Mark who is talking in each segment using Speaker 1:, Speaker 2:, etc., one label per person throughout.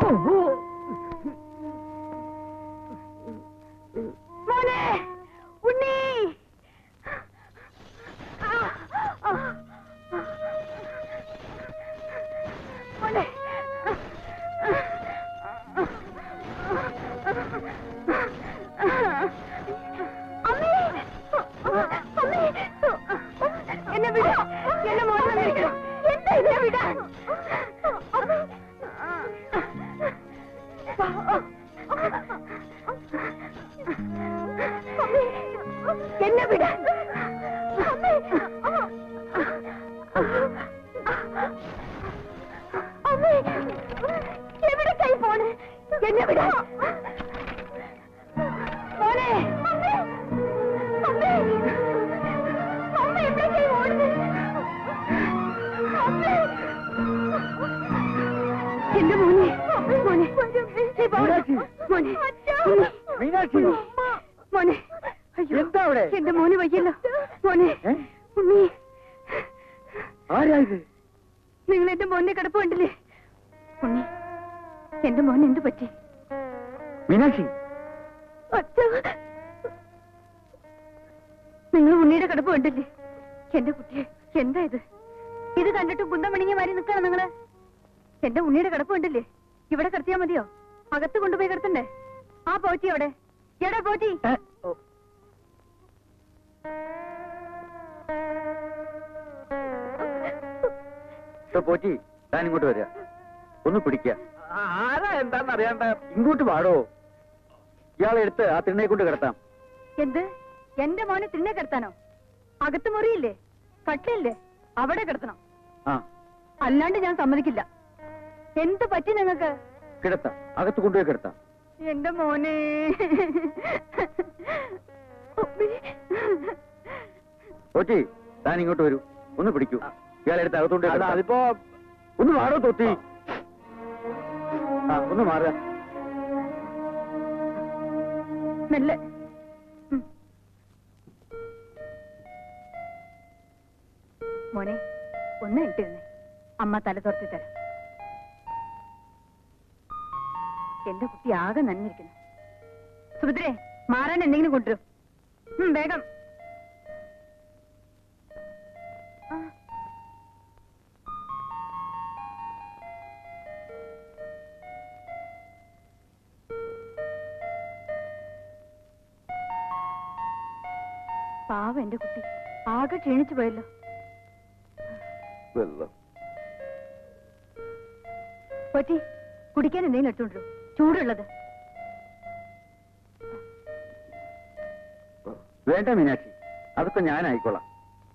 Speaker 1: മോനെ ഉണ്ണി ആ, ആ, മോനെ അമ്മേ അമ്മേ എന്നെ വിട എന്നെ മോനെ വിളിക്കണം എന്താ എന്നെ വിടാൻ അമ്മേ അമ്മേ എന്നെ വിടാൻ അമ്മേ അമ്മേ എവിടെ കൈ പോണ് എന്നെ വിടാൻ മോനെ അമ്മേ അമ്മേ അമ്മ എവിടെ കൈ ഓടുന്നത് അമ്മേ എന്റെ മോനെ മോനെ നീ പോ.
Speaker 2: മീനാക്ഷി.
Speaker 1: മോനെ ഉണ്ണി.
Speaker 2: മീനാക്ഷി.
Speaker 1: ഉണ്ണി. മോനെ അയ്യോ
Speaker 2: എന്താ അവിടെ?
Speaker 1: എന്റെ മോന് വയ്യല്ലോ മോനെ
Speaker 2: ഏ?
Speaker 1: ഉണ്ണി
Speaker 2: ആരാ ഇത്
Speaker 1: നിങ്ങൾ എന്റെ മോനെ കിടപ്പ് കണ്ടില്ലേ ഉണ്ണി എന്റെ മോൻ എന്ത് പറ്റി
Speaker 2: മീനാക്ഷി
Speaker 1: അച്ഛാ. നിങ്ങൾ ഉണ്ണിയുടെ കിടപ്പ് കണ്ടില്ലേ എന്റെ കുട്ടിയെ എന്താ ഇത് ഇത് കണ്ടിട്ട് കുന്തമണിങ്ങി മാറി നിൽക്കണം നിങ്ങള് എന്റെ ഉണ്ണിയുടെ കിടപ്പ് കണ്ടില്ലേ ഇവിടെ കിടത്തിയാ മതിയോ അകത്ത് കൊണ്ടുപോയി കിടത്തണ്ടേ ആ പോറ്റി അവിടെ എടാ പോറ്റി
Speaker 2: ഏ, ഓ. ഇപ്പൊ പോറ്റി താൻ ഇങ്ങോട്ട് വരിക ഒന്ന് പിടിക്ക
Speaker 3: ആരാ എന്താന്ന് അറിയാണ്ട
Speaker 2: ഇങ്ങോട്ട് വാടോ ഇയാളെ എടുത്ത് ആ തിണ്ണയെ കൊണ്ട് കിടത്താം
Speaker 1: എന്ത് എന്റെ മോനെ തിന്നെ കിടത്താനോ അകത്ത് മുറിയില്ലേ കട്ടിലില്ലേ അവിടെ കിടത്തണം
Speaker 2: ആ
Speaker 1: അല്ലാണ്ട് ഞാൻ സമ്മതിക്കില്ല എന്ത് പറ്റി നിങ്ങൾക്ക്
Speaker 2: കിടത്താം അകത്ത് കൊണ്ടുപോയി കിടത്താം
Speaker 1: എന്റെ മോനെ
Speaker 2: പോറ്റി താൻ ഇങ്ങോട്ട് വരൂ ഒന്ന് പിടിക്കൂ ഇയാളെ എടുത്ത് അകത്തോണ്ട്
Speaker 3: അല്ല, അതിപ്പോ
Speaker 2: ഒന്ന് മാറോ തൊത്തി ആ ഒന്ന് മാറുക
Speaker 1: മെല്ലെ ഉം. മോനെ ഒന്ന് ഇട്ടിരുന്നേ അമ്മ തല തുറത്തി തരാം എന്റെ കുട്ടി ആകെ നനഞ്ഞിരിക്കുന്നു സുഭദ്രേ മാറാൻ എന്തെങ്കിലും കൊണ്ടുവരും ഉം, വേഗം ആ. പാവം എന്റെ കുട്ടി ആകെ ക്ഷീണിച്ചു പോയല്ലോ
Speaker 2: വെള്ളം
Speaker 1: പറ്റി കുടിക്കാൻ എന്തെങ്കിലും എടുത്തോണ്ടു ചൂടുള്ളത്
Speaker 2: വേണ്ട മീനാക്ഷി അതൊക്കെ ഞാനായിക്കോളാം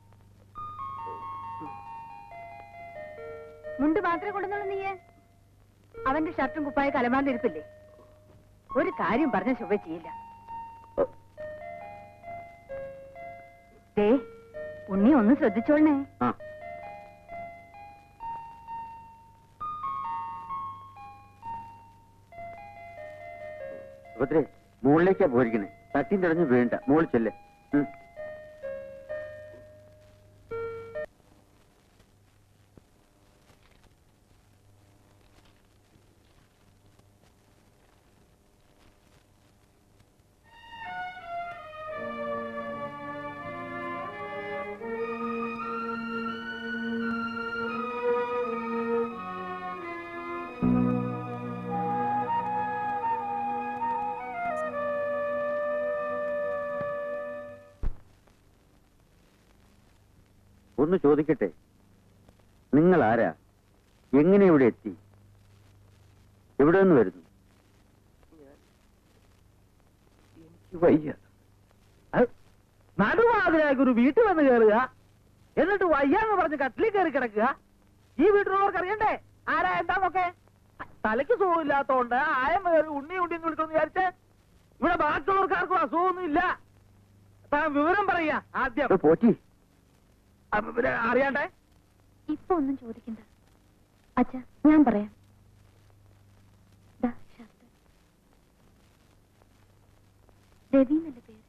Speaker 1: മുണ്ട് മാത്രമേ കൊണ്ടുവന്നുള്ളൂ നീയെ അവന്റെ ഷർട്ടും കുപ്പായ കലമാറിലിരിപ്പില്ലേ ഒരു കാര്യം പറഞ്ഞ ശുഭ ചെയ്യില്ല ദേ ഉണ്ണി ഒന്ന് ശ്രദ്ധിച്ചോളണേ
Speaker 2: ആ സുഭദ്രേ മുകളിലേക്കാ പോയിരിക്കണേ തട്ടിയും തടഞ്ഞു വേണ്ട മുകളിൽ ചെല്ലേ ഉം. ഒന്ന് ചോദിക്കട്ടെ നിങ്ങൾ ആരാ എങ്ങനെ ഇവിടെ എത്തി എവിടെ നിന്ന് വരുന്നു
Speaker 3: വയ്യ നടുവാതിരാക്കി ഒരു വീട്ടിൽ വന്ന് കയറുക എന്നിട്ട് വയ്യാന്ന് പറഞ്ഞ് കട്ടിലിൽ കയറി കിടക്കുക ഈ വീട്ടിലുള്ളവർക്ക് അറിയണ്ടേ ആരാ എന്താന്നൊക്കെ തലയ്ക്ക് സുഖമില്ലാത്തോണ്ട് ആയം കയറി ഉണ്ണി ഉണ്ണി എന്ന് വിളിക്കുന്നു വിചാരിച്ച് ഇവിടെ ബാക്കിയുള്ളവർക്ക് ആർക്കും അസുഖമൊന്നും ഇല്ല താൻ വിവരം പറയാ ആദ്യം
Speaker 2: ഇപ്പൊ പോറ്റി
Speaker 3: അപ്പൊ പിന്നെ അറിയണ്ടേ
Speaker 1: ഇപ്പൊ ഒന്നും ചോദിക്കണ്ട അച്ഛാ ഞാൻ പറയാം ദാ ഷർട്ട്. രവി എന്നല്ലേ പേര്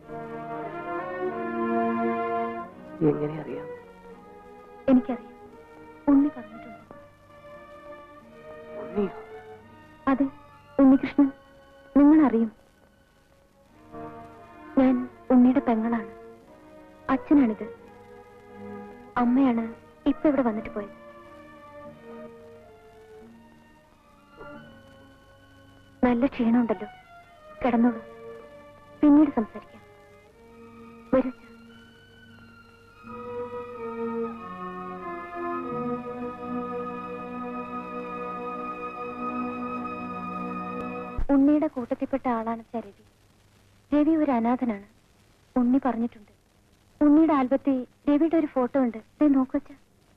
Speaker 3: എങ്ങനെ അറിയാം
Speaker 1: എനിക്കറിയാം ഉണ്ണി പറഞ്ഞിട്ടുണ്ട്
Speaker 3: ഉണ്ണി
Speaker 1: ഉണ്ണികൃഷ്ണൻ നിങ്ങൾ അറിയും ഞാൻ ഉണ്ണിയുടെ പെങ്ങളാണ് അച്ഛനാണിത് അമ്മയാണ് ഇപ്പൊ ഇവിടെ വന്നിട്ട് പോയത് നല്ല ക്ഷീണമുണ്ടല്ലോ കിടന്നോളൂ പിന്നീട് സംസാരിക്കാം വരൂ അച്ഛാ. ഉണ്ണിയുടെ കൂട്ടത്തിൽപ്പെട്ട ആളാണ് അച്ഛാ രവി രവി ഒരു അനാഥനാണ് ഉണ്ണി പറഞ്ഞിട്ടുണ്ട് ഉണ്ണിയുടെ ആൽബത്തിൽ രവിയുടെ ഒരു ഫോട്ടോ ഉണ്ട് ദേ നോക്കൂ അച്ഛാ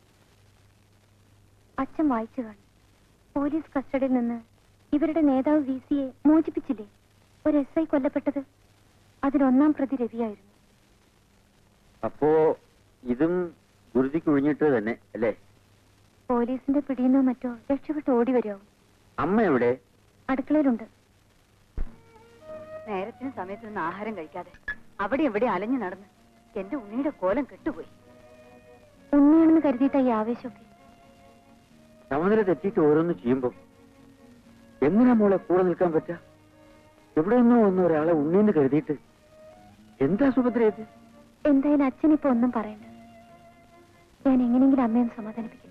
Speaker 1: അച്ഛൻ വായിച്ചു കാണും പോലീസ് കസ്റ്റഡിയിൽ നിന്ന് ഇവരുടെ നേതാവ് വി സിയെ മോചിപ്പിച്ചില്ലേ ഒരു എസ് ഐ കൊല്ലപ്പെട്ടത് അതിലൊന്നാം പ്രതി രവിയായിരുന്നു
Speaker 2: അപ്പോ ഇതും ഗുരുതിക്ക് ഒഴിഞ്ഞിട്ട് തന്നെ അല്ലേ
Speaker 1: പോലീസിന്റെ പിടിയുന്നോ മറ്റോ രക്ഷപ്പെട്ട് ഓടി വരുമോ
Speaker 2: അമ്മ എവിടെ
Speaker 1: അടുക്കളയിലുണ്ട്
Speaker 4: നേരത്തിന് സമയത്തൊന്നും ആഹാരം കഴിക്കാതെ അവിടെ എവിടെ അലഞ്ഞു നടന്ന് എന്റെ ഉണ്ണിയുടെ കോലം കെട്ടുപോയി
Speaker 1: ഉണ്ണിയാണെന്ന് കരുതിയിട്ട ഈ ആവേശമൊക്കെ
Speaker 2: സമനില തെറ്റിയിട്ട് ഓരോന്ന് ചെയ്യുമ്പോ എങ്ങനെയാ മോളെ കൂടെ നിൽക്കാൻ പറ്റാ എവിടെ നിന്നോ വന്ന ഒരാളെ ഉണ്ണീന്ന് കരുതിയിട്ട് എന്താ സുഭദ്ര ഇത്
Speaker 1: എന്തായാലും അച്ഛൻ ഇപ്പൊ ഒന്നും പറയണ്ട ഞാൻ എങ്ങനെയെങ്കിലും അമ്മയൊന്ന് സമാധാനിപ്പിക്കട്ടെ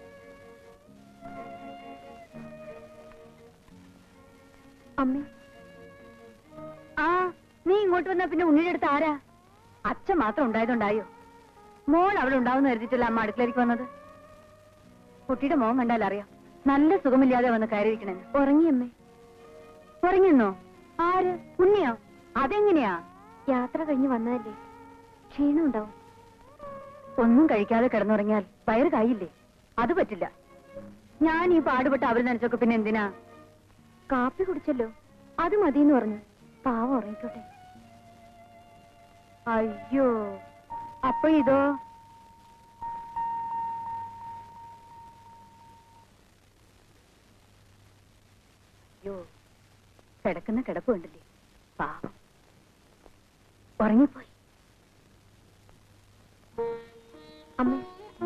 Speaker 1: അമ്മേ
Speaker 4: ആ നീ ഇങ്ങോട്ട് വന്നാ പിന്നെ ഉണ്ണിയുടെ അടുത്ത് ആരാ അച്ഛൻ മാത്രം ഉണ്ടായതുണ്ടായോ മോൾ അവിടെ ഉണ്ടാവുന്ന കരുതിയിട്ടല്ല അമ്മ അടുക്കളയിലേക്ക് വന്നത് കുട്ടിയുടെ മോൻ കണ്ടാൽ അറിയാം നല്ല സുഖമില്ലാതെ വന്ന് കയറിയിരിക്കണെന്ന്
Speaker 1: ഉറങ്ങി അമ്മേ
Speaker 4: ഉറങ്ങിന്നോ ആര് ഉണ്ണിയോ അതെങ്ങനെയാ
Speaker 1: യാത്ര കഴിഞ്ഞ് വന്നതല്ലേ ക്ഷീണം ഉണ്ടാവും
Speaker 4: ഒന്നും കഴിക്കാതെ കിടന്നുറങ്ങിയാൽ വയറ് കായില്ലേ അത് പറ്റില്ല ഞാൻ ഈ പാടുപെട്ട് അവർ നനച്ചൊക്കെ പിന്നെ എന്തിനാ
Speaker 1: കാപ്പി കുടിച്ചല്ലോ അത് മതിയെന്ന് പറഞ്ഞു പാവം ഉറങ്ങിക്കോട്ടെ
Speaker 4: അയ്യോ അപ്പൊ ഇതോ അയ്യോ കിടക്കുന്ന കിടപ്പ് കണ്ടില്ലേ പാവം ഉറങ്ങിപ്പോയി
Speaker 1: അമ്മേ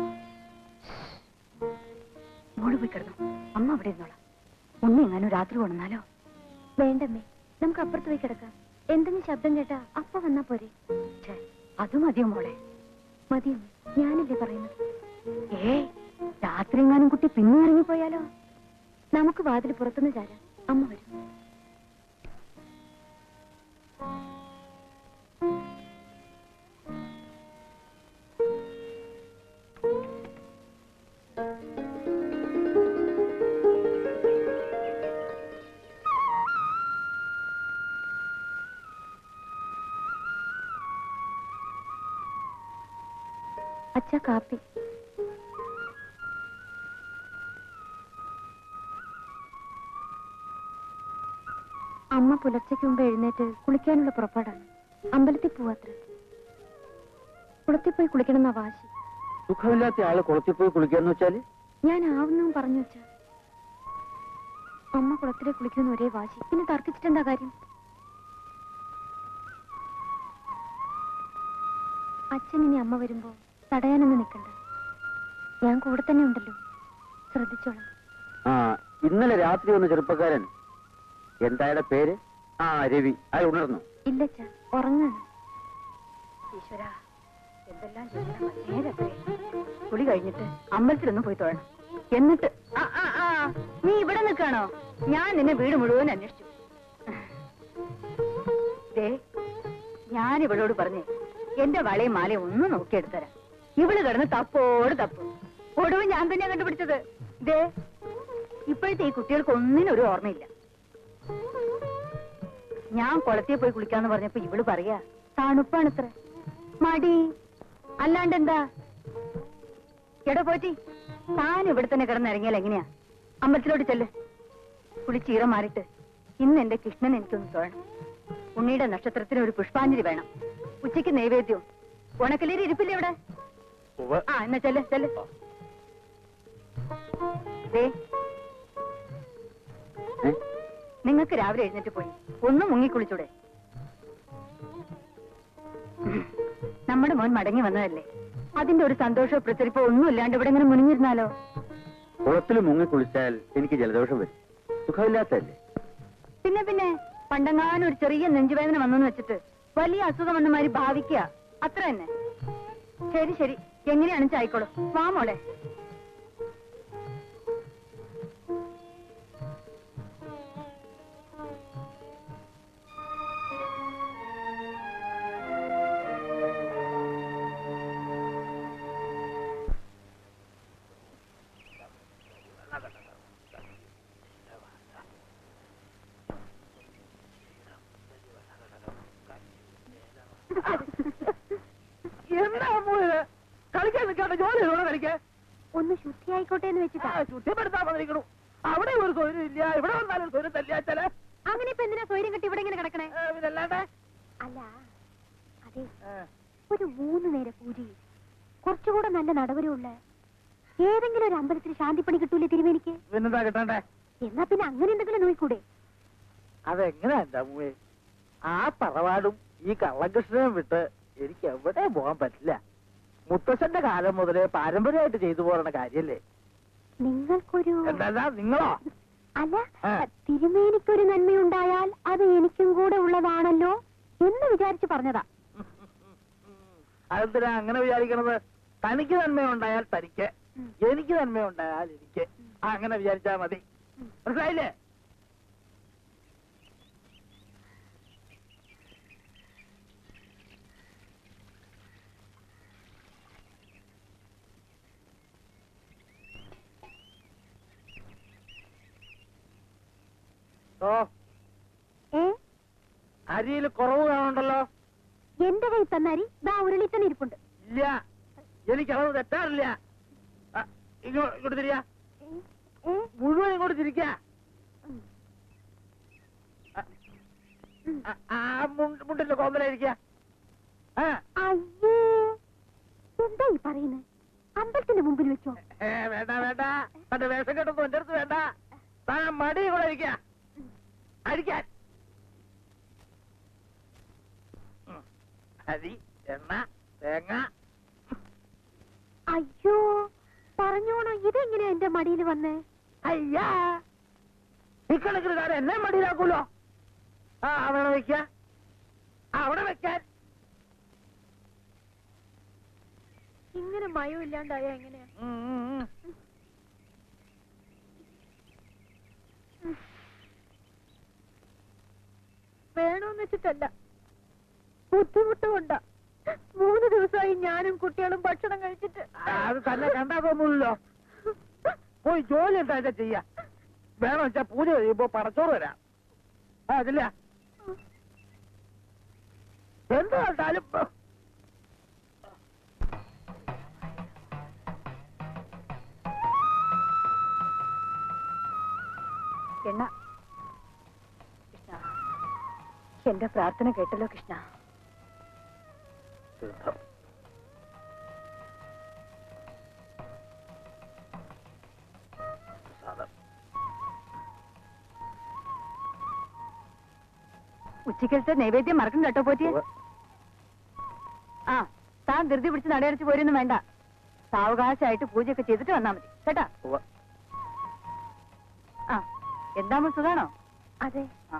Speaker 4: മോള് പോയി കിടന്നു അമ്മ അവിടെ ഇരുന്നോളാം ഉണ്ണി എങ്ങാനും രാത്രി കൊണ്ടുവന്നാലോ
Speaker 1: വേണ്ടമ്മേ നമുക്ക് അപ്പുറത്ത് പോയി കിടക്കാം എന്തെങ്കിലും ശബ്ദം കേട്ടാ അപ്പ വന്നാ പോരെ
Speaker 4: ഛേ, അത് മതിയോ മോളെ
Speaker 1: മതിയമ്മേ ഞാനല്ലേ പറയുന്നത്
Speaker 4: ഏയ് രാത്രി എങ്ങാനും കുട്ടി പിന്നെ ഇറങ്ങിപ്പോയാലോ
Speaker 1: നമുക്ക് വാതിൽ പുറത്തുനിന്ന് ചാരാം അമ്മ വരും അച്ഛ കാപ്പി അമ്മ പുലർച്ചയ്ക്ക് മുമ്പ് എഴുന്നേറ്റ് കുളിക്കാനുള്ള പുറപ്പാടാണ് അമ്പലത്തിൽ പോവാത്ര കുളത്തിൽ പോയി കുളിക്കണമെന്നാ വാശി
Speaker 2: സുഖമില്ലാത്ത ആള് കുളത്തിൽ പോയി കുളിക്കാന്ന് വെച്ചാല്
Speaker 1: ഞാൻ ആവുന്നതും പറഞ്ഞു വെച്ച അമ്മ കുളത്തിലെ കുളിക്കുന്ന ഒരേ വാശി പിന്നെ തർക്കിച്ചിട്ട് എന്താ കാര്യം അച്ഛൻ ഇനി അമ്മ വരുമ്പോ തടയാനൊന്നും നിൽക്കണ്ട ഞാൻ കൂടെ തന്നെ ഉണ്ടല്ലോ ശ്രദ്ധിച്ചോളാം
Speaker 2: ആ ഇന്നലെ രാത്രി വന്ന ചെറുപ്പക്കാരൻ എന്തായുടെ പേര് ആ രവി അയാൾ ഉണർന്നു
Speaker 1: ഇല്ലച്ച ഉറങ്ങാണ്
Speaker 4: ഈശ്വര എന്തെല്ലാം ചെയ്യണം നേരത്തെ കുളി കഴിഞ്ഞിട്ട് അമ്പലത്തിലൊന്ന് പോയി തൊഴണം എന്നിട്ട് ആ, ആ, ആ, നീ ഇവിടെ നിൽക്കാണോ ഞാൻ നിന്നെ വീട് മുഴുവൻ അന്വേഷിച്ചു ദേ ഞാൻ ഇവളോട് പറഞ്ഞേ എന്റെ വളയും മാലയും ഒന്ന് നോക്കിയെടുത്തരാം ഇവള് കിടന്ന് തപ്പോട് തപ്പും ഒടുവ് ഞാൻ തന്നെ കണ്ടുപിടിച്ചത് ദേ ഇപ്പോഴത്തെ ഈ കുട്ടികൾക്ക് ഒന്നിനും ഒരു ഓർമ്മയില്ല ഞാൻ കുളത്തിൽ പോയി കുളിക്കാന്ന് പറഞ്ഞപ്പോ ഇവള് പറയാ തണുപ്പാണത്ര മടി അല്ലാണ്ട് എന്താ എടോ പോറ്റി താൻ ഇവിടെ തന്നെ കിടന്നിറങ്ങിയാൽ എങ്ങനെയാ അമ്പലത്തിലോട്ട് ചെല്ല് കുളിച്ചീറ മാറിയിട്ട് ഇന്ന് എന്റെ കൃഷ്ണൻ എനിക്കൊന്ന് തൊഴണം ഉണ്ണിയുടെ നക്ഷത്രത്തിന് ഒരു പുഷ്പാഞ്ജലി വേണം ഉച്ചയ്ക്ക് നൈവേദ്യവും ഉണക്കലേരി ഇരിപ്പില്ലേ ഇവിടെ ആ എന്നാ ചെല്ല് ചെല്ല് ദേ
Speaker 2: ഏ?
Speaker 4: നിങ്ങൾക്ക് രാവിലെ എഴുന്നേറ്റ് പോയി ഒന്ന് മുങ്ങിക്കുളിച്ചൂടെ നമ്മുടെ മോൻ മടങ്ങി വന്നതല്ലേ അതിന്റെ ഒരു സന്തോഷമോ പ്രചരിപ്പോ ഒന്നും ഇല്ലാണ്ട് ഇവിടെ ഇങ്ങനെ മുനിഞ്ഞിരുന്നാലോ
Speaker 2: കുളത്തിൽ മുങ്ങി കുളിച്ചാൽ എനിക്ക് ജലദോഷം വരും സുഖമില്ലാത്തല്ലേ
Speaker 4: പിന്നെ പിന്നെ പണ്ടെങ്ങാനും ഒരു ചെറിയ നെഞ്ചുവേദന വന്നെന്ന് വെച്ചിട്ട് വലിയ അസുഖം വന്ന മാതിരി ഭാവിക്കുക അത്ര തന്നെ ശരി ശരി എങ്ങനെയാണെന്ന് ചായിക്കോളൂ വാ മോളെ
Speaker 3: എന്താ അമ്മു ഇത് കളിക്കാൻ നിൽക്കാണ്ട് ജോലി ചെയ്തോളെ കളിക്കാൻ
Speaker 1: ഒന്ന് ശുദ്ധിയായിക്കോട്ടെ എന്ന് വെച്ചിട്ടാ
Speaker 3: ചുറ്റപ്പെടുത്താൻ വന്നിരിക്കണു അവിടെ ഒരു സ്വൈര്യം ഇല്ല ഇവിടെ വന്നാലും ഒരു സ്വൈര്യം തല്ലിയാച്ചാല്
Speaker 1: അങ്ങനെ ഇപ്പൊ എന്തിനാ സ്വൈര്യം കെട്ടി ഇവിടെ ഇങ്ങനെ കിടക്കണേ
Speaker 3: പിന്നല്ലാണ്ട്
Speaker 1: അല്ല അതെ ഒരു മൂന്ന് നേര പൂജയും കുറച്ചുകൂടെ നല്ല നടവരമുള്ള ഏതെങ്കിലും ഒരു അമ്പലത്തിൽ ശാന്തിപ്പണി കിട്ടൂലേ തിരുമേനിക്ക്
Speaker 3: പിന്നെന്താ കിട്ടണ്ടേ
Speaker 1: എന്നാ പിന്നെ അങ്ങനെ എന്തെങ്കിലും നോക്കൂടെ
Speaker 3: അതെങ്ങനെയാ എന്റെ അമ്മൂയെ ആ തറവാടും ഈ കള്ളകൃഷ്ണനും വിട്ട് എനിക്ക് എവിടെ പോകാൻ പറ്റില്ല മുത്തശ്ശന്റെ കാലം മുതലേ പാരമ്പര്യമായിട്ട് ചെയ്തു പോരണ കാര്യല്ലേ
Speaker 1: നിങ്ങൾക്കൊരു
Speaker 3: എന്താ നിങ്ങളോ
Speaker 1: അല്ല
Speaker 3: ആ.
Speaker 1: തിരുമേനിക്കൊരു നന്മയുണ്ടായാൽ അത് എനിക്കും കൂടെ ഉള്ളതാണല്ലോ എന്ന് വിചാരിച്ചു പറഞ്ഞതാ
Speaker 3: അതെന്തിനാ അങ്ങനെ വിചാരിക്കണത് തനിക്ക് നന്മയുണ്ടായാൽ തനിക്ക് എനിക്ക് നന്മയുണ്ടായാൽ എനിക്ക് ആ, അങ്ങനെ വിചാരിച്ചാ മതി മനസ്സിലായില്ലേ ഓ
Speaker 1: ഏ
Speaker 3: അരിയിൽ കുറവ് കാണുണ്ടല്ലോ
Speaker 1: എന്റെ കൈ തന്നരി ദാ ഉരുളി തന്നെ ഇരിപ്പുണ്ട്
Speaker 3: ഇല്ല എനിക്കളവ് തെറ്റാറില്ല ആ, ഇങ്ങോ- ഇങ്ങോട്ട് തിരിയാ
Speaker 1: ഏ?
Speaker 3: മുഴുവൻ ഇങ്ങോട്ട് തിരിക്കാ
Speaker 1: ഉം.
Speaker 3: ആ, ആ മുണ്ട്- മുണ്ടിന്റെ കോമ്പലായിരിക്ക ആ
Speaker 1: അയ്യേ എന്താ ഈ പറയുന്നത് അമ്പലത്തിന്റെ മുമ്പിൽ വെച്ചോ
Speaker 3: ഏ, വേണ്ട വേണ്ട തന്റെ വേഷം കെട്ടൊന്നും എന്റെ അടുത്ത് വേണ്ട താൻ മടി കൂടെ ഇരിക്ക അടിക്കാൻ ഉം. അരി എണ്ണ തേങ്ങ
Speaker 1: അയ്യോ പറഞ്ഞോണോ ഇതെങ്ങനെയാ എന്റെ മടിയിൽ വന്നേ
Speaker 3: അയ്യാ ഇക്കണക്കിന് കാര്യം എന്നെ മടിയിലാക്കൂലോ ആ അവിടെ വെക്ക അവിടെ വെക്കാൻ
Speaker 1: ഇങ്ങനെ മയം ഇല്ലാണ്ടായ എങ്ങനെയാ
Speaker 3: ഉം, ഉം, ഉം.
Speaker 1: വേണോന്ന് വെച്ചിട്ടല്ല ബുദ്ധിമുട്ട് കൊണ്ടാ മൂന്ന് ദിവസമായി ഞാനും കുട്ടികളും ഭക്ഷണം കഴിച്ചിട്ട്
Speaker 3: ആ, അത് തന്നെ കണ്ടാ തോന്നൂല്ലോ പോയി ജോലി എന്താ വെച്ചാ ചെയ്യാ വേണം വെച്ചാ പൂജ കഴിയുമ്പോ പടച്ചോറ് വരാം ആ അതില്ല എന്ത് കണ്ടാലും
Speaker 4: എണ്ണ കൃഷ്ണ എന്റെ പ്രാർത്ഥന കേട്ടല്ലോ കൃഷ്ണ ഉച്ചക്കലത്തെ നൈവേദ്യം മറക്കും കേട്ടോ പോറ്റിയെ ആ താൻ ധൃതി പിടിച്ച് നടയടച്ച് പോരൊന്നും വേണ്ട സാവകാശമായിട്ട് പൂജയൊക്കെ ചെയ്തിട്ട് വന്നാ മതി കേട്ടാ ആ എന്താമോ സുഖാണോ
Speaker 1: അതെ
Speaker 4: ആ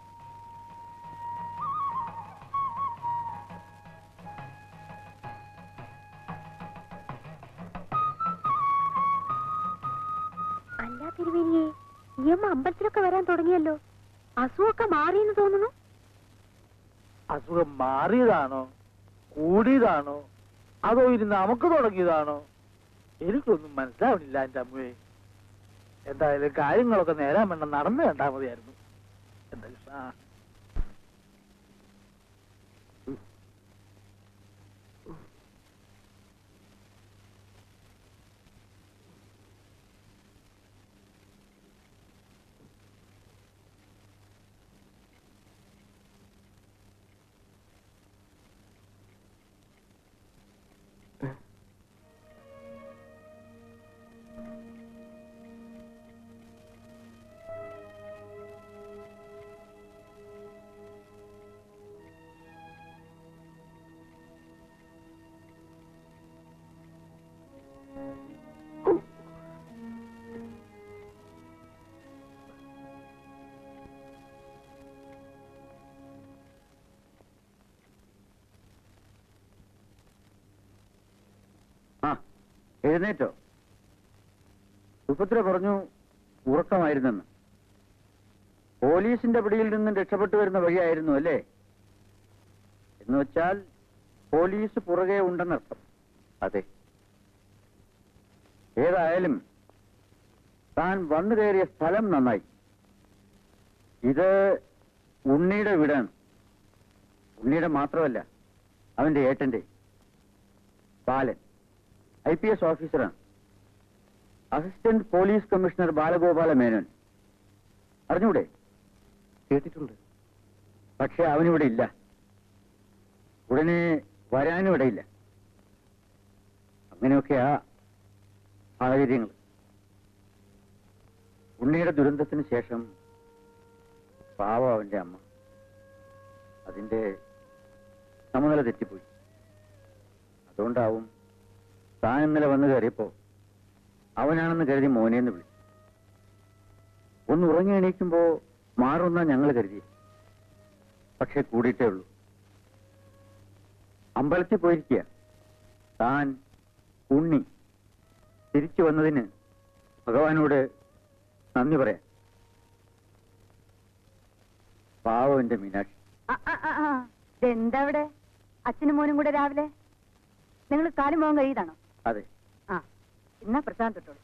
Speaker 1: അല്ല തിരുവേനിയെ ഈ അമ്മ അമ്പലത്തിലൊക്കെ വരാൻ തുടങ്ങിയല്ലോ അസുഖമൊക്കെ മാറിയെന്ന് തോന്നുന്നു
Speaker 3: അസുഖം മാറിയതാണോ കൂടിയതാണോ അതോ ഇനി നമുക്ക് തുടങ്ങിയതാണോ എനിക്കൊന്നും മനസ്സിലാവണില്ല എന്റെ അമ്മയെ എന്തായാലും കാര്യങ്ങളൊക്കെ നേരാൻ വേണ്ട നടന്നു കണ്ടാ മതിയായിരുന്നു എന്താ കൃഷ്ണ
Speaker 2: എഴുന്നേറ്റോ സുഭദ്ര പറഞ്ഞു ഉറക്കമായിരുന്നെന്ന് പോലീസിന്റെ പിടിയിൽ നിന്നും രക്ഷപ്പെട്ടു വരുന്ന വഴിയായിരുന്നു അല്ലേ എന്ന് വെച്ചാൽ പോലീസ് പുറകെ ഉണ്ടെന്നർത്ഥം അതെ ഏതായാലും താൻ വന്നു കയറിയ സ്ഥലം നന്നായി ഇത് ഉണ്ണിയുടെ വീടാണ് ഉണ്ണിയുടെ മാത്രമല്ല അവന്റെ ഏട്ടന്റെ ബാലൻ ഐ പി എസ് ഓഫീസറാണ് assistant police commissioner Balagopala Menon അറിഞ്ഞൂടെ
Speaker 3: കേട്ടിട്ടുണ്ട്
Speaker 2: പക്ഷെ അവനിവിടെ ഇല്ല ഉടനെ വരാനും ഇടയില്ല അങ്ങനെയൊക്കെയാ സാഹചര്യങ്ങൾ ഉണ്ണിയുടെ ദുരന്തത്തിന് ശേഷം പാവം അവന്റെ അമ്മ അതിന്റെ സമനില തെറ്റിപ്പോയി അതുകൊണ്ടാവും താൻ ഇന്നലെ വന്നു കയറിയപ്പോ അവനാണെന്ന് കരുതി മോനെന്ന് വിളിച്ചു ഒന്ന് ഉറങ്ങി എണീക്കുമ്പോ മാറുന്ന ഞങ്ങൾ കരുതി പക്ഷെ കൂടിയിട്ടേ ഉള്ളൂ അമ്പലത്തിൽ പോയിരിക്കുക താൻ ഉണ്ണി തിരിച്ചു വന്നതിന് ഭഗവാനോട് നന്ദി പറയാം പാവം എന്റെ മീനാക്ഷി
Speaker 4: എന്താ അവിടെ അച്ഛനും മോനും കൂടെ രാവിലെ നിങ്ങൾ കാലും പോകാൻ കഴിയതാണോ
Speaker 2: അതെ
Speaker 4: ആ എന്നാ പ്രസാദം തൊട്ടോളൂ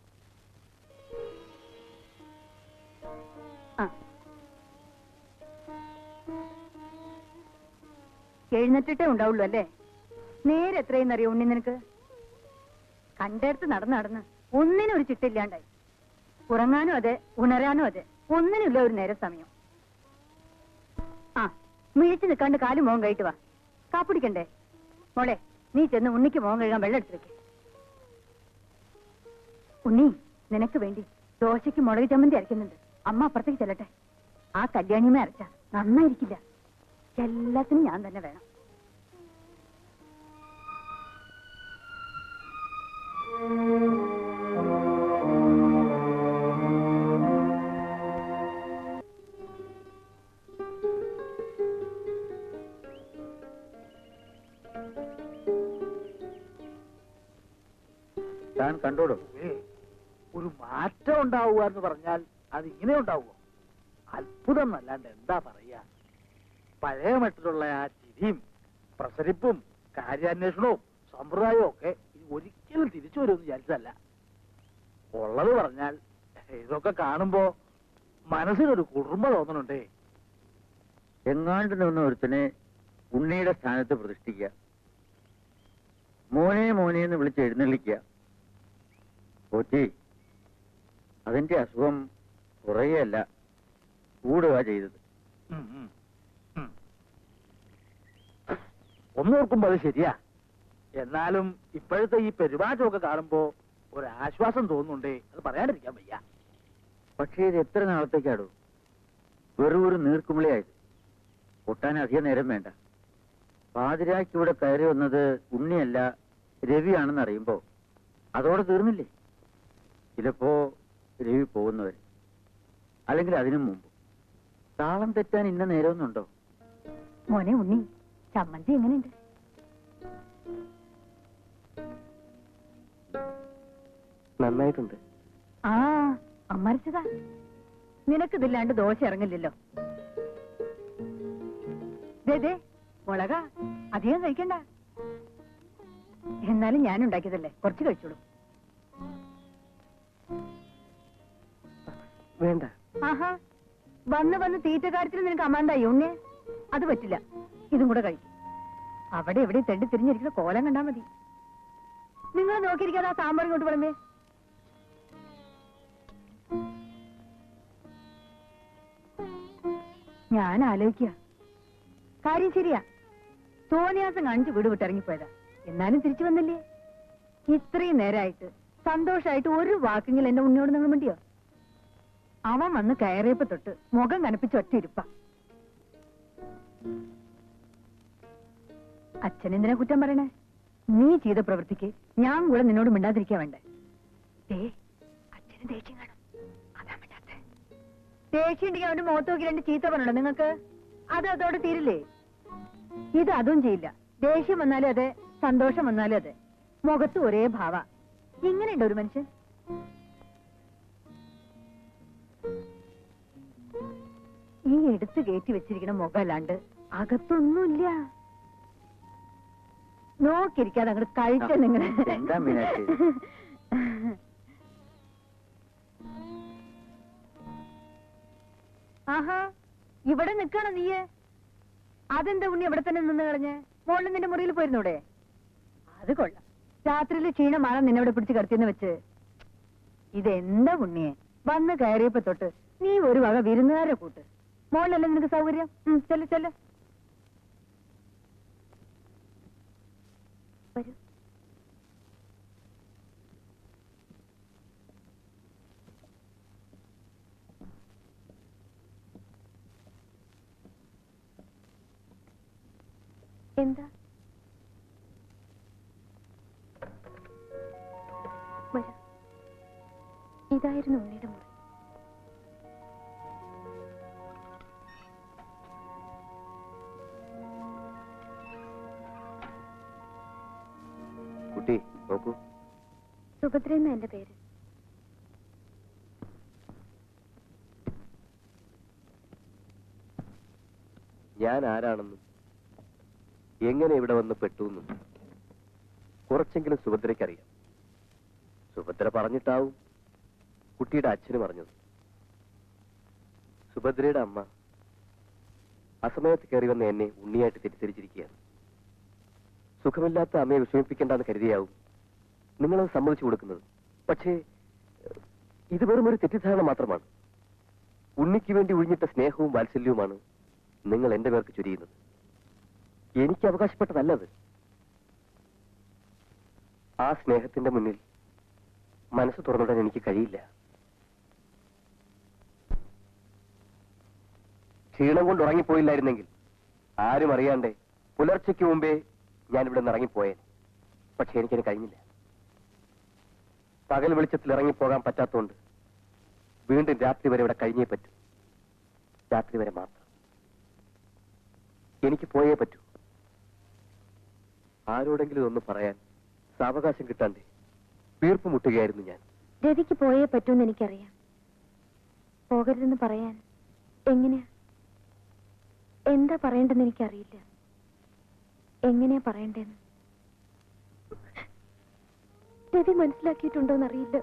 Speaker 4: ആ എഴുന്നേറ്റിട്ടേ ഉണ്ടാവുള്ളൂ അല്ലേ നേരെ എത്രയെന്നറിയോ ഉണ്ണി നിനക്ക് കണ്ടെടുത്ത് നടന്ന് നടന്ന് ഒന്നിനും ഒരു ചിട്ടില്ലാണ്ടായി ഉറങ്ങാനും അതെ ഉണരാനും അതെ ഒന്നിനുമില്ല ഒരു നേരെ സമയം ആ മിഴിച്ചു നിൽക്കാണ്ട് കാല് മോൻ കഴിട്ട് വാ കാപ്പിടിക്കണ്ടേ മോളെ നീ ചെന്ന് ഉണ്ണിക്ക് മോൻ കഴുകാൻ വെള്ളം എടുത്ത് വെക്ക് ഉണ്ണി നിനക്ക് വേണ്ടി ദോശയ്ക്ക് മുളക് ചമ്മന്തി അരയ്ക്കുന്നുണ്ട് അമ്മ അപ്പുറത്തേക്ക് ചെല്ലട്ടെ ആ കല്യാണിമേ അരച്ച നന്നായിരിക്കില്ല എല്ലാത്തിനും ഞാൻ തന്നെ വേണം
Speaker 2: താൻ കണ്ടോടും
Speaker 3: ഏ, ഒരു മാറ്റം ഉണ്ടാവുക എന്ന് പറഞ്ഞാൽ അത് ഇങ്ങനെ ഉണ്ടാവുമോ അത്ഭുതം എന്നല്ലാണ്ട് എന്താ പറയാ പഴയ മട്ടിലുള്ള ആ ചിരിയും പ്രസരിപ്പും കാര്യാന്വേഷണവും സമ്പ്രദായവും ഒക്കെ ഇനി ഒരിക്കലും തിരിച്ചു വരുമെന്ന് വിചാരിച്ചതല്ല ഉള്ളത് പറഞ്ഞാൽ ഇതൊക്കെ കാണുമ്പോ മനസ്സിനൊരു കുടുംബം തോന്നണുണ്ടേ
Speaker 2: എങ്ങാണ്ട് നിന്ന ഒരുത്തനെ ഉണ്ണിയുടെ സ്ഥാനത്ത് പ്രതിഷ്ഠിക്കുക മോനെ മോനെ എന്ന് വിളിച്ച് എഴുന്നള്ളിക്കുക പോറ്റി അതിന്റെ അസുഖം കുറയല്ല കൂടുക ചെയ്തത്
Speaker 3: ഉം, ഉം, ഉം. ഒന്നോർക്കുമ്പോ അത് ശരിയാ എന്നാലും ഇപ്പോഴത്തെ ഈ പെരുമാറ്റമൊക്കെ കാണുമ്പോ ഒരു ആശ്വാസം തോന്നുന്നുണ്ടേ അത് പറയാണ്ടിരിക്കാൻ വയ്യ
Speaker 2: പക്ഷേ ഇത് എത്ര നാളത്തേക്കാടോ വെറും ഒരു നീർക്കുമിളിയായത് പൊട്ടാൻ അധികം നേരം വേണ്ട പാതിരായ്ക്ക് ഇവിടെ കയറി വന്നത് ഉണ്ണിയല്ല രവിയാണെന്ന് അറിയുമ്പോ അതോടെ തീർന്നില്ലേ ചിലപ്പോ രവി പോകുന്നവർ അല്ലെങ്കിൽ അതിനു മുമ്പ് താളം തെറ്റാൻ ഇന്ന നേരമൊന്നുണ്ടോ
Speaker 4: മോനെ ഉണ്ണി ചമ്മന്തി എങ്ങനെയുണ്ട്
Speaker 3: നന്നായിട്ടുണ്ട്
Speaker 4: ആ അമ്മരച്ചതാ നിനക്കിതില്ലാണ്ട് ദോശ ഇറങ്ങില്ലല്ലോ ദേ, ദേ മുളക അധികം കഴിക്കണ്ട എന്നാലും ഞാൻ ഉണ്ടാക്കിയതല്ലേ കുറച്ച് കഴിച്ചോളൂ
Speaker 3: വേണ്ട
Speaker 4: ആഹാ വന്ന് വന്ന് തീറ്റ കാര്യത്തിൽ നിനക്ക് അമ്മാന്തായി ഉണ്ണേ അത് പറ്റില്ല ഇതും കൂടെ കഴിക്കും അവിടെ എവിടെ തെണ്ടി തിരിഞ്ഞിരിക്കുന്ന കോലം കണ്ടാ മതി നിങ്ങൾ നോക്കിയിരിക്കാതെ ആ സാമ്പാർ ഇങ്ങോട്ട് വിളമ്പേ ഞാൻ ആലോചിക്കുക കാര്യം ശരിയാ തോന്നിയാസം കാണിച്ച് വീട് വിട്ടിറങ്ങിപ്പോയതാ എന്നാലും തിരിച്ചു വന്നില്ലേ ഇത്രയും നേരമായിട്ട് സന്തോഷമായിട്ട് ഒരു വാക്കെങ്കിലും എന്റെ ഉണ്ണിയോട് നിങ്ങൾ മിണ്ടിയോ അവൻ വന്ന് കയറിയപ്പോ തൊട്ട് മുഖം കനപ്പിച്ച് ഒറ്റ ഇരിപ്പ അച്ഛനെന്തിനാ കുറ്റം പറയണേ നീ ചെയ്ത പ്രവൃത്തിക്ക് ഞാൻ കൂടെ നിന്നോട് മിണ്ടാതിരിക്കാൻ വേണ്ടേ ദേ, അച്ഛന് ദേഷ്യം കാണും അതാ മിണ്ടാത്തെ. ദേഷ്യം ഉണ്ടെങ്കിൽ അവന്റെ മുഖത്ത് നോക്കി രണ്ട് ചീത്ത പറഞ്ഞോ നിങ്ങക്ക് അത് അതോടെ തീരില്ലേ ഇത് അതും ചെയ്യില്ല ദേഷ്യം വന്നാലും അതെ സന്തോഷം വന്നാലും അതെ മുഖത്ത് ഒരേ ഭാവ
Speaker 1: ഇങ്ങനെയുണ്ട് ഒരു മനുഷ്യൻ ഈ എടുത്ത് കയറ്റി വെച്ചിരിക്കണ മുഖല്ലാണ്ട് അകത്തൊന്നുമില്ല നോക്കിയിരിക്കാതെ അങ്ങോട്ട് കഴിച്ച നിങ്ങള്
Speaker 2: എന്താ മീനാക്ഷി?
Speaker 1: ആഹാ ഇവിടെ നിക്കണ നീയ് അതെന്താ ഉണ്ണി ഇവിടെ തന്നെ നിന്ന് കളഞ്ഞ് മോളിൽ നിന്റെ മുറിയിൽ പോയിരുന്നൂടെ അത് കൊള്ളാം രാത്രിയിൽ ക്ഷീണമാണ് നിന്നെ ഇവിടെ പിടിച്ച് കിടത്തിയെന്ന് വെച്ച് ഇതെന്താ ഉണ്ണിയെ വന്ന് കയറിയപ്പോ തൊട്ട് നീ ഒരു വക വിരുന്നുകാരെ കൂട്ട് മോളിലല്ലേ നിനക്ക് സൗകര്യം ഉം, ചെല്ല് ചെല്ല് വരൂ എന്താ വരൂ ഇതായിരുന്നു ഉണ്ണിയുടെ മുറി
Speaker 5: കുട്ടി നോക്കൂ
Speaker 1: സുഭദ്ര എന്ന എന്റെ പേര്
Speaker 5: ഞാൻ ആരാണെന്നും എങ്ങനെ ഇവിടെ വന്ന് പെട്ടുവെന്നും കുറച്ചെങ്കിലും സുഭദ്രയ്ക്കറിയാം സുഭദ്ര പറഞ്ഞിട്ടാവും കുട്ടിയുടെ അച്ഛന് പറഞ്ഞത് സുഭദ്രയുടെ അമ്മ അസമയത്ത് കയറി വന്ന എന്നെ ഉണ്ണിയായിട്ട് തെറ്റിദ്ധരിച്ചിരിക്കുകയാണ് സുഖമില്ലാത്ത അമ്മയെ വിഷമിപ്പിക്കേണ്ടെന്ന് കരുതിയാവും നിങ്ങളത് സമ്മതിച്ചു കൊടുക്കുന്നത് പക്ഷേ ഏഹ്, ഇത് വെറും ഒരു തെറ്റിദ്ധാരണ മാത്രമാണ് ഉണ്ണിക്ക് വേണ്ടി ഒഴിഞ്ഞിട്ട സ്നേഹവും വാത്സല്യവുമാണ് നിങ്ങൾ എന്റെ പേർക്ക് ചുരിയുന്നത് എനിക്ക് അവകാശപ്പെട്ടതല്ലത് ആ സ്നേഹത്തിന്റെ മുന്നിൽ മനസ്സ് തുറന്നിടാൻ എനിക്ക് കഴിയില്ല ക്ഷീണം കൊണ്ട് ഉറങ്ങിപ്പോയില്ലായിരുന്നെങ്കിൽ ആരും അറിയാണ്ടേ പുലർച്ചയ്ക്ക് മുമ്പേ ഞാൻ ഇവിടെ നിന്ന് ഇറങ്ങിപ്പോയേനെ പക്ഷെ എനിക്കത് കഴിഞ്ഞില്ല പകൽ വെളിച്ചത്തിൽ ഇറങ്ങിപ്പോകാൻ പറ്റാത്തതുകൊണ്ട് വീണ്ടും രാത്രി വരെ ഇവിടെ കഴിഞ്ഞേ പറ്റൂ രാത്രി വരെ മാത്രം എനിക്ക് പോയേ പറ്റൂ ആരോടെങ്കിലും ഇതൊന്ന് പറയാൻ സാവകാശം കിട്ടാണ്ടേ വീർപ്പ് മുട്ടുകയായിരുന്നു ഞാൻ
Speaker 1: രവിക്ക് പോയേ പറ്റൂന്ന് എനിക്കറിയാം പോകരുതെന്ന് പറയാൻ എങ്ങനെയാ എന്താ പറയേണ്ടെന്ന് എനിക്കറിയില്ല എങ്ങനെയാ പറയണ്ടേന്ന് രവി മനസ്സിലാക്കിയിട്ടുണ്ടോന്നറിയില്ല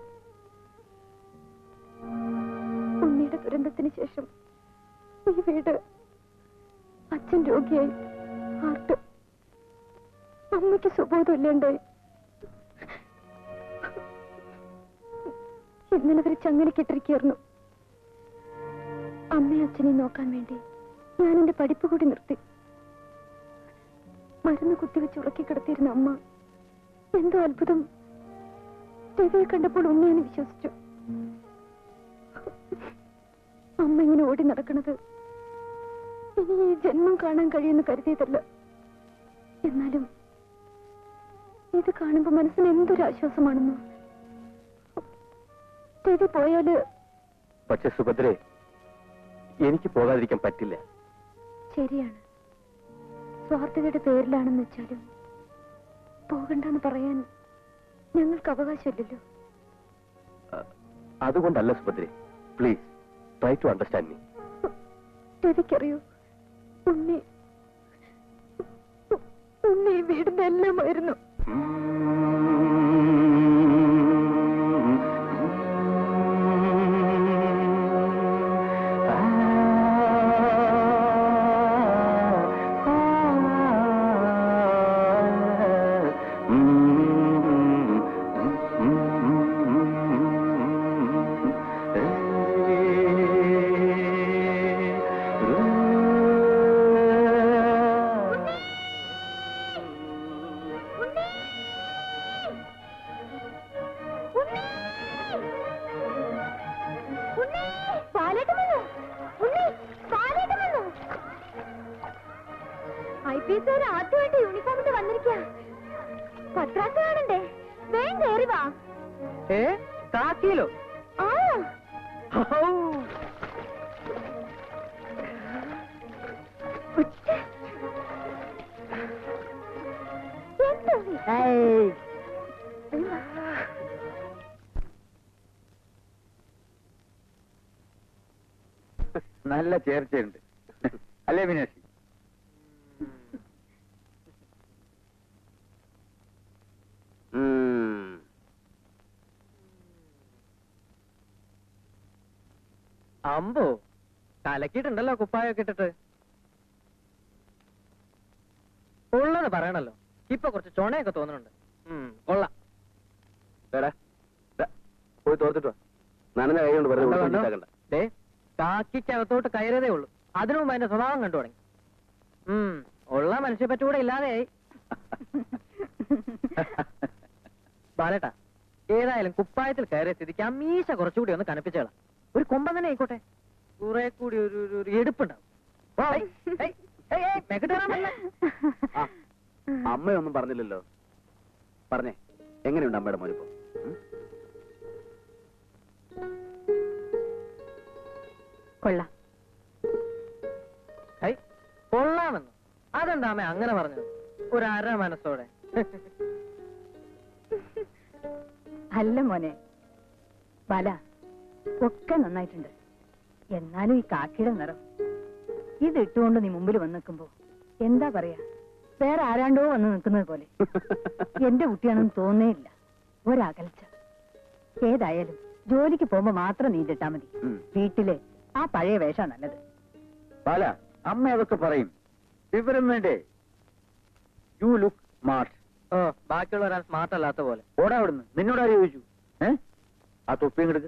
Speaker 1: ഉണ്ണിയുടെ ദുരന്തത്തിന് ശേഷം ഈ വീട് അച്ഛൻ രോഗിയായി ഹാർട്ട് അമ്മയ്ക്ക് സുബോധമില്ലാണ്ടായി ഇന്നലെ വരെ ചങ്ങലക്കിട്ടിരിക്കുന്നു അമ്മയും അച്ഛനെയും നോക്കാൻ വേണ്ടി ഞാൻ എന്റെ പഠിപ്പ് കൂടി നിർത്തി മരുന്ന് കുത്തിവെച്ച് ഉറക്കി കിടത്തിയിരുന്ന അമ്മ എന്തോ അത്ഭുതം രവിയെ കണ്ടപ്പോൾ ഉണ്ണിയെന്ന് വിശ്വസിച്ചു അമ്മ ഇങ്ങനെ ഓടി നടക്കണത് ഇനി ഈ ജന്മം കാണാൻ കഴിയുമെന്ന് കരുതിയതല്ല എന്നാലും ഇത് കാണുമ്പോ മനസ്സിന് എന്തൊരു ആശ്വാസമാണെന്നോ രവി പോയാല്
Speaker 5: പക്ഷെ സുഭദ്രെ എനിക്ക് പോകാതിരിക്കാൻ പറ്റില്ല
Speaker 1: ശരിയാണ് സ്വാർത്ഥതയുടെ പേരിലാണെന്ന് വെച്ചാലും പോകണ്ടെന്ന് പറയാൻ ഞങ്ങൾക്ക് അവകാശമില്ലല്ലോ
Speaker 5: അ- അതുകൊണ്ടല്ല സുഭദ്രെ please try to understand me
Speaker 1: രവിക്കറിയോ ഉണ്ണി ഉണ്ണി ഈ വീടിന്റെ എല്ലാമായിരുന്നു ഐ പി എസ് ആദ്യമായിട്ട് യൂണിഫോം ഇട്ട് വന്നിരിക്കുക പത്രാസ് കാണണ്ടേ വേഗം കയറി വാ
Speaker 3: ഏ കാക്കിയിലോ
Speaker 1: ആ ഉച്ച. എന്താ ഇത്?
Speaker 2: നല്ല ചേർച്ചയുണ്ട് അല്ലേ മീനാക്ഷി
Speaker 5: ഉം.
Speaker 3: അമ്പോ കലക്കിയിട്ടുണ്ടല്ലോ കുപ്പായൊക്കെ ഇട്ടിട്ട് ഉള്ളത് പറയണല്ലോ ഇപ്പൊ കുറച്ച് ചൊണയൊക്കെ തോന്നുന്നുണ്ട് ഉം, കൊള്ളാം
Speaker 5: എടാ, ദാ, പോയി തോർത്തിട്ട് വാ നനഞ്ഞ കൈ കൊണ്ട് വെറുതെ
Speaker 3: കണ്ടോ,
Speaker 5: ഉടുപ്പ്
Speaker 3: കണ്ടോ?
Speaker 5: ചീത്താക്കണ്ട.
Speaker 3: ദേ കാക്കിക്കകത്തോട്ട് കയറിയതേ ഉള്ളൂ അതിനു മുമ്പ് അതിന്റെ സ്വഭാവം കണ്ടു തുടങ്ങി ഉം ഉള്ള മനുഷ്യപ്പറ്റൂടെ ഇല്ലാതെയായി ബാലേട്ടാ ഏതായാലും കുപ്പായത്തിൽ കയറിയ സ്ഥിതിക്ക് ആ മീശ കുറച്ചുകൂടി ഒന്ന് കനപ്പിച്ചേളാം ഒരു കൊമ്പൻ തന്നെ ആയിക്കോട്ടെ കുറെ കൂടി ഒരു ഒരു- ഒരു എടുപ്പുണ്ടാവും ഓ, ഏയ്, ഏയ്, ഏയ്, ഏയ്, മെക്കിട്ട് വരാൻ പറ്റില്ല.
Speaker 5: ആ, അമ്മയൊന്നും പറഞ്ഞില്ലല്ലോ പറഞ്ഞേ എങ്ങനെയുണ്ട് അമ്മയുടെ മോനിപ്പോ ഉം?
Speaker 4: കൊള്ളാം
Speaker 3: ഹൈ, കൊള്ളാമെന്ന് അതെന്താ അമ്മ അങ്ങനെ പറഞ്ഞത് ഒരു അര മനസ്സോടെ
Speaker 4: അല്ല മോനെ ബല ഒക്കെ നന്നായിട്ടുണ്ട് എന്നാലും ഈ കാക്കിയുടെ നിറം ഇത് ഇട്ടുകൊണ്ട് നീ മുമ്പിൽ വന്ന് നിൽക്കുമ്പോ എന്താ പറയാ വേറെ ആരാണ്ടോ വന്ന് നിൽക്കുന്നത് പോലെ എന്റെ കുട്ടിയാണെന്ന് തോന്നേയില്ല ഒരകൽച്ച ഏതായാലും ജോലിക്ക് പോകുമ്പോ മാത്രം നീന്തിട്ടാ മതി
Speaker 2: ഉം.
Speaker 4: വീട്ടിലെ ആ പഴയ വേഷ നല്ലത്
Speaker 2: ബാല അമ്മ അതൊക്കെ പറയും വിവരം വേണ്ടേ യു ലുക്ക് സ്മാർട്ട്
Speaker 3: ഓ ബാക്കിയുള്ള ഒരാൾ സ്മാർട്ട് അല്ലാത്ത പോലെ
Speaker 2: ഓടാ അവിടുന്ന് നിന്നോട് ആര് ചോദിച്ചു ഏ ആ തൊപ്പിയും കിടക്ക്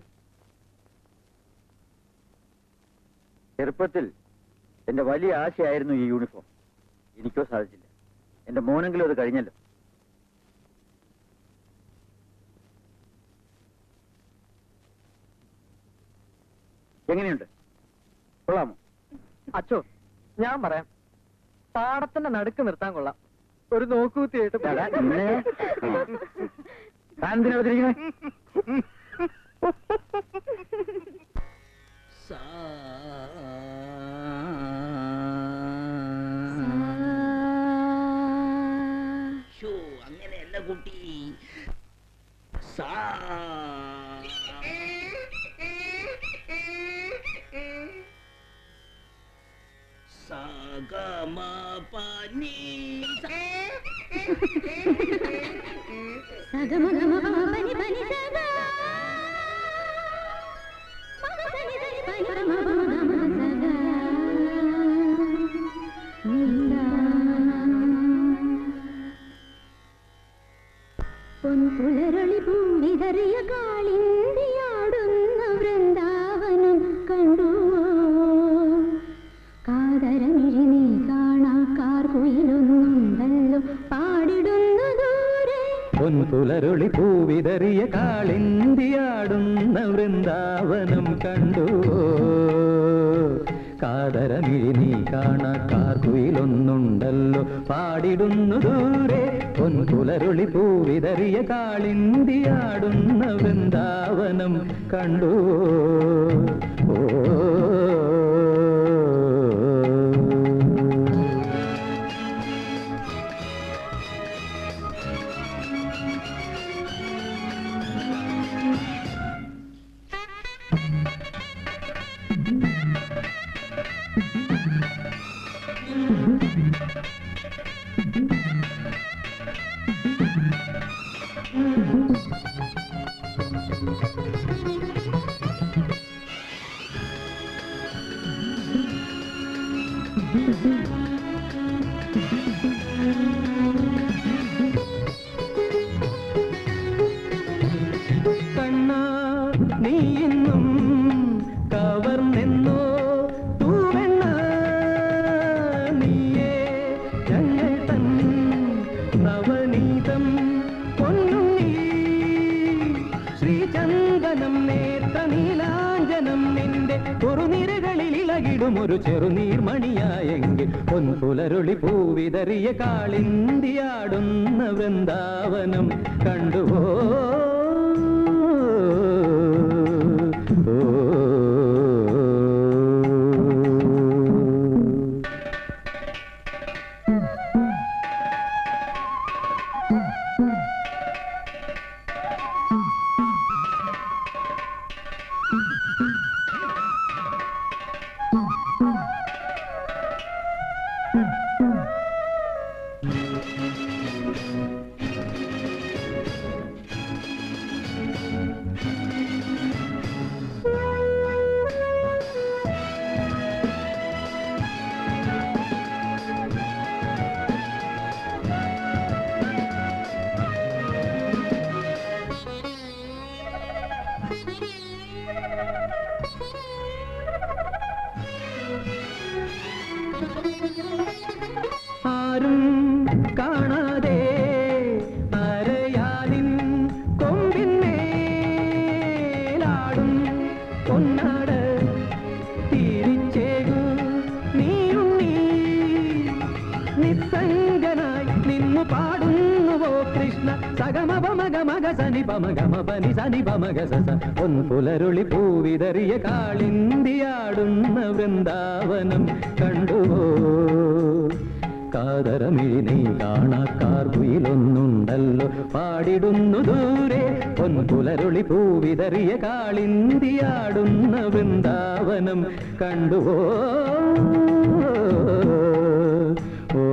Speaker 2: ചെറുപ്പത്തിൽ എന്റെ വലിയ ആശയായിരുന്നു ഈ യൂണിഫോം എനിക്കോ സാധിച്ചില്ല എന്റെ മോനെങ്കിലും അത് കഴിഞ്ഞല്ലോ എങ്ങനെയുണ്ട് കൊള്ളാമോ
Speaker 3: അച്ചോ ഞാൻ പറയാം പാടത്തിന്റെ നടുക്ക് നിർത്താൻ കൊള്ളാം ഒരു നോക്കൂത്തിയായിട്ട്
Speaker 2: എടാ, നിന്നെ താൻ എന്തിനാ വന്നിരിക്കുന്നെ?
Speaker 6: ഷോ അങ്ങനെയല്ല കുട്ടി സാ സഗമ പനി
Speaker 7: പൊൻപുലരളി ഭൂമിതറിയ കാളിന്തിയാടുന്ന വൃന്ദാവനം കണ്ടു കാതരമിഴി നീ കാണാ കാർകുയിലൊന്നുണ്ടല്ലോ പാടിടുന്നു ദൂരെ
Speaker 8: പൊൻപുലരുളി പൂവിതറിയ കാളിന്തിയാടുന്ന വൃന്ദാവനം കണ്ടു കാതരമിഴി നീ കാണാക്കാർക്കുയിലൊന്നുണ്ടല്ലോ പാടിടുന്നു ദൂരെ പൊൻപുലരുളി പൂവിതറിയ കാളിന്തിയാടുന്ന വൃന്ദാവനം കണ്ടു ഓ കണ്ണാ നീ ഇന്നും കവർന്നെന്നോ തൂവെണ്ണ നീയേ ഞങ്ങൾ തൻ നവനീതം പൊന്നുണ്ണി ശ്രീചന്ദനം നേത്ര നീലാഞ്ജനം നിന്റെ കുറുനിരകളിൽ ഇളകിടും ഒരു ചെറുനീർമണിയായെങ്കിൽ പൊൻപുലരുളി പൂവിതറിയ കാളിന്തിയാടുന്ന വൃന്ദാവനം കണ്ടുപോ
Speaker 7: ആ
Speaker 8: ഞാനും കാണാതെ അരയാലിൻ കൊമ്പിന്മേലാടും പൊന്നാട് തിരിച്ചേകു നീയുണ്ണി നിസ്സംഗനായി നിന്നു പാടുന്നുവോ കൃഷ്ണ സഗമപമഗ മഗ സനി പമഗമ പനി സനി പമഗ സസ പൊൻപുലരുളി പൂവിതറിയ കാളിന്തിയാടുന്ന വൃന്ദാവനം കണ്ടുവോ കാതരമിഴി നീ കാണാക്കാർ കുയിലൊന്നുണ്ടല്ലോ പാടിടുന്നു ദൂരെ പൊൻപുലരുളി പൂവിതറിയ കാളിന്തിയാടുന്ന വൃന്ദാവനം കണ്ടുവോ ഓ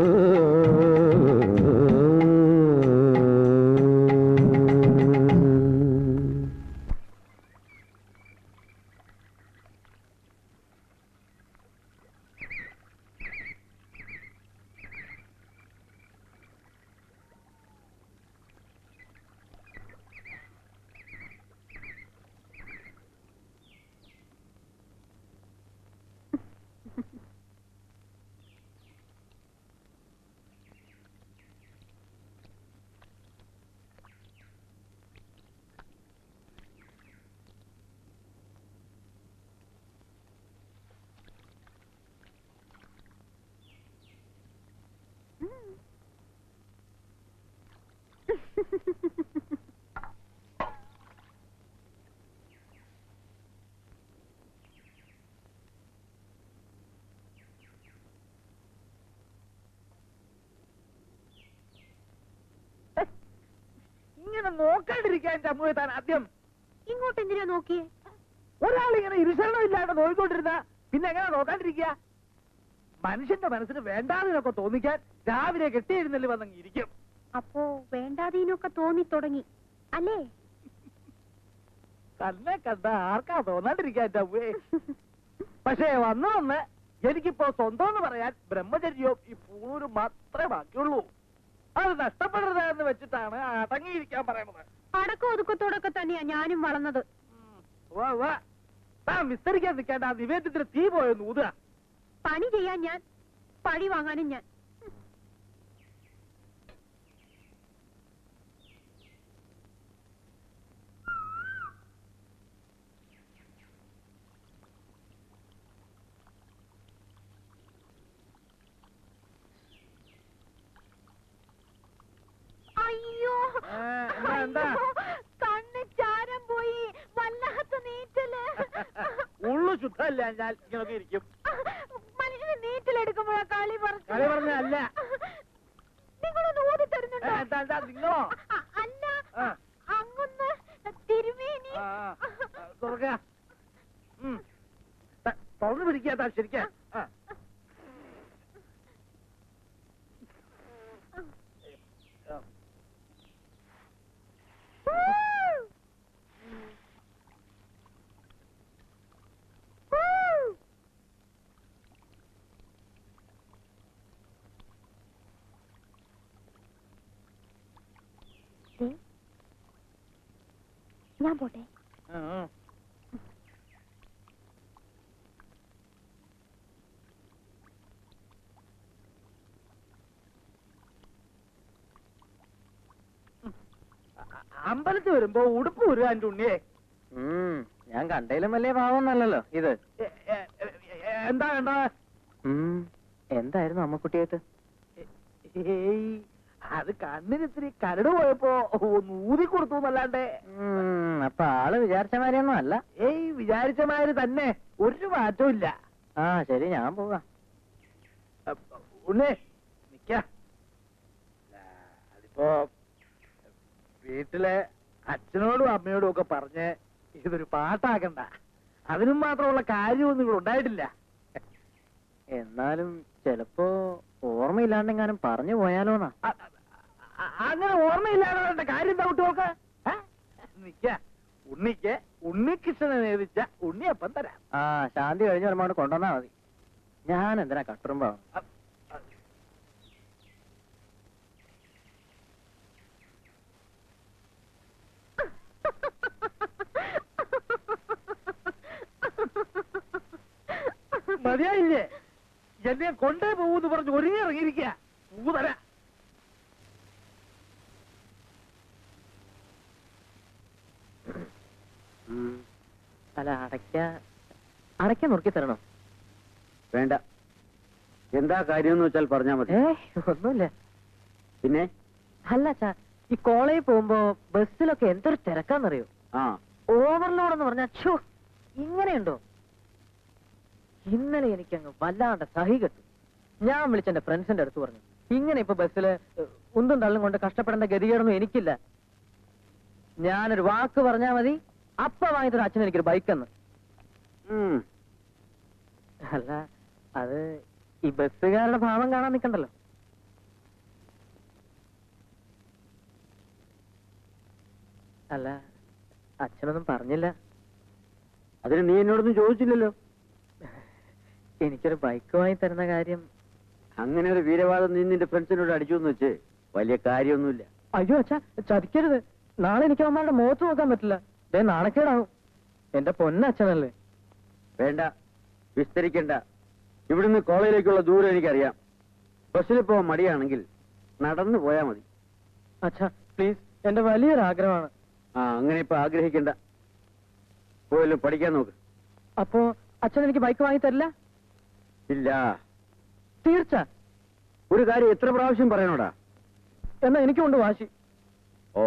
Speaker 3: ഇങ്ങനെ നോക്കാണ്ടിരിക്കാൻ ചമ്മുവെ താൻ ആദ്യം
Speaker 1: ഇങ്ങോട്ട് എന്തിനാ നോക്കിയേ
Speaker 3: ഒരാൾ ഇങ്ങനെ ഇരുശരണം ഇല്ലാണ്ട് നോക്കിക്കൊണ്ടിരുന്ന പിന്നെ എങ്ങനെ നോക്കാണ്ടിരിക്കുക മനുഷ്യന്റെ മനസ്സിന് വേണ്ടാതിനൊക്കെ തോന്നിക്കാൻ രാവിലെ കെട്ടിയിരുന്നല്ലേ വന്നങ്ങ് ഇരിക്കും
Speaker 1: അപ്പോ വേണ്ടാതീനൊക്കെ തോന്നി തുടങ്ങി അല്ലേ
Speaker 3: തന്നെ കണ്ട ആർക്കാ തോന്നാണ്ടിരിക്കാൻ ചമ്മുവേ പക്ഷേ വന്നു വന്ന് എനിക്കിപ്പോ സ്വന്തം എന്ന് പറയാൻ ബ്രഹ്മചര്യവും ഈ പൂണൂരും മാത്രമേ ബാക്കിയുള്ളൂ അത് നഷ്ടപ്പെടരുത് എന്ന് വെച്ചിട്ടാണ് അടങ്ങിയിരിക്കാൻ പറയണത്
Speaker 1: അടക്കം ഒതുക്കത്തോടൊക്കെ തന്നെയാ ഞാനും വളർന്നത്
Speaker 3: ഉം. ഉവ്വ, ഉവ്വ. താൻ വിസ്തരിക്കാൻ നിൽക്കേണ്ട ആ നിവേദ്യത്തിന് തീ പോയെന്ന് ഊതുക
Speaker 1: പണി ചെയ്യാൻ ഞാൻ പഴി വാങ്ങാനും ഞാൻ അയ്യോ
Speaker 3: ഏ, എന്താ, എന്താ?
Speaker 1: അയ്യോ, കണ്ണ് ചാരം പോയി വല്ലാത്ത നീറ്റല്
Speaker 3: ഉള്ളു ശുദ്ധമല്ല ഞാൻ ഇങ്ങനൊക്കെ ഇരിക്കും
Speaker 1: മനുഷ്യന് നീറ്റലെടുക്കുമ്പോഴാ കളി പറഞ്ഞു
Speaker 3: കളി പറഞ്ഞതല്ല.
Speaker 1: നിങ്ങളൊന്ന് ഊതി തരുന്നുണ്ടോ
Speaker 3: ഏ, എന്താ, എന്താ, നിങ്ങളോ?
Speaker 1: അ- അല്ല
Speaker 3: ആ.
Speaker 1: അങ്ങൊന്ന് തിരുമേനി
Speaker 3: ആ, ആ, ആ, തുറക്കുക ഉം. ത- തുറന്നു പിടിക്കാ ശരിക്കാ ആ. ആ.
Speaker 1: ദേ, ഞാൻ പോട്ടെ
Speaker 3: ആ, ആ. അ- അമ്പലത്തിൽ വരുമ്പോ ഉടുപ്പ് ഒരു എന്റെ ഉണ്ണിയെ
Speaker 2: ഉം, ഞാൻ കണ്ടതിലും വലിയ പാവമൊന്നല്ലല്ലോ ഇത്
Speaker 3: എ- എ- എ- എന്താ വേണ്ടത്
Speaker 2: ഉം, എന്തായിരുന്നു അമ്മക്കുട്ടിയായിട്ട്
Speaker 3: ഏയ് അത് കണ്ണിന് ഇത്തിരി കരട് പോയപ്പോ ഒന്ന് ഊതി കൊടുത്തു എന്നല്ലാണ്ട്
Speaker 2: ഉം, അപ്പൊ ആള് വിചാരിച്ച മാതിരിയൊന്നും അല്ല
Speaker 3: ഏയ് വിചാരിച്ച മാതിരി തന്നെ ഒരു മാറ്റവും ഇല്ല
Speaker 2: ആ ശരി ഞാൻ പോവാ
Speaker 3: അപ്പ- ഉണ്ണി നിക്ക അതിപ്പോ വീട്ടിലെ അച്ഛനോടും അമ്മയോടും ഒക്കെ പറഞ്ഞ് ഇതൊരു പാട്ടാക്കണ്ട അതിനും മാത്രമുള്ള കാര്യമൊന്നും ഇവിടെ ഉണ്ടായിട്ടില്ല
Speaker 2: എന്നാലും ചിലപ്പോ ഓർമ്മയില്ലാണ്ടെങ്ങാനും പറഞ്ഞു പോയാലോന്നാ
Speaker 3: അ- അ- അങ്ങനെ ഓർമ്മയില്ലാതെ കാര്യം എന്താ കുട്ടികൾക്ക് ഏ? നിക്ക ഉണ്ണിക്ക് ഉണ്ണികൃഷ്ണനെ നേദിച്ച ഉണ്ണിയപ്പം തരാം
Speaker 2: ആ ശാന്തി കഴിഞ്ഞ് വരുമ്പോൾ അങ്ങോട്ട് കൊണ്ടുവന്നാ മതി ഞാൻ എന്തിനാ കട്ടുറുമ്പോ
Speaker 3: അ- അ- മതിയായില്ലേ എന്നെ കൊണ്ടേ പോകൂന്ന് പറഞ്ഞ് ഒരുങ്ങി ഇറങ്ങിയിരിക്കുക പൂതര
Speaker 9: അല്ല അടയ്ക്ക അടയ്ക്ക നുറുക്കി തരണോ
Speaker 2: വേണ്ട എന്താ കാര്യം എന്ന് വെച്ചാൽ പറഞ്ഞാ മതി
Speaker 9: ഏ ഒന്നുമില്ല
Speaker 2: പിന്നെ
Speaker 9: അല്ല അച്ഛാ ഈ കോളേജിൽ പോകുമ്പോ ബസ്സിലൊക്കെ എന്തൊരു തിരക്കാന്നറിയോ
Speaker 2: ആ
Speaker 9: ഓവർലോഡ് എന്ന് പറഞ്ഞാ ഛോ ഇങ്ങനെയുണ്ടോ ഇന്നലെ എനിക്കങ്ങ് വല്ലാണ്ട് സഹി കെട്ടു ഞാൻ വിളിച്ചെന്റെ ഫ്രണ്ട്സിന്റെ അടുത്ത് പറഞ്ഞു ഇങ്ങനെ ഇപ്പൊ ബസ്സില് ഏഹ്, ഉന്തും തള്ളും കൊണ്ട് കഷ്ടപ്പെടേണ്ട ഗതികേടൊന്നും എനിക്കില്ല ഞാനൊരു വാക്ക് പറഞ്ഞാ മതി അപ്പ വാങ്ങിത്തൊരു അച്ഛൻ എനിക്കൊരു ബൈക്കെന്ന്
Speaker 2: ഉം.
Speaker 9: അല്ല അത് ഈ ബസ്സുകാരുടെ ഭാവം കാണാൻ നിക്കണ്ടല്ലോ അല്ല അച്ഛനൊന്നും പറഞ്ഞില്ല
Speaker 2: അതിന് നീ എന്നോടൊന്നും ചോദിച്ചില്ലല്ലോ
Speaker 9: എനിക്കൊരു ബൈക്ക് വാങ്ങി തരുന്ന കാര്യം
Speaker 2: അങ്ങനെ ഒരു വീരവാദം നീ നിന്റെ ഫ്രണ്ട്സിനോട് അടിച്ചു എന്ന് വെച്ച് വലിയ കാര്യമൊന്നുമില്ല
Speaker 9: അയ്യോ അച്ഛാ ചതിക്കരുത് നാളെ എനിക്ക് അവന്മാരുടെ മുഖത്ത് നോക്കാൻ പറ്റില്ല ദേ നാണക്കേടാവും എന്റെ പൊന്നച്ഛനല്ലേ
Speaker 2: വേണ്ട വിസ്തരിക്കണ്ട ഇവിടുന്ന് കോളേജിലേക്കുള്ള ദൂരം എനിക്കറിയാം ബസ്സിൽ പോകാൻ മടിയാണെങ്കിൽ നടന്നു പോയാ മതി
Speaker 9: അച്ഛാ പ്ലീസ് എന്റെ വലിയൊരു ആഗ്രഹമാണ്
Speaker 2: ആ അങ്ങനെ ഇപ്പൊ ആഗ്രഹിക്കണ്ട പോയല്ലോ പഠിക്കാൻ നോക്ക്
Speaker 9: അപ്പോ അച്ഛൻ എനിക്ക് ബൈക്ക് വാങ്ങി തരില്ല
Speaker 2: ഇല്ല
Speaker 9: തീർച്ച
Speaker 2: ഒരു കാര്യം എത്ര പ്രാവശ്യം പറയണോടാ
Speaker 9: എന്നാ എനിക്കുണ്ട് വാശി
Speaker 2: ഓ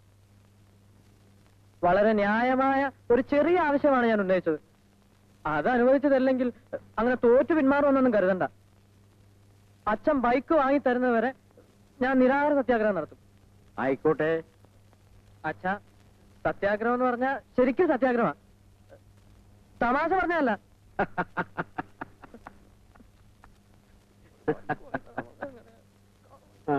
Speaker 9: വളരെ ന്യായമായ ഒരു ചെറിയ ആവശ്യമാണ് ഞാൻ ഉന്നയിച്ചത് അത് അനുവദിച്ചതല്ലെങ്കിൽ അങ്ങനെ തോറ്റു പിന്മാറുമെന്നൊന്നും കരുതണ്ട അച്ഛൻ ബൈക്ക് വാങ്ങി തരുന്നവരെ ഞാൻ നിരാഹാര സത്യാഗ്രഹം നടത്തും
Speaker 2: ആയിക്കോട്ടെ
Speaker 9: അച്ഛ സത്യാഗ്രഹം എന്ന് പറഞ്ഞാൽ ശരിക്കും സത്യാഗ്രഹമാണ് തമാശ പറഞ്ഞല്ല
Speaker 2: ആ.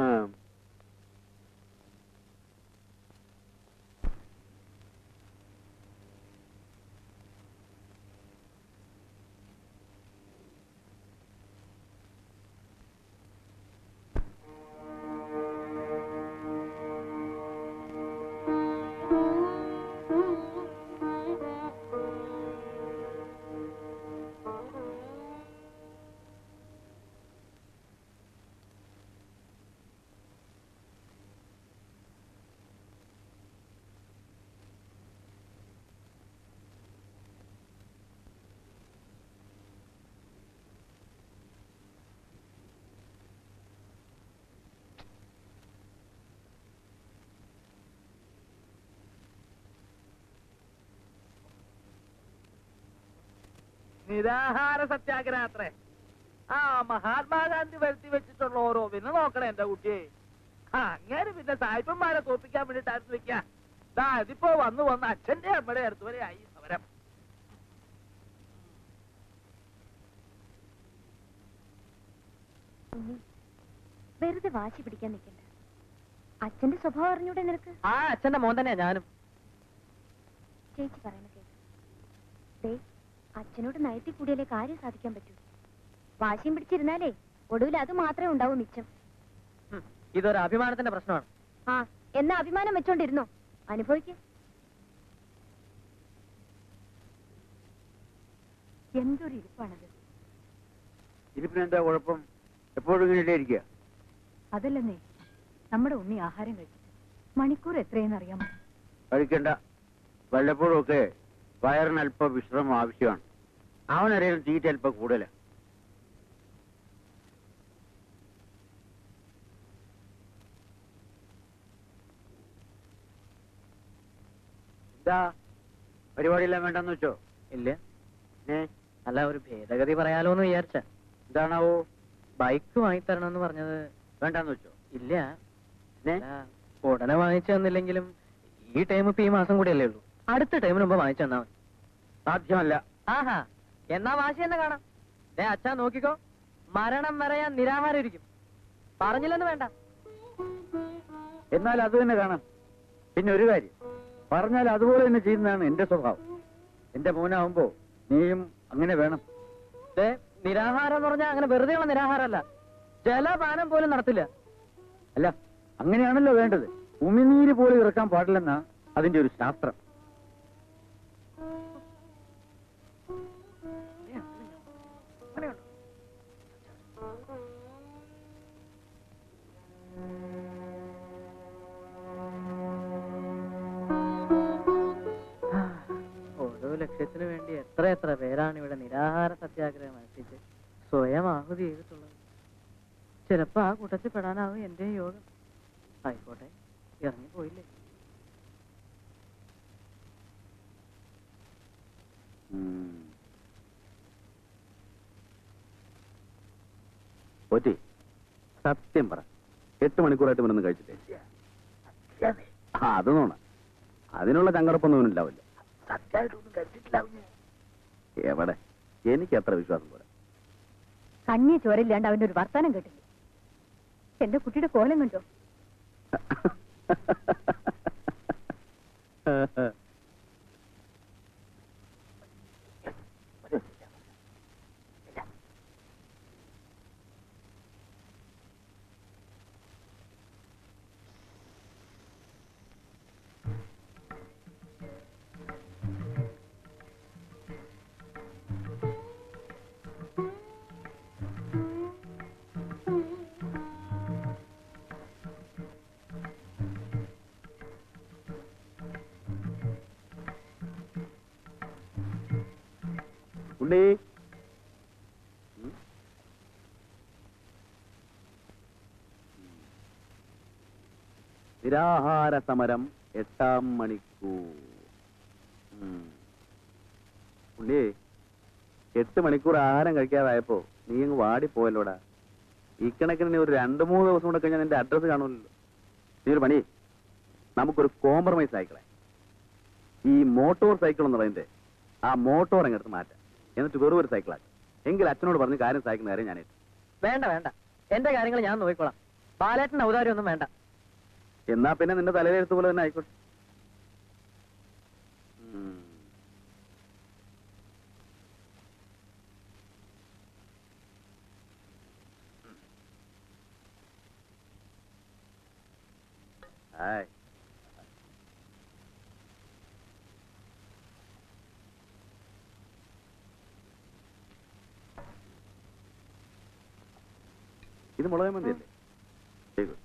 Speaker 3: നിരാഹാര സത്യാഗ്രഹത്രേ ആ മഹാത്മാഗാന്ധി വരുത്തി വെച്ചിട്ടുള്ള ഓരോ പിന്നെ നോക്കണേ എന്റെ കുട്ടിയെ ആ, അങ്ങനെ പിന്നെ സായിപ്പന്മാരെ തോപ്പിക്കാൻ വേണ്ടിട്ടായിരുന്നു വെക്ക ദാ ഇതിപ്പോ വന്നു വന്ന് അച്ഛന്റെ അമ്മയുടെ അടുത്ത് വരെ ആയി സമരം
Speaker 1: ഉണ്ണി, വെറുതെ വാശി പിടിക്കാൻ നിൽക്കണ്ട അച്ഛന്റെ സ്വഭാവം അറിഞ്ഞൂടെ നിനക്ക്
Speaker 9: ആ അച്ഛന്റെ മോൻ തന്നെയാ ഞാനും
Speaker 1: ചേച്ചി പറയുന്ന കേട്ടു ദേ അച്ഛനോട് നയത്തി കൂടിയാലേ കാര്യം സാധിക്കാൻ പറ്റൂ വാശിയും പിടിച്ചിരുന്നാലേ ഒടുവിൽ അത് മാത്രമേ ഉണ്ടാവൂ മിച്ചം
Speaker 9: ഉം, ഇതൊരു അഭിമാനത്തിന്റെ പ്രശ്നമാണ്
Speaker 1: ആ എന്നാ അഭിമാനം വെച്ചോണ്ടിരുന്നോ അനുഭവിക്ക് എന്തൊരു ഇരിപ്പാണത്
Speaker 2: ഇരിപ്പിനെന്താ കുഴപ്പം എപ്പോഴും ഇങ്ങനെ ഇരിക്കുക
Speaker 1: അതല്ലെന്നേ നമ്മുടെ ഉണ്ണി ആഹാരം കഴിച്ചിട്ട് മണിക്കൂർ എത്രയെന്ന് അറിയാമോ
Speaker 2: കഴിക്കണ്ട വല്ലപ്പോഴും ഒക്കെ വയറിന് അല്പം വിശ്രമം ആവശ്യമാണ് അവനറിയാൻ തീറ്റ അല്പം കൂടുതലാ എന്താ പരിപാടിയെല്ലാം വേണ്ടെന്ന് വെച്ചോ
Speaker 9: ഇല്ല
Speaker 2: ഏ
Speaker 9: അല്ല ഒരു ഭേദഗതി പറയാലോ എന്ന് വിചാരിച്ച
Speaker 2: എന്താണാവോ
Speaker 9: ബൈക്ക് വാങ്ങിത്തരണമെന്ന് പറഞ്ഞത്
Speaker 2: വേണ്ടെന്ന് വെച്ചോ
Speaker 9: ഇല്ല
Speaker 2: ഏ
Speaker 9: അല്ല, ഉടനെ വാങ്ങിച്ചു തന്നില്ലെങ്കിലും ഈ ടൈം ഇപ്പൊ ഈ മാസം കൂടിയല്ലേ ഉള്ളൂ അടുത്ത ടൈമിന് മുമ്പ് വാങ്ങിച്ചു തന്നാ മതി
Speaker 2: സാധ്യമല്ല
Speaker 9: ആഹാ എന്നാ വാശി തന്നെ കാണാം ദേ അച്ഛാ നോക്കിക്കോ മരണം വരെ ഞാൻ നിരാഹാരം ഇരിക്കും പറഞ്ഞില്ലെന്ന് വേണ്ട
Speaker 2: എന്നാൽ അത് തന്നെ കാണാം പിന്നെ ഒരു കാര്യം പറഞ്ഞാൽ അതുപോലെ തന്നെ ചെയ്യുന്നതാണ് എന്റെ സ്വഭാവം എന്റെ മോനാവുമ്പോ നീയും അങ്ങനെ വേണം
Speaker 9: ദേ നിരാഹാരം എന്ന് പറഞ്ഞാൽ അങ്ങനെ വെറുതെയുള്ള നിരാഹാരമല്ല ജലപാനം പോലും നടത്തില്ല
Speaker 2: അല്ല അങ്ങനെയാണല്ലോ വേണ്ടത് ഉമിനീര് പോലും ഇറക്കാൻ പാടില്ലെന്നാ അതിന്റെ ഒരു ശാസ്ത്രം
Speaker 9: സ്വയം ആഹുതി ചെയ്തിട്ടുള്ളത് ചിലപ്പോ ആ കൂട്ടത്തിൽ പെടാനാവും എന്റെ യോഗം ആയിക്കോട്ടെ ഇറങ്ങി പോയില്ലേ
Speaker 5: പോറ്റി സത്യം പറ എട്ട് മണിക്കൂറായിട്ട് ഇവനൊന്നും കഴിച്ചിട്ടേ ആ അത് നോണ അതിനുള്ള ചങ്കടപ്പൊന്നും ഇവനുണ്ടാവില്ല
Speaker 3: സത്യമായിട്ടൊന്നും കഴിച്ചിട്ടില്ല
Speaker 5: എവിടെ എനിക്ക് അത്ര വിശ്വാസം പോരാ
Speaker 1: കണ്ണി ചോരയില്ലാണ്ട് അവന്റെ ഒരു വർത്താനം കേട്ടില്ല എന്റെ കുട്ടിയുടെ കോലം കണ്ടോ
Speaker 5: ഉണ്ണി ഉം. നിരാഹാര സമരം എട്ടാം മണിക്കൂർ ഉം. ഉണ്ണി എട്ട് മണിക്കൂർ ആഹാരം കഴിക്കാതായപ്പോ നീ അങ്ങ് വാടിപ്പോയല്ലോടാ ഈ കണക്കിന് നീ ഒരു രണ്ട് മൂന്ന് ദിവസം കൂടെ കഴിഞ്ഞാൽ നിന്റെ അഡ്രസ്സ് കാണുമല്ലോ നീ ഒരു പണി നമുക്കൊരു കോംപ്രമൈസ് ആയിക്കളെ ഈ മോട്ടോർ സൈക്കിൾ എന്ന് പറയുന്നത് ആ മോട്ടോർ അങ്ങെടുത്ത് മാറ്റാം എന്നിട്ട് വെറും ഒരു സൈക്കിളാക്കി എങ്കിൽ അച്ഛനോട് പറഞ്ഞ് കാര്യം സഹായിക്കുന്ന കാര്യം ഞാൻ ഏറ്റു.
Speaker 9: വേണ്ട വേണ്ട എന്റെ കാര്യങ്ങൾ ഞാൻ നോക്കിക്കോളാം ബാലേട്ടൻ ഔദാര്യം ഒന്നും വേണ്ട
Speaker 5: എന്നാ പിന്നെ നിന്റെ തലയിലെഴുത്ത് പോലെ തന്നെ ആയിക്കോട്ടെ ഉം. ഹായ് ഇത് മുളക് മന്തിയല്ലേ ശരി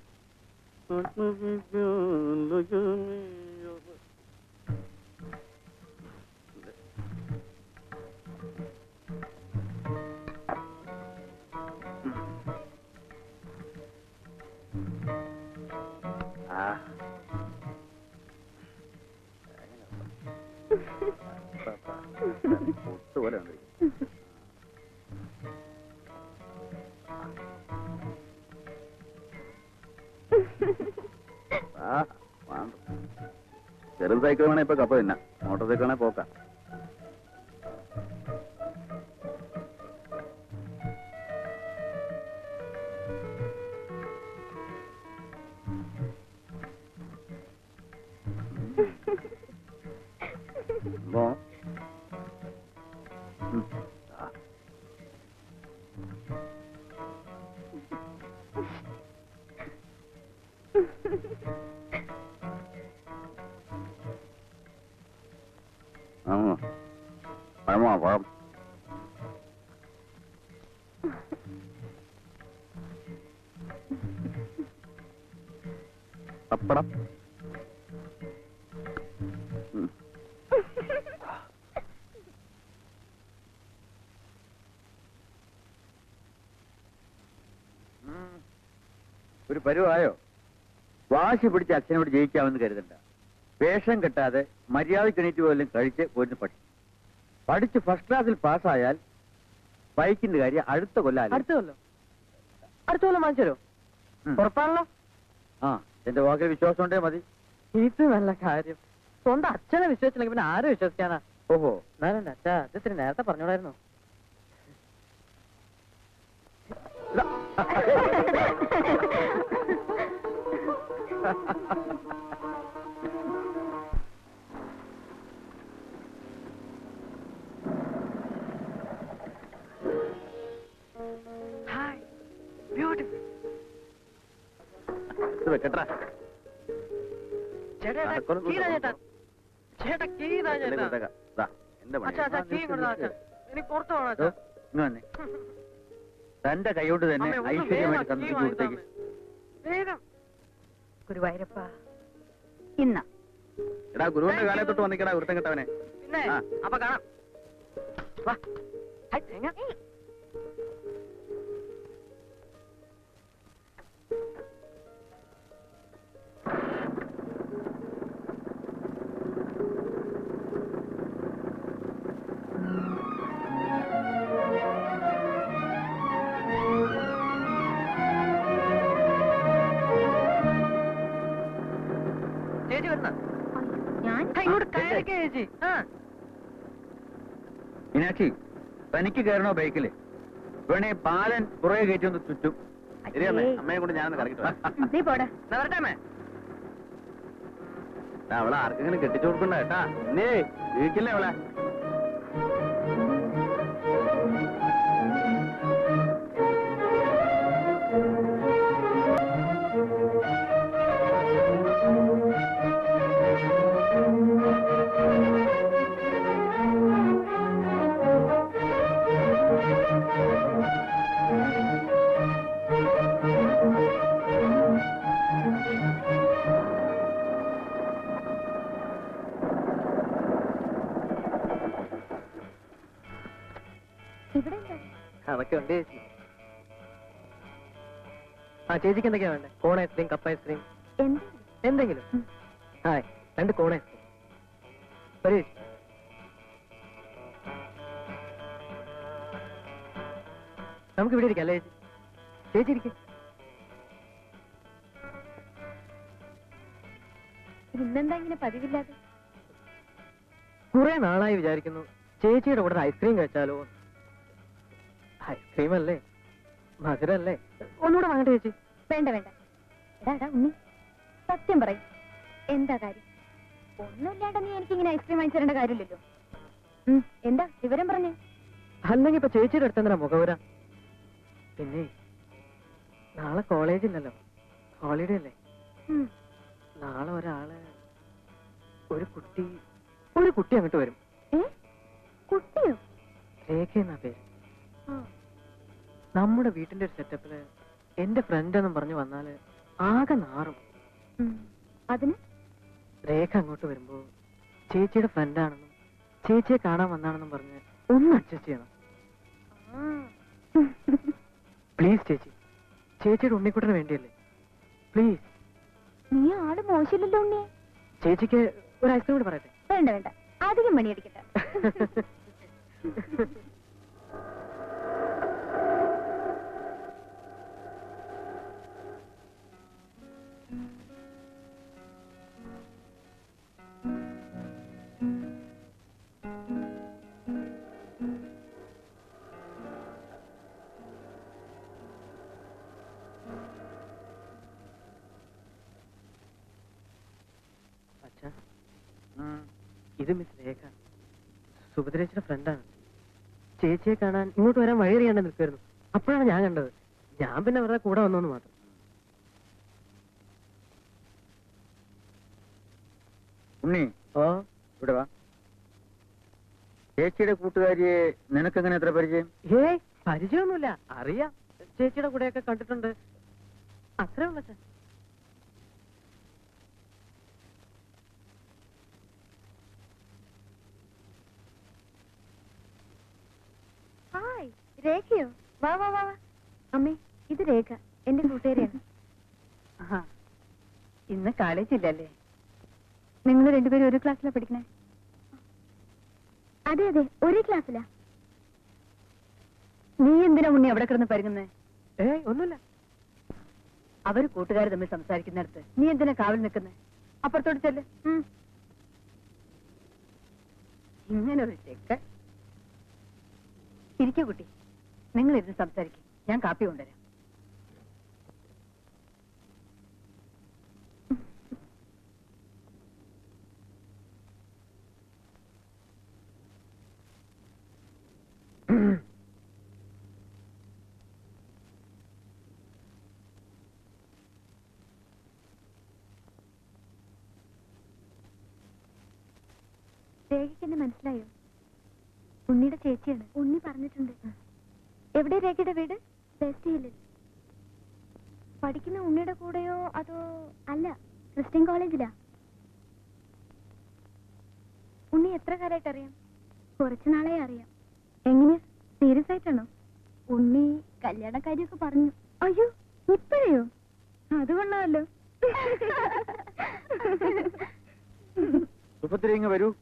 Speaker 5: ആ. ഒട്ടുപോലെ ഉണ്ട്. ആ, വേണ്ട. ചെറു സൈക്കിൾ വേണേ ഇപ്പൊ കപ്പ തിന്നാ മോട്ടോർ സൈക്കിൾ വേണേ പോക്കാം ബോ. ഉം. ആ. ആ. പഴമോ പഴം പപ്പടം ഉം.
Speaker 2: ഉം. ഒരു പരുവായോ വാശി പിടിച്ച് അച്ഛനോട് ജയിക്കാമെന്ന് കരുതണ്ട വേഷം കെട്ടാതെ മര്യാദയ്ക്ക് എണീറ്റ് പോലും കഴിച്ച് പോരുന്ന് പഠി പഠിച്ച് ഫസ്റ്റ് ക്ലാസ്സിൽ പാസ്സായാൽ ബൈക്കിന്റെ കാര്യം അടുത്ത കൊല്ലം
Speaker 9: അടുത്ത കൊല്ലം അടുത്ത കൊല്ലം വാങ്ങിച്ചു തരോ ഉറപ്പാണല്ലോ
Speaker 2: ആ എന്റെ വാക്കിൽ വിശ്വാസം ഉണ്ടേ മതി
Speaker 9: ഇത് നല്ല കാര്യം സ്വന്തം അച്ഛനെ വിശ്വസിച്ചില്ലെങ്കിൽ പിന്നെ ആരും വിശ്വസിക്കാനാ
Speaker 2: ഓഹോ
Speaker 9: എന്നാലും അച്ഛാ ഇത് ഇത്തിരി നേരത്തെ പറഞ്ഞോടായിരുന്നു
Speaker 2: ഇത് വെക്കട്ടാ
Speaker 9: ചേട്ടാ
Speaker 2: ആ,
Speaker 9: ചേട്ടാ,
Speaker 2: കൊള്ളു,
Speaker 9: കീ താ
Speaker 2: കൊള്ളു.
Speaker 9: ചേട്ടാ ചേട്ടാ കീ താ
Speaker 2: ഇതിലേക്ക്
Speaker 9: ചേട്ടാ
Speaker 2: കൊടുത്തേക്കാം. ദാ, എന്റെ പണി.
Speaker 9: അച്ഛാ അച്ഛാ കീ കൊടുത്താ അച്ഛാ എനിക്ക് പുറത്ത് പോകണം
Speaker 2: ദോ,
Speaker 9: അച്ഛാ
Speaker 2: ഇങ്ങ് വന്നേ. തന്റെ കൈകൊണ്ട് തന്നെ
Speaker 9: അമ്മേ, ഒന്ന്
Speaker 2: ഐശ്വര്യമായിട്ട്
Speaker 9: വേഗം കീ
Speaker 2: തന്നിട്ട് കൊടുത്തേക്ക്
Speaker 9: വാങ്ങിത്താ വേഗം
Speaker 1: ഗുരുവായൂരപ്പ ഇന്ന
Speaker 5: എടാ ഗുരുവിന്റെ കാലേ തൊട്ട് വന്നിക്കടാ വൃത്തം കെട്ടവനെ
Speaker 9: പിന്നെ
Speaker 5: ആ.
Speaker 9: അപ്പൊ കാണാം വാ ഹൈ, തേങ്ങ. ഇങ്ങോട്ട് കയറിക്കേ ചേച്ചി ആ
Speaker 2: മീനാക്ഷി തനിക്ക് കയറണോ ബൈക്കില് വേണേ പാലൻ പുറകെ കയറ്റി ഒന്ന് ചുറ്റും
Speaker 1: ശരി അമ്മേ.
Speaker 5: അമ്മയെ കൊണ്ട് ഞാനൊന്ന് കറങ്ങിട്ട്
Speaker 1: നീ പോടാ
Speaker 9: എന്നാ വരട്ടെ അമ്മേ
Speaker 5: അവളെ ആർക്കെങ്കിലും കെട്ടിച്ചു കൊടുക്കണ്ട കേട്ടാ നീ വീട്ടില്ലേ അവളെ
Speaker 1: ഇവിടെ എന്താ
Speaker 9: അതൊക്കെ ഉണ്ട് ചേച്ചി ആ ചേച്ചിക്ക് എന്തൊക്കെയാ വേണ്ടേ കോൺ ഐസ്ക്രീം കപ്പ് ഐസ്ക്രീം
Speaker 1: എന്ത്
Speaker 9: എന്തെങ്കിലും ഹായ് രണ്ട് കോൺ ഐസ്ക്രീം വരൂ ചേച്ചി. നമുക്ക് ഇവിടെ ഇരിക്കാം അല്ലേ ചേച്ചി ചേച്ചി ഇരിക്കും
Speaker 1: ഇന്നെന്താ ഇങ്ങനെ പതിവില്ലാതെ
Speaker 9: കുറെ നാളായി വിചാരിക്കുന്നു ചേച്ചിയുടെ കൂടെ ഐസ്ക്രീം കഴിച്ചാലോ ഐസ്ക്രീം അല്ലേ മധുരല്ലേ ഒന്നുകൂടെ വാങ്ങട്ടെ ചേച്ചി
Speaker 1: വേണ്ട വേണ്ട എടാ എടാ ഉണ്ണി സത്യം പറയും എന്താ കാര്യം ഒന്നുമില്ലാണ്ട് നീ എനിക്ക് ഇങ്ങനെ ഐസ്ക്രീം വാങ്ങിച്ചു തരേണ്ട കാര്യമില്ലല്ലോ ഉം, എന്താ വിവരം പറഞ്ഞേ
Speaker 9: അല്ലെങ്കിൽ ഇപ്പൊ ചേച്ചിയുടെ അടുത്ത് എന്തിനാ മുഖവുര പിന്നെ നാളെ കോളേജില്ലല്ലോ ഹോളിഡേ അല്ലേ
Speaker 1: ഉം,
Speaker 9: നാളെ ഒരാള് ഒരു കുട്ടി ഒരു കുട്ടി അങ്ങോട്ട് വരും
Speaker 1: ഏ കുട്ടിയോ
Speaker 9: രേഖ എന്നാ പേര്
Speaker 1: ആ,
Speaker 9: നമ്മുടെ വീട്ടിന്റെ ഒരു സെറ്റപ്പില് എന്റെ ഫ്രണ്ട് എന്നും പറഞ്ഞു വന്നാല് ആകെ നാറും
Speaker 1: ഉം, അതിന്
Speaker 9: രേഖ അങ്ങോട്ട് വരുമ്പോ ചേച്ചിയുടെ ഫ്രണ്ടാണെന്നും ചേച്ചിയെ കാണാൻ വന്നാണെന്നും പറഞ്ഞ് ഒന്ന് അഡ്ജസ്റ്റ് ചെയ്യണം പ്ലീസ് ചേച്ചി ചേച്ചിയുടെ ഉണ്ണിക്കുട്ടന് വേണ്ടിയല്ലേ പ്ലീസ്
Speaker 1: നീ ആള് മോശമില്ലല്ലോ ഉണ്ണിയെ
Speaker 9: ചേച്ചിക്ക് ഒരു ഐസ്ക്രീം കൂടി പറയട്ടെ
Speaker 1: വേണ്ട വേണ്ട അധികം പണിയടിക്കട്ടെ
Speaker 9: അച്ഛാ ഇത് മിസ് രേഖ സുഭദ്രേച്ചിയുടെ ഫ്രണ്ടാണ് ചേച്ചിയെ കാണാൻ ഇങ്ങോട്ട് വരാൻ വഴി അറിയാണ്ട് നിൽക്കുമായിരുന്നു അപ്പോഴാണ് ഞാൻ കണ്ടത് ഞാൻ പിന്നെ അവരുടെ കൂടെ വന്നോന്ന് മാത്രം
Speaker 2: ഉണ്ണി
Speaker 9: ഓ
Speaker 2: ഇവിടെ വാ ചേച്ചിയുടെ കൂട്ടുകാരിയെ നിനക്കെങ്ങനെ എത്ര പരിചയം
Speaker 9: ഏയ് പരിചയമൊന്നുമില്ല അറിയാം ചേച്ചിയുടെ കൂടെയൊക്കെ കണ്ടിട്ടുണ്ട് അത്രേ ഉള്ളു അച്ഛാ
Speaker 1: ഹായ് രേഖയോ വാ വാ വാ വാ അമ്മേ ഇത് രേഖ എന്റെ കൂട്ടുകാരിയാണ്
Speaker 4: ഇന്ന് കോളേജില്ലല്ലേ
Speaker 1: നിങ്ങൾ രണ്ടുപേരും ഒരു ക്ലാസ്സിലാ പഠിക്കണേ അതെ അതെ ഒരേ ക്ലാസ്സിലാ
Speaker 4: നീ എന്തിനാ ഉണ്ണി അവിടെ കിടന്ന് പരുങ്ങുന്നേ
Speaker 9: ഏയ് ഒന്നുമില്ല
Speaker 4: അവര് കൂട്ടുകാർ തമ്മിൽ സംസാരിക്കുന്നിടത്ത് നീ എന്തിനാ കാവൽ നിൽക്കുന്നേ അപ്പുറത്തോട്ട് ചെല്ല്
Speaker 1: ഉം.
Speaker 4: ഇങ്ങനൊരു ചെക്കൻ ഇരിക്കൂ കുട്ടി നിങ്ങൾ ഇരുന്ന് സംസാരിക്കും ഞാൻ കാപ്പി കൊണ്ടുവരാം
Speaker 1: രേഖയ്ക്ക് എന്നെ മനസ്സിലായോ ഉണ്ണിയുടെ ചേച്ചിയാണ് ഉണ്ണി പറഞ്ഞിട്ടുണ്ട് എവിടെ രേഖയുടെ വീട് വെസ്റ്റ് ഹില്ലിൽ പഠിക്കുന്ന ഉണ്ണിയുടെ കൂടെയോ അതോ അല്ല ക്രിസ്ത്യൻ കോളേജിലാ ഉണ്ണി എത്ര കാലമായിട്ട് അറിയാം കുറച്ചു നാളെ അറിയാം എങ്ങനെയാ സീരിയസ് ആയിട്ടാണോ ഉണ്ണി കല്യാണക്കാരിയൊക്കെ പറഞ്ഞു അയ്യോ ഇപ്പോഴയോ അത് കൊള്ളാമല്ലോ
Speaker 2: സുഭദ്ര ഇങ്ങ് വരൂ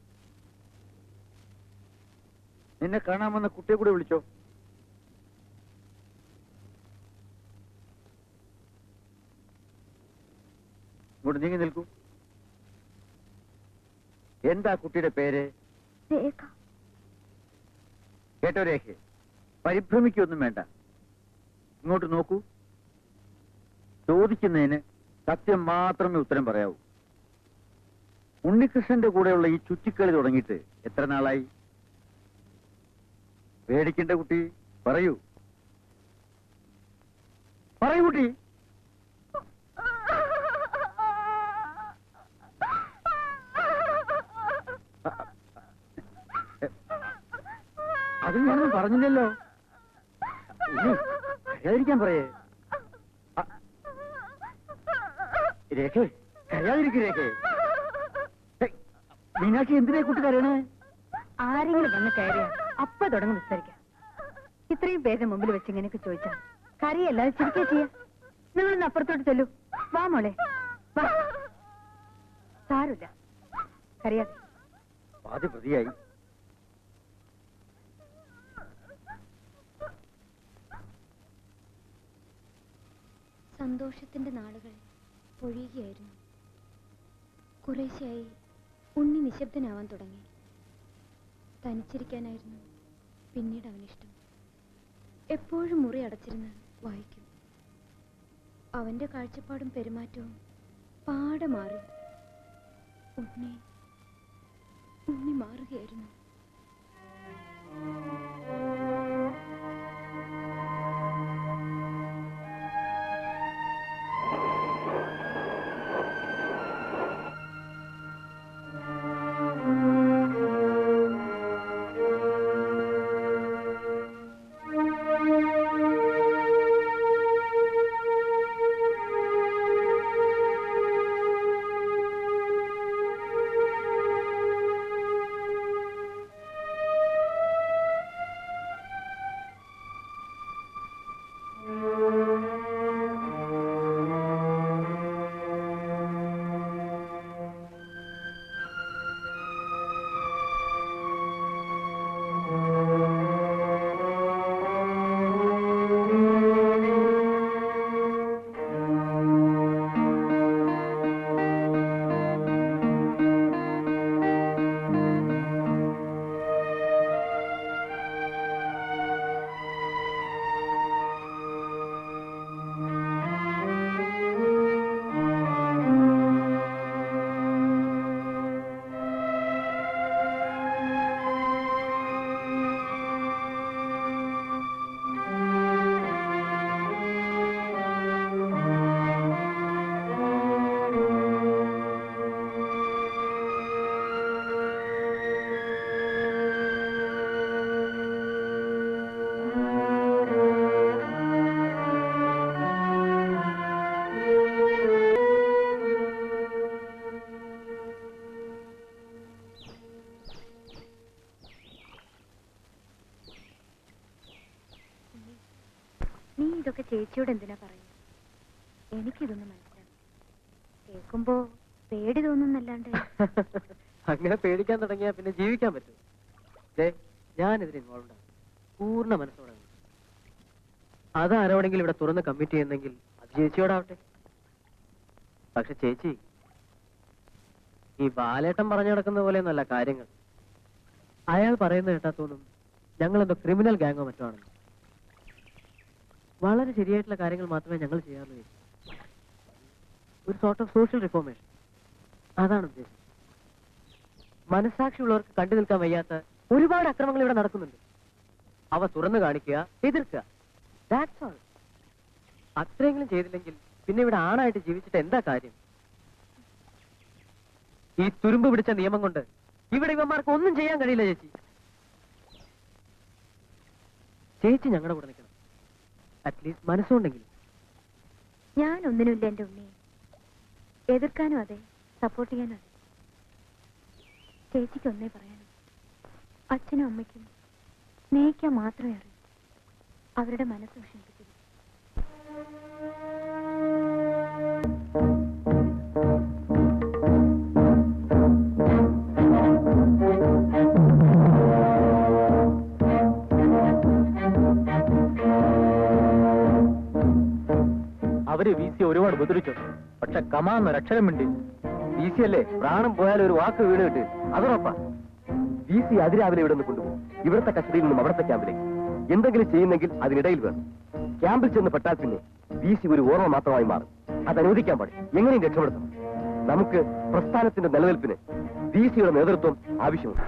Speaker 2: നിന്നെ കാണാമെന്ന കുട്ടിയെ കൂടെ വിളിച്ചോ ഇങ്ങോട്ട് നീങ്ങി നിൽക്കൂ എന്താ കുട്ടിയുടെ പേര്
Speaker 7: രേഖ
Speaker 2: കേട്ടോ രേഖ പരിഭ്രമിക്കൊന്നും വേണ്ട ഇങ്ങോട്ട് നോക്കൂ ചോദിക്കുന്നതിന് സത്യം മാത്രമേ ഉത്തരം പറയാവൂ ഉണ്ണികൃഷ്ണന്റെ കൂടെയുള്ള ഈ ചുറ്റിക്കളി തുടങ്ങിയിട്ട് എത്ര നാളായി പേടിക്കണ്ട കുട്ടി പറയൂ പറയൂ കുട്ടി അത് ഞാനൊന്നും പറഞ്ഞില്ലല്ലോ ഇനി കരയാതിരിക്കാൻ പറയേ അ- രേഖേ കരയാതിരിക്കും രേഖേ ഹേയ്, മീനാക്ഷി എന്തിനാ ഈ കുട്ടി കരയണേ
Speaker 4: ആരെങ്കിലും വന്ന് കയറിയ അപ്പ തുടങ്ങി വിസ്തരിക്കാം ഇത്രയും പേരുടെ മുമ്പിൽ വെച്ച് ഇങ്ങനെയൊക്കെ ചോദിച്ചാ കറിയല്ലാതെ ചിരിക്കുക ചെയ്യാ നിങ്ങളൊന്ന് അപ്പുറത്തോട്ട് ചെല്ലൂ വാ മോളെ വാ സാരമില്ല കറിയാതെ
Speaker 2: പാതി പ്രതിയായി
Speaker 7: സന്തോഷത്തിന്റെ നാളുകൾ ഒഴിയുകയായിരുന്നു കുറേശ്ശെയായി ഉണ്ണി നിശബ്ദനാവാൻ തുടങ്ങി തനിച്ചിരിക്കാനായിരുന്നു പിന്നീട് അവനിഷ്ടം എപ്പോഴും മുറി അടച്ചിരുന്ന് വായിക്കും അവന്റെ കാഴ്ചപ്പാടും പെരുമാറ്റവും പാടെ മാറി ഉണ്ണി ഉണ്ണി മാറുകയായിരുന്നു
Speaker 4: നീ ഇതൊക്കെ ചേച്ചിയോട് എന്തിനാ പറയുന്നത് എനിക്കിതൊന്നും മനസ്സിലാവും കേൾക്കുമ്പോ പേടി തോന്നുന്നല്ലാണ്ട്
Speaker 9: അങ്ങനെ പേടിക്കാൻ തുടങ്ങിയാൽ പിന്നെ ജീവിക്കാൻ പറ്റും ദേ, ഞാനിതിൽ ഇൻവോൾവ് ആണ് പൂർണ്ണ മനസ്സോടെ ആണ്. അതാരോടെങ്കിലും ഇവിടെ തുറന്ന് കമ്മിറ്റ് ചെയ്യുന്നെങ്കിൽ അത് ചേച്ചിയോടാവട്ടെ പക്ഷെ ചേച്ചി ഈ ബാലേട്ടൻ പറഞ്ഞു നടക്കുന്ന പോലെയൊന്നുമല്ല കാര്യങ്ങൾ അയാൾ പറയുന്നത് കേട്ടാ തോന്നും ഞങ്ങൾ എന്തോ ക്രിമിനൽ ഗാങ്ങോ മറ്റോ ആണെന്ന് വളരെ ശരിയായിട്ടുള്ള കാര്യങ്ങൾ മാത്രമേ ഞങ്ങൾ ചെയ്യാറുള്ളൂ ചേച്ചി. ഒരു സോർട്ട് ഓഫ് സോഷ്യൽ റിഫോർമേഷൻ അതാണ് ഉദ്ദേശം മനസാക്ഷിയുള്ളവർക്ക് കണ്ടു നിൽക്കാൻ വയ്യാത്ത ഒരുപാട് അക്രമങ്ങൾ ഇവിടെ നടക്കുന്നുണ്ട് അവ തുറന്നു കാണിക്കുക എതിർക്കുക ദാറ്റ്സ് ഓൾ അത്രയെങ്കിലും ചെയ്തില്ലെങ്കിൽ പിന്നെ ഇവിടെ ആണായിട്ട് ജീവിച്ചിട്ട് എന്താ കാര്യം ഈ തുരുമ്പ് പിടിച്ച നിയമം കൊണ്ട് ഇവിടെ ഇവന്മാർക്ക് ഒന്നും ചെയ്യാൻ കഴിയില്ല ചേച്ചി ചേച്ചി ഞങ്ങളുടെ കൂടെ നിൽക്കണം അറ്റ്ലീസ്റ്റ് മനസ്സുണ്ടെങ്കിലും
Speaker 4: ഞാൻ ഒന്നിനുമില്ല എന്റെ ഉണ്ണി എതിർക്കാനും അതെ സപ്പോർട്ട് ചെയ്യാനും അതെ ചേച്ചിക്ക് ഒന്നേ പറയാനും അച്ഛനും അമ്മയ്ക്കും സ്നേഹിക്കാൻ മാത്രമേ അറിയൂ അവരുടെ മനസ്സ് വിഷമിപ്പിക്കരുത്
Speaker 3: അവര് വീശി ഒരുപാട് ഉപദ്രവിച്ചു പക്ഷെ കമാന്നൊരക്ഷരം വേണ്ടി
Speaker 5: വി സി അല്ലേ പ്രാണം പോയാൽ ഒരു വാക്ക് വീണ് കിട്ട് അതുറപ്പാ വി സി അതിരാവിലെ ഇവിടെ നിന്ന് കൊണ്ടുപോകും ഇവിടുത്തെ കസ്റ്റഡിയിൽ നിന്നും അവിടുത്തെ ക്യാമ്പിലേക്ക് എന്തെങ്കിലും ചെയ്യുന്നെങ്കിൽ അതിനിടയിൽ വേണം ക്യാമ്പിൽ ചെന്ന് പെട്ടാൽ പിന്നെ വി സി ഒരു ഓർമ്മ മാത്രമായി മാറും അത് അനുവദിക്കാൻ പാടില്ല എങ്ങനെയും രക്ഷപ്പെടുത്തണം നമുക്ക് പ്രസ്ഥാനത്തിന്റെ നിലനിൽപ്പിന് വി സിയുടെ നേതൃത്വം ആവശ്യമുണ്ട്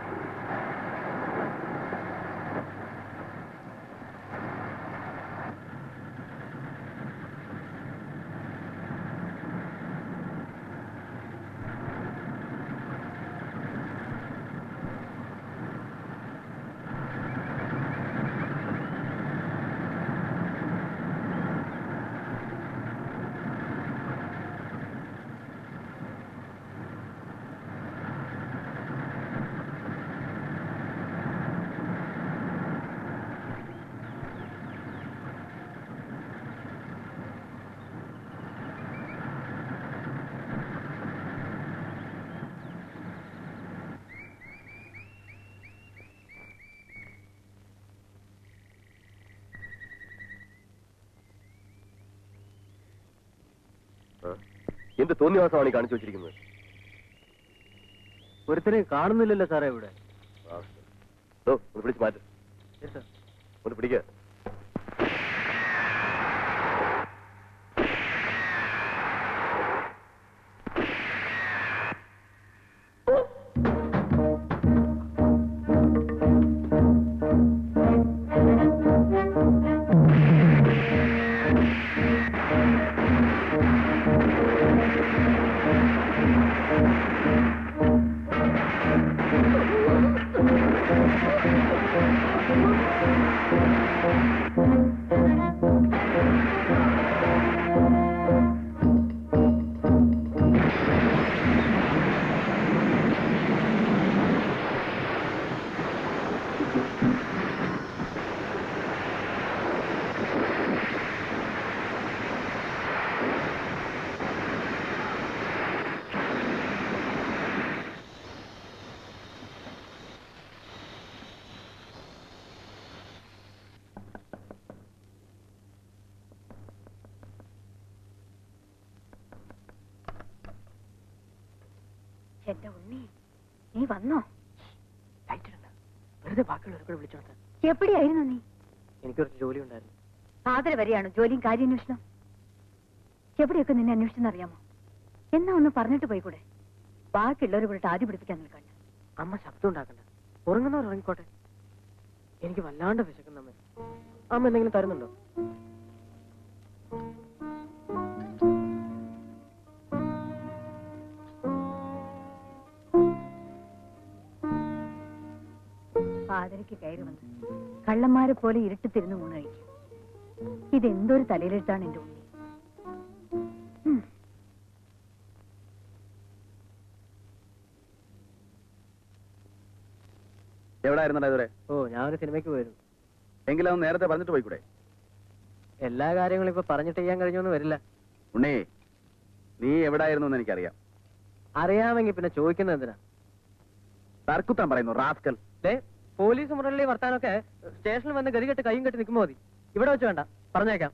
Speaker 5: എന്ത് തോന്നിവാസമാണ് ഈ കാണിച്ചു വെച്ചിരിക്കുന്നത്
Speaker 9: ഒരുത്തരെ കാണുന്നില്ലല്ലോ സാറേ ഇവിടെ
Speaker 5: ആ, ദോ, ഒന്ന് പിടിച്ച് മാറ്റ് ഒന്ന് പിടിക്കുക
Speaker 4: എന്റെ ഉണ്ണി നീ വന്നോ
Speaker 9: വെറുതെ ബാക്കിയുള്ളവരെ കൂടെ വിളിച്ചോട്ടെ
Speaker 4: എവിടെയായിരുന്നു നീ
Speaker 9: എനിക്ക് കുറച്ച് ജോലി ഉണ്ടായിരുന്നു
Speaker 4: ഫാദർ വരെയാണോ ജോലിയും കാര്യാന്വേഷണം എവിടെയൊക്കെ നിന്നെ അന്വേഷിച്ചെന്നറിയാമോ എന്നാ ഒന്ന് പറഞ്ഞിട്ട് പോയിക്കൂടെ ബാക്കിയുള്ളവരെ കൂടെ ആദ്യം പിടിപ്പിക്കാൻ നിൽക്കണ്ട
Speaker 9: അമ്മ ശബ്ദം ഉണ്ടാക്കണ്ട ഉറങ്ങുന്നവർ ഉറങ്ങിക്കോട്ടെ എനിക്ക് വല്ലാണ്ട് വിശക്കുന്ന അമ്മ അമ്മ എന്തെങ്കിലും തരുന്നുണ്ടോ
Speaker 4: പാതിരയ്ക്ക് കയറി വന്ന് കള്ളന്മാരെ പോലെ ഇരുട്ടത്തിരുന്ന് ഊണ് കഴിക്കും ഇതെന്തൊരു തലയിലെടുത്താണ് എന്റെ ഉണ്ണി ഉം.
Speaker 10: എവിടെ ആയിരുന്നടാ ഇതുവരെ
Speaker 9: ഓ ഞാൻ ഒരു സിനിമയ്ക്ക് പോയിരുന്നു
Speaker 10: എങ്കിലും അവൻ നേരത്തെ പറഞ്ഞിട്ട് പോയിക്കൂടെ
Speaker 9: എല്ലാ കാര്യങ്ങളും ഇപ്പൊ പറഞ്ഞിട്ട് ചെയ്യാൻ കഴിഞ്ഞൊന്നും വരില്ല
Speaker 10: ഉണ്ണി നീ എവിടായിരുന്നു എന്ന് എനിക്കറിയാം
Speaker 9: അറിയാമെങ്കിൽ പിന്നെ ചോദിക്കുന്നത് എന്തിനാ
Speaker 10: തർക്കുത്തം പറയുന്നു റാസ്കൽ
Speaker 9: ദേ പോലീസ് മുറലിലെ വർത്താനൊക്കെ സ്റ്റേഷനിൽ വന്ന് ഗതികെട്ട് കൈയും കെട്ടി നിൽക്കുമ്പോ മതി ഇവിടെ വെച്ച് വേണ്ട പറഞ്ഞേക്കാം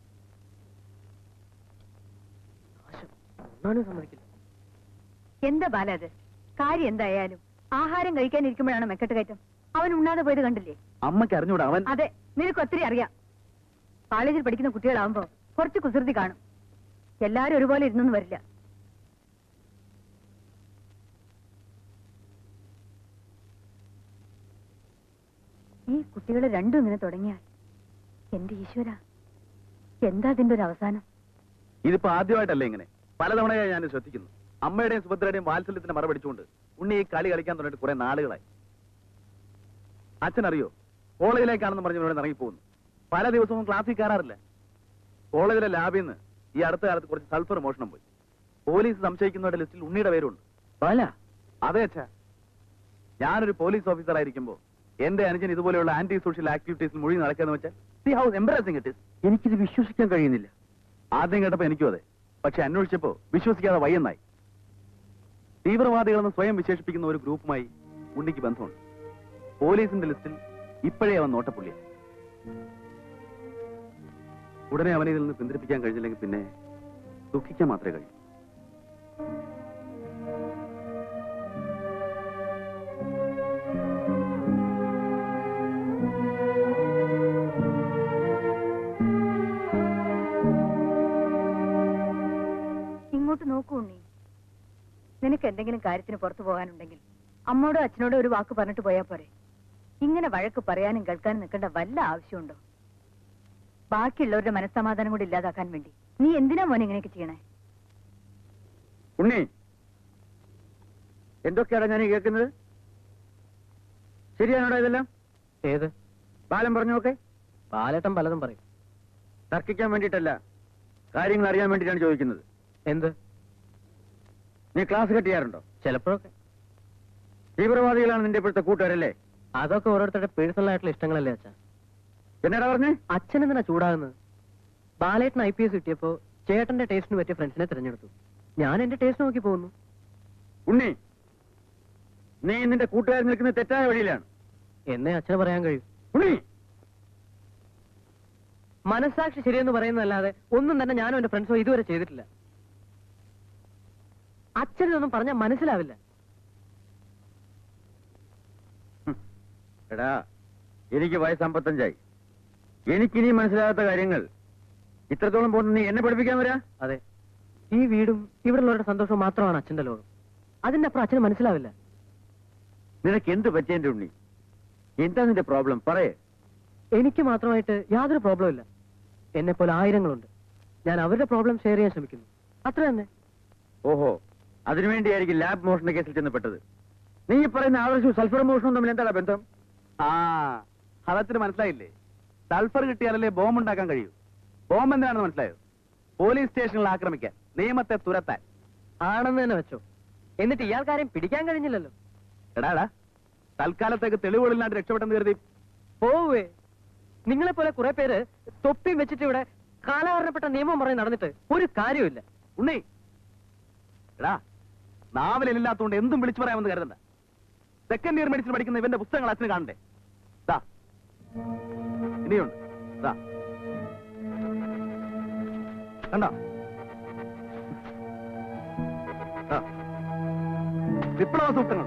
Speaker 9: നാശം. ഒന്നാനും സമ്മതിക്കില്ല
Speaker 4: എന്താ ബാല അത് കാര്യം എന്തായാലും ആഹാരം കഴിക്കാനിരിക്കുമ്പോഴാണ് മെക്കെട്ട് കയറ്റം അവൻ ഉണ്ണാതെ പോയത് കണ്ടില്ലേ
Speaker 10: അമ്മയ്ക്ക് അറിഞ്ഞൂടാ അവൻ
Speaker 4: അതെ നിനക്ക് ഒത്തിരി അറിയാം കോളേജിൽ പഠിക്കുന്ന കുട്ടികളാവുമ്പോ കുറച്ച് കുസൃതി കാണും എല്ലാരും ഒരുപോലെ ഇരുന്നൊന്നും വരില്ല ഈ കുട്ടികൾ രണ്ടും ഇങ്ങനെ തുടങ്ങിയാൽ എന്റെ ഈശ്വര എന്താ അതിന്റെ ഒരു അവസാനം
Speaker 10: ഇതിപ്പോ ആദ്യമായിട്ടല്ലേ ഇങ്ങനെ പലതവണയായി ഞാൻ ശ്രദ്ധിക്കുന്നു അമ്മയുടെയും സുഭദ്രയുടെയും വാത്സല്യത്തിന്റെ മറപടിച്ചുകൊണ്ട് ഉണ്ണി ഈ കളി കളിക്കാൻ തുടങ്ങിയിട്ട് കുറെ നാളുകളായി അച്ഛൻ അറിയോ കോളേജിലേക്കാണെന്ന് പറഞ്ഞ് ഇവിടെ ഇറങ്ങിപ്പോകുന്നു പല ദിവസവും ക്ലാസ്സിൽ കയറാറില്ല കോളേജിലെ ലാബിൽ നിന്ന് ഈ അടുത്ത കാലത്ത് കുറച്ച് സൾഫർ മോഷണം പോയി പോലീസ് സംശയിക്കുന്നവരുടെ ലിസ്റ്റിൽ ഉണ്ണിയുടെ പേരുണ്ട്
Speaker 2: ബാല
Speaker 10: അതെ അച്ഛാ ഞാനൊരു പോലീസ് ഓഫീസർ ആയിരിക്കുമ്പോ എന്റെ അനുജൻ ഇതുപോലെയുള്ള ആന്റി സോഷ്യൽ ആക്ടിവിറ്റീസിൽ മുഴുകി നടക്കാന്ന് വെച്ചാൽ സി ഹൗസ് എംബറാസിംഗ് ഇറ്റ്
Speaker 2: എനിക്കിത് വിശ്വസിക്കാൻ കഴിയുന്നില്ല
Speaker 10: ആദ്യം കേട്ടപ്പോ എനിക്കും അതെ പക്ഷെ അന്വേഷിച്ചപ്പോ വിശ്വസിക്കാതെ വയ്യെന്നായി തീവ്രവാദികളെന്ന് സ്വയം വിശേഷിപ്പിക്കുന്ന ഒരു ഗ്രൂപ്പുമായി ഉണ്ണിക്ക് ബന്ധമുണ്ട് പോലീസിന്റെ ലിസ്റ്റിൽ ഇപ്പോഴേ അവൻ നോട്ടപ്പുള്ളിയ ഉടനെ അവനെ ഇതിൽ നിന്ന് പിന്തിരിപ്പിക്കാൻ കഴിഞ്ഞില്ലെങ്കിൽ പിന്നെ ദുഃഖിക്കാൻ മാത്രമേ കഴിയൂ
Speaker 4: അങ്ങോട്ട് നോക്കൂ ഉണ്ണി നിനക്ക് എന്തെങ്കിലും കാര്യത്തിന് പുറത്തു പോകാനുണ്ടെങ്കിൽ അമ്മോടോ അച്ഛനോടോ ഒരു വാക്ക് പറഞ്ഞിട്ട് പോയാ പോരെ ഇങ്ങനെ വഴക്ക് പറയാനും കേൾക്കാനും നിൽക്കേണ്ട വല്ല ആവശ്യമുണ്ടോ ബാക്കിയുള്ളവരുടെ മനസ്സമാധാനം കൂടി ഇല്ലാതാക്കാൻ വേണ്ടി നീ എന്തിനാ മോനെ ഇങ്ങനെയൊക്കെ ചെയ്യണേ
Speaker 2: ഉണ്ണി എന്തൊക്കെയാണ് ഞാൻ ഈ കേൾക്കുന്നത് ശരിയാണോടാ ഇതെല്ലാം
Speaker 9: ഏത്
Speaker 2: ബാലൻ പറഞ്ഞു നോക്കെ
Speaker 9: ബാലേട്ടൻ പലതും പറയും
Speaker 2: തർക്കിക്കാൻ വേണ്ടിയിട്ടല്ല കാര്യങ്ങൾ അറിയാൻ വേണ്ടിയിട്ടാണ് ചോദിക്കുന്നത്
Speaker 9: എന്ത്
Speaker 2: നീ ക്ലാസ് കട്ട് ചെയ്യാറുണ്ടോ
Speaker 9: ചിലപ്പോഴൊക്കെ
Speaker 2: തീവ്രവാദികളാണ് നിന്റെ ഇപ്പോഴത്തെ കൂട്ടുകാരല്ലേ
Speaker 9: അതൊക്കെ ഓരോരുത്തരുടെ പേഴ്സണൽ ആയിട്ടുള്ള ഇഷ്ടങ്ങളല്ലേ അച്ഛാ
Speaker 2: എന്നാടാ പറഞ്ഞേ
Speaker 9: അച്ഛൻ എന്തിനാ ചൂടാകുന്നത് ബാലേട്ടൻ ഐ പി എസ് കിട്ടിയപ്പോ ചേട്ടന്റെ ടേസ്റ്റിന് പറ്റിയ ഫ്രണ്ട്സിനെ തിരഞ്ഞെടുത്തു ഞാൻ എന്റെ ടേസ്റ്റ് നോക്കി പോകുന്നു
Speaker 2: ഉണ്ണി നീ നിന്റെ കൂട്ടുകാരൻ നിൽക്കുന്ന തെറ്റായ വഴിയിലാണ്
Speaker 9: എന്നേ അച്ഛന് പറയാൻ കഴിയും
Speaker 2: ഉണ്ണി
Speaker 9: മനസ്സാക്ഷി ശരിയെന്ന് പറയുന്നതല്ലാതെ ഒന്നും തന്നെ ഞാനും എന്റെ ഫ്രണ്ട്സോ ഇതുവരെ ചെയ്തിട്ടില്ല അച്ഛനൊന്നും പറഞ്ഞാൽ മനസ്സിലാവില്ല
Speaker 2: ഹും. എടാ എനിക്ക് വയസ്സ് അമ്പത്തഞ്ചായി എനിക്കിനി മനസ്സിലാകാത്ത കാര്യങ്ങൾ ഇത്രത്തോളം പോകുന്ന നീ എന്നെ പഠിപ്പിക്കാൻ വരാ
Speaker 9: അതെ ഈ വീടും ഇവിടെ ഉള്ളവരുടെ സന്തോഷവും മാത്രമാണ് അച്ഛന്റെ ലോകം അതിന്റെ അപ്പുറം അച്ഛന് മനസ്സിലാവില്ല
Speaker 2: നിനക്ക് എന്ത് പറ്റിയെന്റെ ഉണ്ണി എന്താ നിന്റെ പ്രോബ്ലം പറയേ
Speaker 9: എനിക്ക് മാത്രമായിട്ട് യാതൊരു പ്രോബ്ലം ഇല്ല എന്നെ പോലെ ആയിരങ്ങളുണ്ട് ഞാൻ അവരുടെ പ്രോബ്ലം ഷെയർ ചെയ്യാൻ ശ്രമിക്കുന്നു അത്ര തന്നെ
Speaker 2: ഓഹോ അതിനുവേണ്ടിയായിരിക്കും ലാബ് മോഷണ കേസിൽ ചെന്ന് പെട്ടത് നീ ഈ പറയുന്ന ആദർശവും സൾഫർ മോഷണവും തമ്മിൽ എന്താണ് ബന്ധം
Speaker 10: ആ ഹളത്തിന് മനസ്സിലായില്ലേ സൾഫർ കിട്ടിയാലല്ലേ ബോംബ് ഉണ്ടാക്കാൻ കഴിയൂ ബോംബ് എന്തിനാണെന്ന് മനസ്സിലായോ പോലീസ് സ്റ്റേഷനിൽ ആക്രമിക്കാൻ നിയമത്തെ തുരത്താൻ
Speaker 9: ആണെന്ന് തന്നെ വെച്ചോ എന്നിട്ട് ഇയാൾക്കാരെയും പിടിക്കാൻ കഴിഞ്ഞില്ലല്ലോ
Speaker 10: എടാടാ തൽക്കാലത്തേക്ക് തെളിവുകളില്ലാണ്ട് രക്ഷപ്പെട്ടെന്ന് കരുതി
Speaker 9: പോവേ നിങ്ങളെ പോലെ കുറെ പേര് തൊപ്പിയും വെച്ചിട്ട് ഇവിടെ കാലഹരണപ്പെട്ട നിയമം പറഞ്ഞ് നടന്നിട്ട് ഒരു കാര്യമില്ല
Speaker 10: ഉണ്ണി എടാ നാവലില്ലാത്തതുകൊണ്ട് എന്തും വിളിച്ചു പറയാമെന്ന് കരുതണ്ട സെക്കൻഡ് ഇയർ മെഡിസിൻ പഠിക്കുന്ന ഇവന്റെ പുസ്തകങ്ങൾ അച്ഛന് കാണണ്ടേ ദാ ഇനിയുണ്ട് ദാ കണ്ടോ ദാ. വിപ്ലവ സൂക്തങ്ങൾ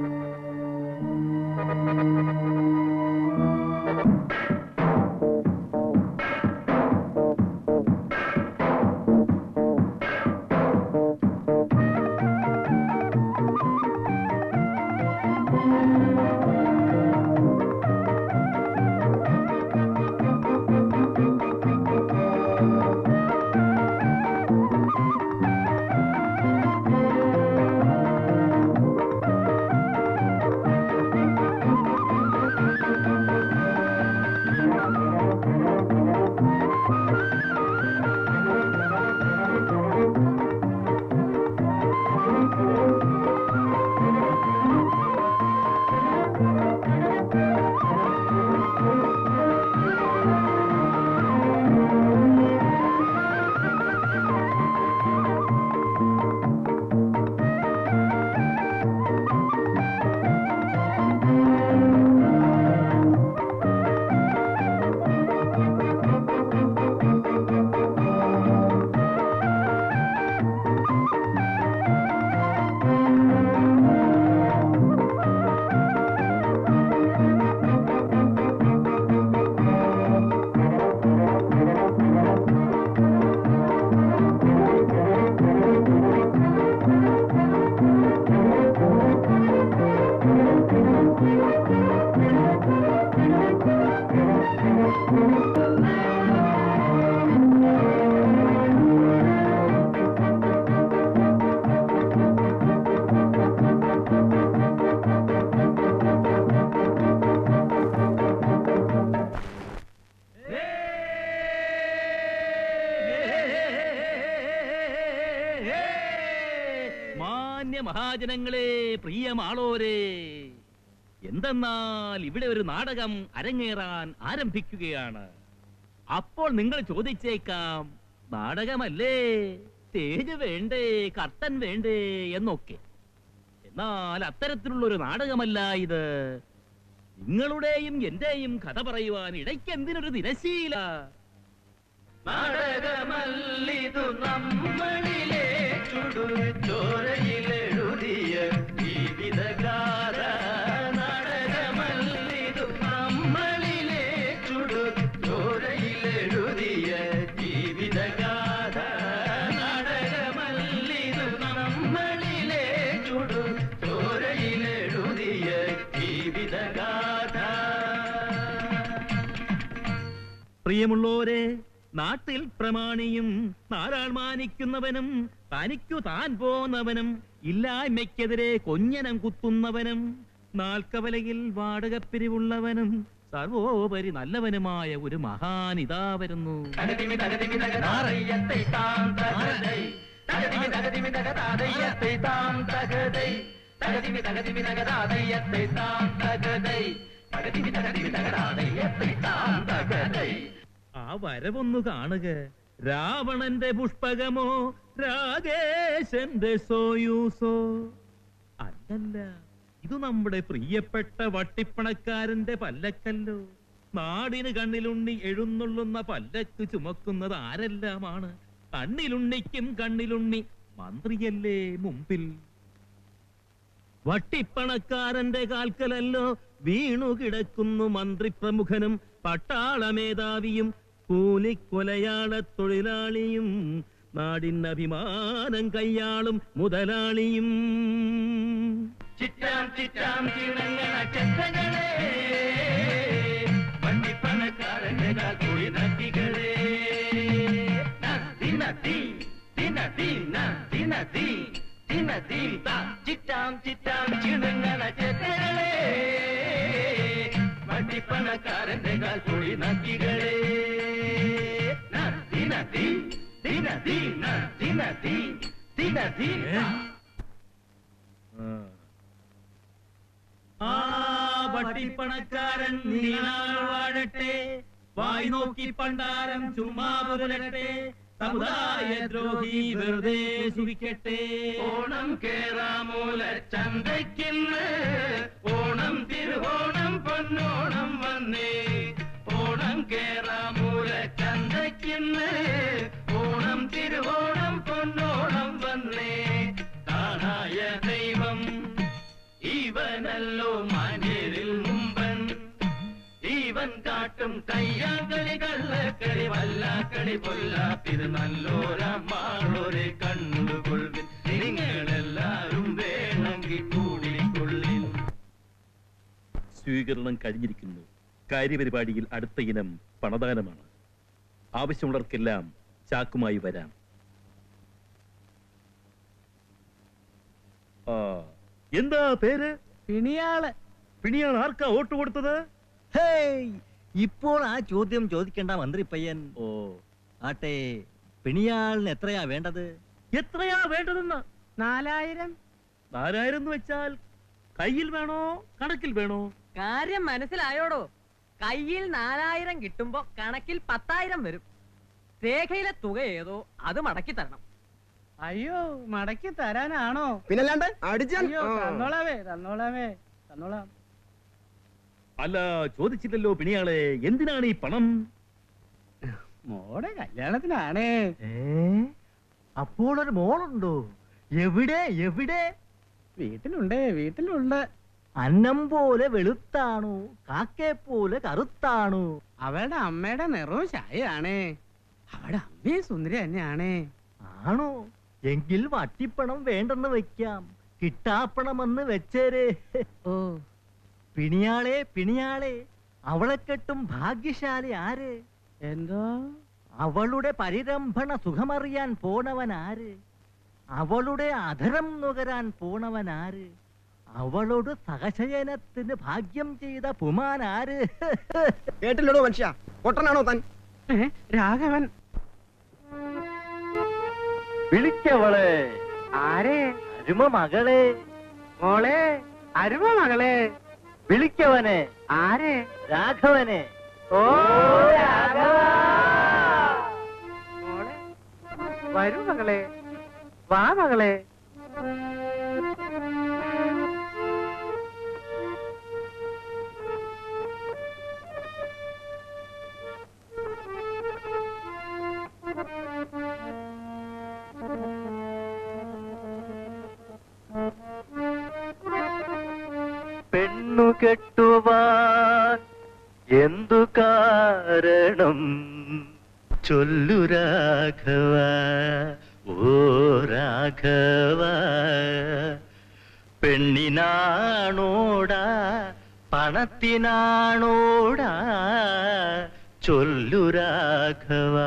Speaker 6: മാന്യ മഹാജനങ്ങളെ പ്രിയമാളോരെ എന്തെന്നാൽ ഇവിടെ ഒരു നാടകം അരങ്ങേറാൻ ആരംഭിക്കുകയാണ് അപ്പോൾ നിങ്ങൾ ചോദിച്ചേക്കാം നാടകമല്ലേ സ്റ്റേജ് വേണ്ടേ കർട്ടൻ വേണ്ടേ എന്നൊക്കെ എന്നാൽ അത്തരത്തിലുള്ള ഒരു നാടകമല്ല ഇത് നിങ്ങളുടെയും എന്റെയും കഥ പറയുവാൻ ഇടയ്ക്ക് എന്തിനൊരു തിരശീല നാടകമല്ലിതു നമ്മളിലെ ചുടുചോരയിലെഴുതിയ ജീവിതഗാഥ നാടകമല്ലിതു നമ്മളിലെ ചുടുചോരയിലെഴുതിയ ജീവിതഗാഥ നാടകമല്ലിതു
Speaker 11: പ്രിയമുള്ളോരെ നാട്ടിൽ പ്രമാണിയും നാലാൾ മാനിക്കുന്നവനും തനിക്കു താൻ പോന്നവനും ഇല്ലായ്മയ്ക്കെതിരെ കൊഞ്ഞനം കുത്തുന്നവനും നാൽക്കവലയിൽ വാടകപ്പിരിവുള്ളവനും സർവോപരി നല്ലവനുമായ ഒരു മഹാനിതാ വരുന്നു ആ വരവൊന്നു കാണുക രാവണന്റെ പുഷ്പകമോ രാഗേശന്റെ സോയൂസോ അല്ലല്ല ഇത് നമ്മുടെ പ്രിയപ്പെട്ട വട്ടിപ്പണക്കാരന്റെ പല്ലക്കല്ലോ നാടിന് കണ്ണിലുണ്ണി എഴുന്നള്ളുന്ന പല്ലക്ക് ചുമക്കുന്നത് ആരെല്ലാമാണ് കണ്ണിലുണ്ണിക്കും കണ്ണിലുണ്ണി മന്ത്രിയല്ലേ മുമ്പിൽ വട്ടിപ്പണക്കാരന്റെ കാൽക്കലല്ലോ വീണു കിടക്കുന്നു മന്ത്രി പ്രമുഖനും പട്ടാള മേധാവിയും കൂലിക്കൊലയാള തൊഴിലാളിയും നാടിന് അഭിമാനം കയ്യാളും മുതലാളിയും
Speaker 6: ചിറ്റാം ചിറ്റാം ചിണങ്ങണ ചെത്തകളെ വണ്ടിപ്പണക്കാരന്റെ കാൽക്കുഴി നദികളെ ദിനദീ ദിനദീ ദിനദീ ദിനദീ ചിറ്റാം ചിറ്റാം ചിണങ്ങണ ചെത്തകളെ വണ്ടിപ്പണക്കാരന്റെ കാൽക്കുഴി നദികളെ ദിനദീ ദിനദീ ദിനദീ ദിനദീ
Speaker 11: ആ വട്ടിപ്പണക്കാരൻ നീണാൾ വാഴട്ടെ വായി നോക്കി പണ്ടാരം ചുമ്മാ പുരലട്ടെ സമുദായ ദ്രോഹി വെറുതെ സുഖിക്കട്ടെ
Speaker 6: ഓണം കേറാമൂല ചന്തയ്ക്കിന്ന് ഓണം തിരുവോണം പൊന്നോണം വന്നേ ഓണം കേറാമൂല ചന്തയ്ക്കിന്ന് ഓണം തിരുവോണം പൊന്നോണം വന്നേ കാണായ ദൈവം ഇവനല്ലോ മാന്യരിൽ മുമ്പൻ ഇവൻ കാട്ടും കയ്യാക്കളി കള്ളക്കളി വല്ലാക്കളി പൊല്ലാത്തിത് നല്ലോരമാളൊരെ കണ്ടുകൊള്ളിൻ നിങ്ങളെല്ലാരും വേണമെങ്കിൽ കൂടിക്കൊള്ളിൻ
Speaker 11: സ്വീകരണം കഴിഞ്ഞിരിക്കുന്നു കാര്യപരിപാടിയിൽ അടുത്ത ഇനം പണദാനമാണ് ആവശ്യമുള്ളവർക്കെല്ലാം ചാക്കുമായി വരാം ആ, എന്താ പേര്
Speaker 9: പിണിയാള്
Speaker 11: പിണിയാൾ ആർക്കാ വോട്ട് കൊടുത്തത്
Speaker 12: ഹേയ് ഇപ്പോൾ ആ ചോദ്യം ചോദിക്കേണ്ട മന്ത്രി പയ്യൻ
Speaker 11: ഓ
Speaker 12: ആട്ടെ പിണിയാളിന് എത്രയാ വേണ്ടത്
Speaker 11: എത്രയാ വേണ്ടതെന്ന്
Speaker 9: നാലായിരം
Speaker 11: നാലായിരം എന്ന് വെച്ചാൽ കയ്യിൽ വേണോ കണക്കിൽ വേണോ
Speaker 13: കാര്യം മനസ്സിലായോടോ കയ്യിൽ നാലായിരം കിട്ടുമ്പോ കണക്കിൽ പത്തായിരം വരും രേഖയിലെ തുക ഏതോ അത് മടക്കി തരണം
Speaker 9: അയ്യോ മടക്കി തരാനാണോ
Speaker 14: പിന്നല്ലാണ്ട് അടിച്ചാൻ
Speaker 9: അയ്യോ തന്നോളാവേ തന്നോളാവേ തന്നോളാം
Speaker 11: അല്ല ചോദിച്ചില്ലല്ലോ പിണിയാളെ എന്തിനാണ് ഈ പണം
Speaker 9: മോടെ കല്യാണത്തിനാണേ
Speaker 12: അപ്പോൾ ഒരു മോളുണ്ടോ എവിടെ എവിടെ
Speaker 9: വീട്ടിലുണ്ട് വീട്ടിലുണ്ട്
Speaker 12: അന്നം പോലെ വെളുത്താണു കാക്കെ പോലെ കറുത്താണു
Speaker 9: അവളുടെ അമ്മയുടെ നിറവും ചായയാണേ അവളുടെ അമ്മയും സുന്ദരി തന്നെയാണേ
Speaker 12: ആണോ എങ്കിൽ വട്ടിപ്പണം വേണ്ടെന്ന് വെക്കാം കിട്ടാപ്പണമെന്ന് വെച്ചേരേ
Speaker 9: ഓ
Speaker 12: പിണിയാളെ പിണിയാളെ അവളെ കെട്ടും ഭാഗ്യശാലി ആര്
Speaker 9: എന്തോ
Speaker 12: അവളുടെ പരിരംഭണ സുഖമറിയാൻ പോണവൻ ആര് അവളുടെ അധരം നുകരാൻ പോണവൻ ആര് അവളോട് സഹശയനത്തിന് ഭാഗ്യം ചെയ്ത പുമാൻ ആര്
Speaker 14: കേട്ടില്ലടോ മനുഷ്യ പൊട്ടനാണോ താൻ
Speaker 9: ഏ, രാഘവൻ
Speaker 12: വിളിക്കവളെ
Speaker 9: ആരെ
Speaker 12: അരുമ മകളെ
Speaker 9: മോളെ അരുമ മകളെ
Speaker 12: വിളിക്കവനെ
Speaker 9: ആരെ
Speaker 12: രാഘവനെ
Speaker 9: ഓ രാഘവ മോളെ വരൂ മകളെ വാ മകളെ
Speaker 12: പെണ്ണു കെട്ടുവാൻ എന്തു കാരണം ചൊല്ലു രാഘവ ഓ രാഘവ പെണ്ണിനാണോടാ പണത്തിനാണോടാ
Speaker 6: ചൊല്ലു രാഘവ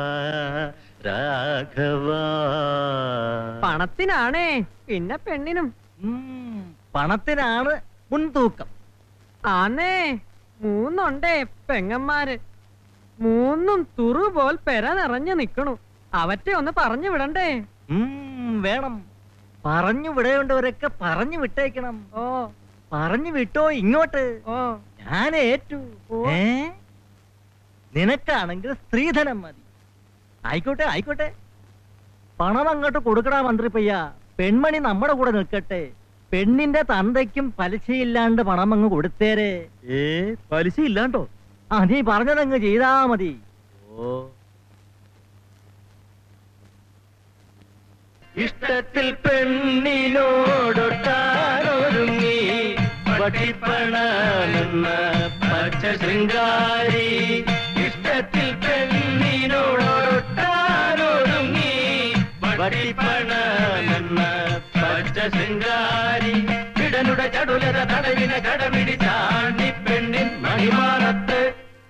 Speaker 6: രാഘവ
Speaker 13: പണത്തിനാണേ പിന്നെ പെണ്ണിനും
Speaker 9: പണത്തിനാണ് മുൻതൂക്കം
Speaker 13: ആന്നേ മൂന്നുണ്ടേ പെങ്ങന്മാര് മൂന്നും തുറുപോൽ പെര നിറഞ്ഞു നിക്കണു അവറ്റെ ഒന്ന് പറഞ്ഞു വിടണ്ടേ
Speaker 9: ഉം, വേണം പറഞ്ഞു വിടേണ്ടവരൊക്കെ പറഞ്ഞു വിട്ടേക്കണം
Speaker 13: ഓ
Speaker 9: പറഞ്ഞു വിട്ടോ ഇങ്ങോട്ട്
Speaker 13: ഓ
Speaker 9: ഞാൻ ഏറ്റു ഏ നിനക്കാണെങ്കിൽ സ്ത്രീധനം മതി ആയിക്കോട്ടെ ആയിക്കോട്ടെ പണം അങ്ങോട്ട് കൊടുക്കടാ മന്ത്രി പയ്യ പെൺമണി നമ്മുടെ കൂടെ നിൽക്കട്ടെ പെണ്ണിന്റെ തന്തയ്ക്കും പലിശയില്ലാണ്ട് പണം അങ്ങ് കൊടുത്തേരെ
Speaker 11: ഏ പലിശ ഇല്ലാണ്ടോ
Speaker 9: ആ നീ പറഞ്ഞതങ്ങ് ചെയ്താ മതി
Speaker 11: ഓ
Speaker 6: ഇഷ്ടത്തിൽ പെണ്ണിനോടൊട്ടാനൊരുങ്ങി പഠിപ്പണമെന്ന പച്ച ശൃംഗാരി ഇഷ്ടത്തിൽ പെണ്ണിനോടൊട്ടാനൊരുങ്ങി പഠിപ്പണമെന്ന പച്ച ശൃംഗാരി കിടനുടെ ചടുലത തടവിന കടമിടി ചാണ്ടി പെണ്ണിൻ മണിമാറത്ത്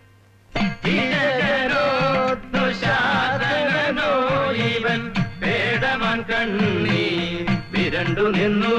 Speaker 6: ഇരകനോ ദുശാസനനോ ഇവൻ പേടമാൻ കണ്ണി വിരണ്ടു നിന്നു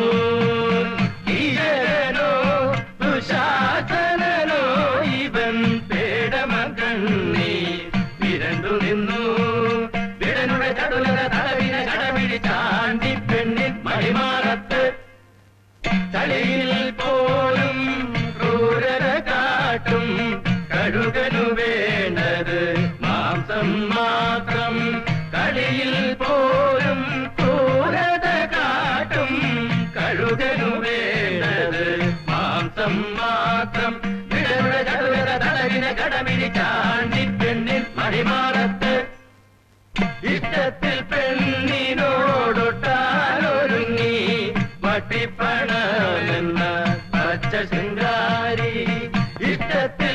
Speaker 6: ഇരകനോ ദുശാസനനോ ഇവൻ പേടമാൻ കണ്ണി വിരണ്ടു നിന്നു വിടനുടെ ചടുലത തടവിന കടമിടി ചാണ്ടി പെണ്ണിൻ മണിമാറത്ത് തളിയിൽ പോലും ക്രൂരത കാട്ടും കഴുകനു വേണ്ടത് മാംസം മാത്രം കളിയിൽ പോലും ക്രൂരത കാട്ടും കഴുകനു വേണ്ടത് മാംസം മാത്രം വിടരുടെ ചടുലത തടവിന കടമിടി ചാണ്ടി പെണ്ണിൽ മണിമാറത്ത് ഇഷ്ടത്തിൽ പെണ്ണിനോടൊട്ടാലൊരുങ്ങി വട്ടിപ്പണമെന്ന പച്ച ശൃംഗാരി ഇഷ്ടത്തിൽ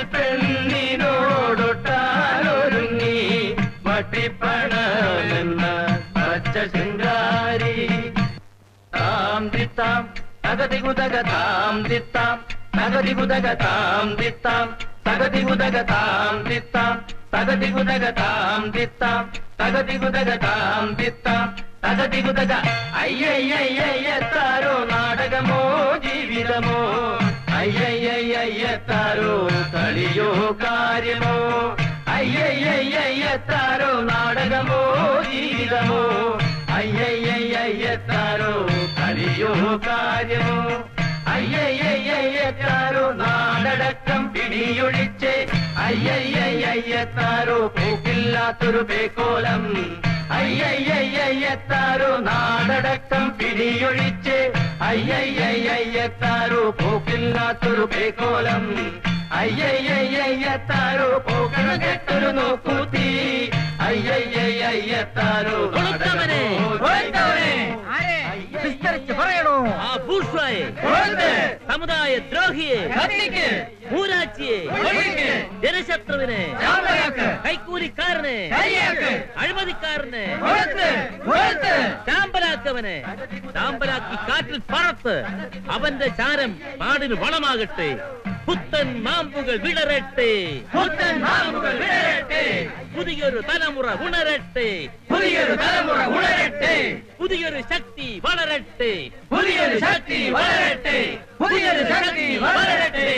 Speaker 6: പെണ്ണിനോടൊട്ടാലൊരുങ്ങി വട്ടിപ്പണമെന്ന പച്ച ശൃംഗാരി താം ദിത്താം തകതി കുതക താം ദിത്താം തകതി കുതക താം ദിത്താം തകതി കുതക താം ദിത്താം തകതി കുതക താം ദിത്താം തകതി കുതക താം ദിത്താം തകതി കുതക അയ്യയ്യയ്യയ്യത്താരോ നാടകമോ ജീവിതമോ അയ്യയ്യയ്യയ്യത്താരോ കളിയോ കാര്യമോ അയ്യയ്യയ്യയ്യത്താരോ നാടകമോ ജീവിതമോ അയ്യയ്യയ്യയ്യത്താരോ കളിയോ കാര്യമോ അയ്യയ്യയ്യയ്യത്താരോ നാടടക്കം പിടിയൊഴിച്ച് അയ്യയ്യയ്യയ്യത്താരോ പോക്കില്ലാത്തൊരു പേക്കോലം അയ്യയ്യയ്യയ്യത്താരോ നാടടക്കം പിടിയൊഴിച്ച് അയ്യയ്യയ്യയ്യത്താരോ പോക്കില്ലാത്തൊരു പേക്കോലം അയ്യയ്യയ്യയ്യത്താരോ പോക്കണ കെട്ടൊരു നോക്കൂത്തി അയ്യയ്യയ്യയ്യത്താരോ
Speaker 9: കൊളുത്തവനെ, കൊളുത്തവനെ. വിസ്തരിച്ച് പറയണോ ആ ബൂർഷ്വായെ സമുദായ ദ്രോഹിയെ
Speaker 6: കത്തിക്ക്.
Speaker 9: മൂരാച്ചിയെ
Speaker 6: ഒഴിക്ക്.
Speaker 9: ജനശത്രുവിനെ
Speaker 6: ചാമ്പലാക്ക്.
Speaker 9: കൈക്കൂലിക്കാരനെ
Speaker 6: കയ്യാക്ക്.
Speaker 9: അഴിമതിക്കാരനെ
Speaker 6: കൊളുത്ത്. കൊളുത്ത്.
Speaker 9: ചാമ്പലാക്കവനെ ചാമ്പലാക്കി കാറ്റിൽ പറത്ത് അവന്റെ ചാരം നാടിന് വളമാകട്ടെ പുത്തൻ മാമ്പുകൾ വിടരട്ടെ
Speaker 6: പുത്തൻ മാമ്പുകൾ വിടരട്ടെ.
Speaker 9: പുതിയൊരു തലമുറ ഉണരട്ടെ
Speaker 6: പുതിയൊരു തലമുറ ഉണരട്ടെ.
Speaker 9: പുതിയൊരു ശക്തി വളരട്ടെ
Speaker 6: പുതിയൊരു ശക്തി വളരട്ടെ. പുതിയൊരു ശക്തി വളരട്ടെ.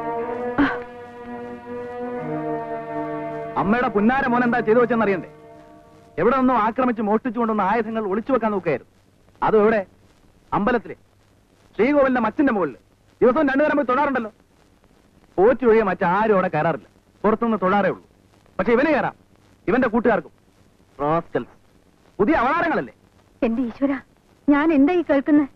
Speaker 10: അമ്മയുടെ പുന്നാര മോൻ എന്താ ചെയ്തു വെച്ചെന്ന് അറിയണ്ടേ എവിടെ നിന്നും ആക്രമിച്ച് മോഷ്ടിച്ചു കൊണ്ടുവന്ന ആയുധങ്ങൾ ഒളിച്ചു വെക്കാൻ നോക്കുകയായിരുന്നു അതും എവിടെ അമ്പലത്തിലെ ശ്രീകോവിലിന്റെ മച്ചിന്റെ മുകളിൽ ദിവസവും രണ്ടുപേരും പോയി തൊഴാറുണ്ടല്ലോ പോറ്റി ഒഴികെ മറ്റാരും അവിടെ കയറാറില്ല പുറത്തുനിന്ന് തൊഴാറേ ഉള്ളൂ പക്ഷെ ഇവന് കയറാം ഇവന്റെ കൂട്ടുകാർക്കും Rascals. പുതിയ അവതാരങ്ങളല്ലേ
Speaker 1: എന്റെ ഈശ്വര ഞാൻ എന്താ ഈ കേൾക്കുന്നത്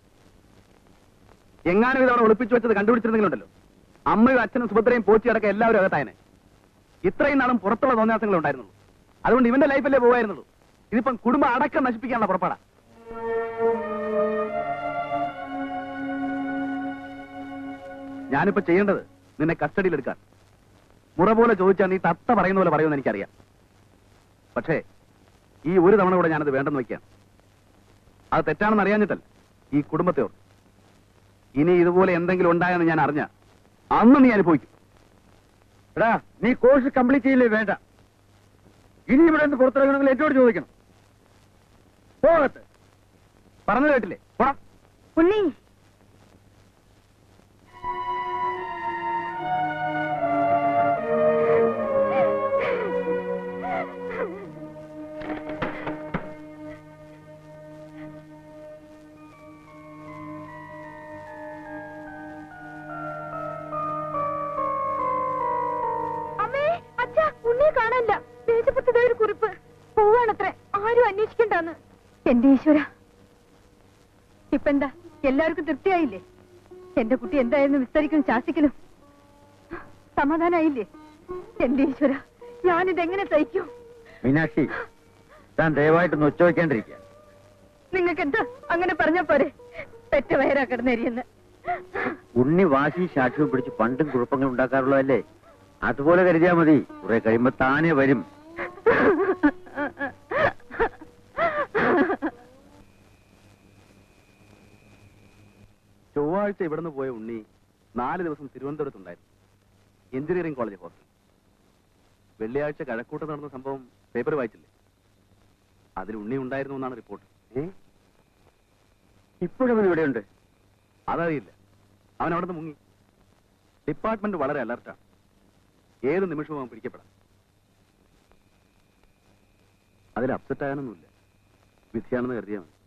Speaker 10: എങ്ങാനും ഇതവിടെ ഒളിപ്പിച്ചു വെച്ചത് കണ്ടുപിടിച്ചിരുന്നെങ്കിലുണ്ടല്ലോ അമ്മയും അച്ഛനും സുഭദ്രയും പോറ്റി അടക്കം എല്ലാവരും അകത്തായനെ ഇത്രയും നാളും പുറത്തുള്ള തോന്നിയാസങ്ങൾ ഉണ്ടായിരുന്നുള്ളൂ അതുകൊണ്ട് ഇവന്റെ ലൈഫല്ലേ പോവായിരുന്നുള്ളൂ ഇതിപ്പം കുടുംബം അടക്കം നശിപ്പിക്കാനുള്ള പുറപ്പാടാ ഞാനിപ്പോ ചെയ്യേണ്ടത് നിന്നെ കസ്റ്റഡിയിൽ എടുക്കാൻ മുറ പോലെ ചോദിച്ചാൽ നീ തത്ത പറയുന്ന പോലെ പറയുമെന്ന് എനിക്കറിയാം പക്ഷേ ഈ ഒരു തവണ കൂടെ ഞാനത് വേണ്ടെന്ന് വെക്കാം അത് തെറ്റാണെന്ന് അറിയാഞ്ഞിട്ടല്ല ഈ കുടുംബത്തെ ഓർത്ത് ഇനി ഇതുപോലെ എന്തെങ്കിലും ഉണ്ടായെന്ന് ഞാൻ അറിഞ്ഞ അന്ന് നീ അനുഭവിക്കും
Speaker 2: എടാ നീ കോഴ്സ് കംപ്ലീറ്റ് ചെയ്യില്ലേ വേണ്ട ഇനി ഇവിടെ നിന്ന് പുറത്തിറങ്ങണമെങ്കിൽ എന്നോട് ചോദിക്കണം പോകത്ത് പറഞ്ഞു കേട്ടില്ലേ പോണം
Speaker 1: ഉണ്ണി അമ്മേ അച്ഛാ ഉണ്ണിയെ കാണാനില്ല മേശപ്പുറത്തെ ഒരു കുറിപ്പ് പോവാണത്രേ ആരും അന്വേഷിക്കണ്ടെന്ന് എന്റെ ഈശ്വര ഇപ്പൊ എന്താ എല്ലാവർക്കും തൃപ്തിയായില്ലേ എന്റെ കുട്ടി എന്തായിരുന്നു വിസ്തരിക്കും ശാസിക്കലും സമാധാനായില്ലേ എന്റെ ഈശ്വര ഞാനിതെങ്ങനെ സഹിക്കും
Speaker 2: മീനാക്ഷി താൻ ദയവായിട്ടൊന്ന് ഉച്ച വയ്ക്കാണ്ടിരിക്കുക
Speaker 1: നിങ്ങൾക്ക് എന്താ അങ്ങനെ പറഞ്ഞാ പോരെ പെറ്റ വയറാ കിടന്നെരിയെന്ന്
Speaker 2: ഉണ്ണി വാശി ശാഠ്യവും പിടിച്ച് പണ്ടും കുഴപ്പങ്ങൾ ഉണ്ടാക്കാറുള്ളതല്ലേ അതുപോലെ കരുതിയാ മതി കുറെ കഴിയുമ്പോ താനേ വരും
Speaker 10: ചൊവ്വാഴ്ച ഇവിടുന്ന് പോയ ഉണ്ണി നാല് ദിവസം തിരുവനന്തപുരത്തുണ്ടായിരുന്നു എഞ്ചിനീയറിംഗ് കോളേജ് ഹോസ്റ്റൽ വെള്ളിയാഴ്ച കഴക്കൂട്ട് നടന്ന സംഭവം പേപ്പർ വായിച്ചില്ലേ അതിൽ ഉണ്ണി ഉണ്ടായിരുന്നു എന്നാണ് റിപ്പോർട്ട്
Speaker 2: ഇപ്പോഴവൻ ഇവിടെയുണ്ട്
Speaker 10: അതറിയില്ല അവൻ അവിടെ നിന്ന് മുങ്ങി ഡിപ്പാർട്ട്മെന്റ് വളരെ അലർട്ടാണ് ഏത് നിമിഷവും അവൻ പിടിക്കപ്പെടാം അതിൽ അപ്സെറ്റ് ആകാനൊന്നുമില്ല വിധിയാണെന്ന് കരുതിയാൽ മതി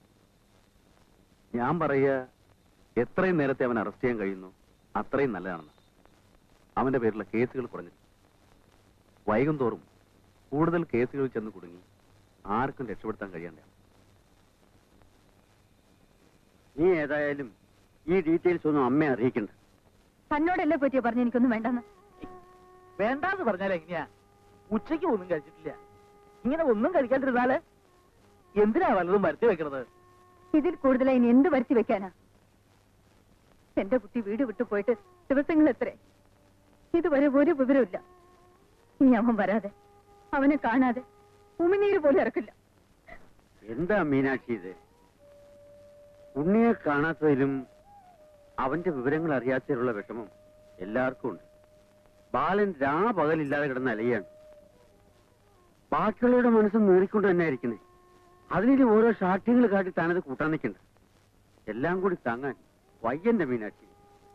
Speaker 10: ഞാൻ പറയുക എത്രയും നേരത്തെ അവൻ അറസ്റ്റ് ചെയ്യാൻ കഴിയുന്നു അത്രയും നല്ലതാണെന്ന് അവന്റെ പേരിലുള്ള കേസുകൾ കുറഞ്ഞു വൈകും തോറും കൂടുതൽ കേസുകൾ ചെന്ന് കുടുങ്ങി ആർക്കും രക്ഷപ്പെടുത്താൻ കഴിയണ്ട
Speaker 2: നീ ഏതായാലും ഈ ഡീറ്റെയിൽസ് ഒന്നും അമ്മയെ അറിയിക്കണ്ട
Speaker 1: തന്നോടല്ലേ പറ്റിയ പറഞ്ഞു എനിക്കൊന്നും വേണ്ടെന്ന്
Speaker 3: വേണ്ടാന്ന് പറഞ്ഞാൽ എങ്ങനെയാ ഉച്ചയ്ക്ക് ഒന്നും കഴിച്ചിട്ടില്ല ഇങ്ങനെ ഒന്നും കഴിക്കാണ്ടിരുന്നാല് എന്തിനാ വല്ലതും വരുത്തി വെക്കണത്
Speaker 1: ഇതിൽ കൂടുതലായി ഇനി എന്ത് വരുത്തി വെക്കാനാ എന്റെ കുട്ടി വീട് വിട്ടു പോയിട്ട് ദിവസങ്ങൾ എത്ര ഇതുവരെ ഒരു വിവരമില്ല ഇനി അവൻ വരാതെ അവനെ കാണാതെ ഉമിനീര് പോലും ഇറക്കില്ല
Speaker 2: എന്താ മീനാക്ഷി ഇത് ഉണ്ണിയെ കാണാത്തതിലും അവന്റെ വിവരങ്ങൾ അറിയാത്തതിലുള്ള വിഷമം എല്ലാവർക്കും ഉണ്ട് ബാലൻ രാ പകലില്ലാതെ കിടന്ന് അലയാണ് ബാക്കിയുള്ളവരുടെ മനസ്സ് നീറിക്കൊണ്ട് തന്നെ ആയിരിക്കുന്നേ അതിനിടെ ഓരോ സാക്ഷ്യങ്ങൾ കാട്ടി താനത് കൂട്ടാൻ നിൽക്കണ്ട എല്ലാം കൂടി താങ്ങാൻ വയ്യന്റെ മീനാക്ഷി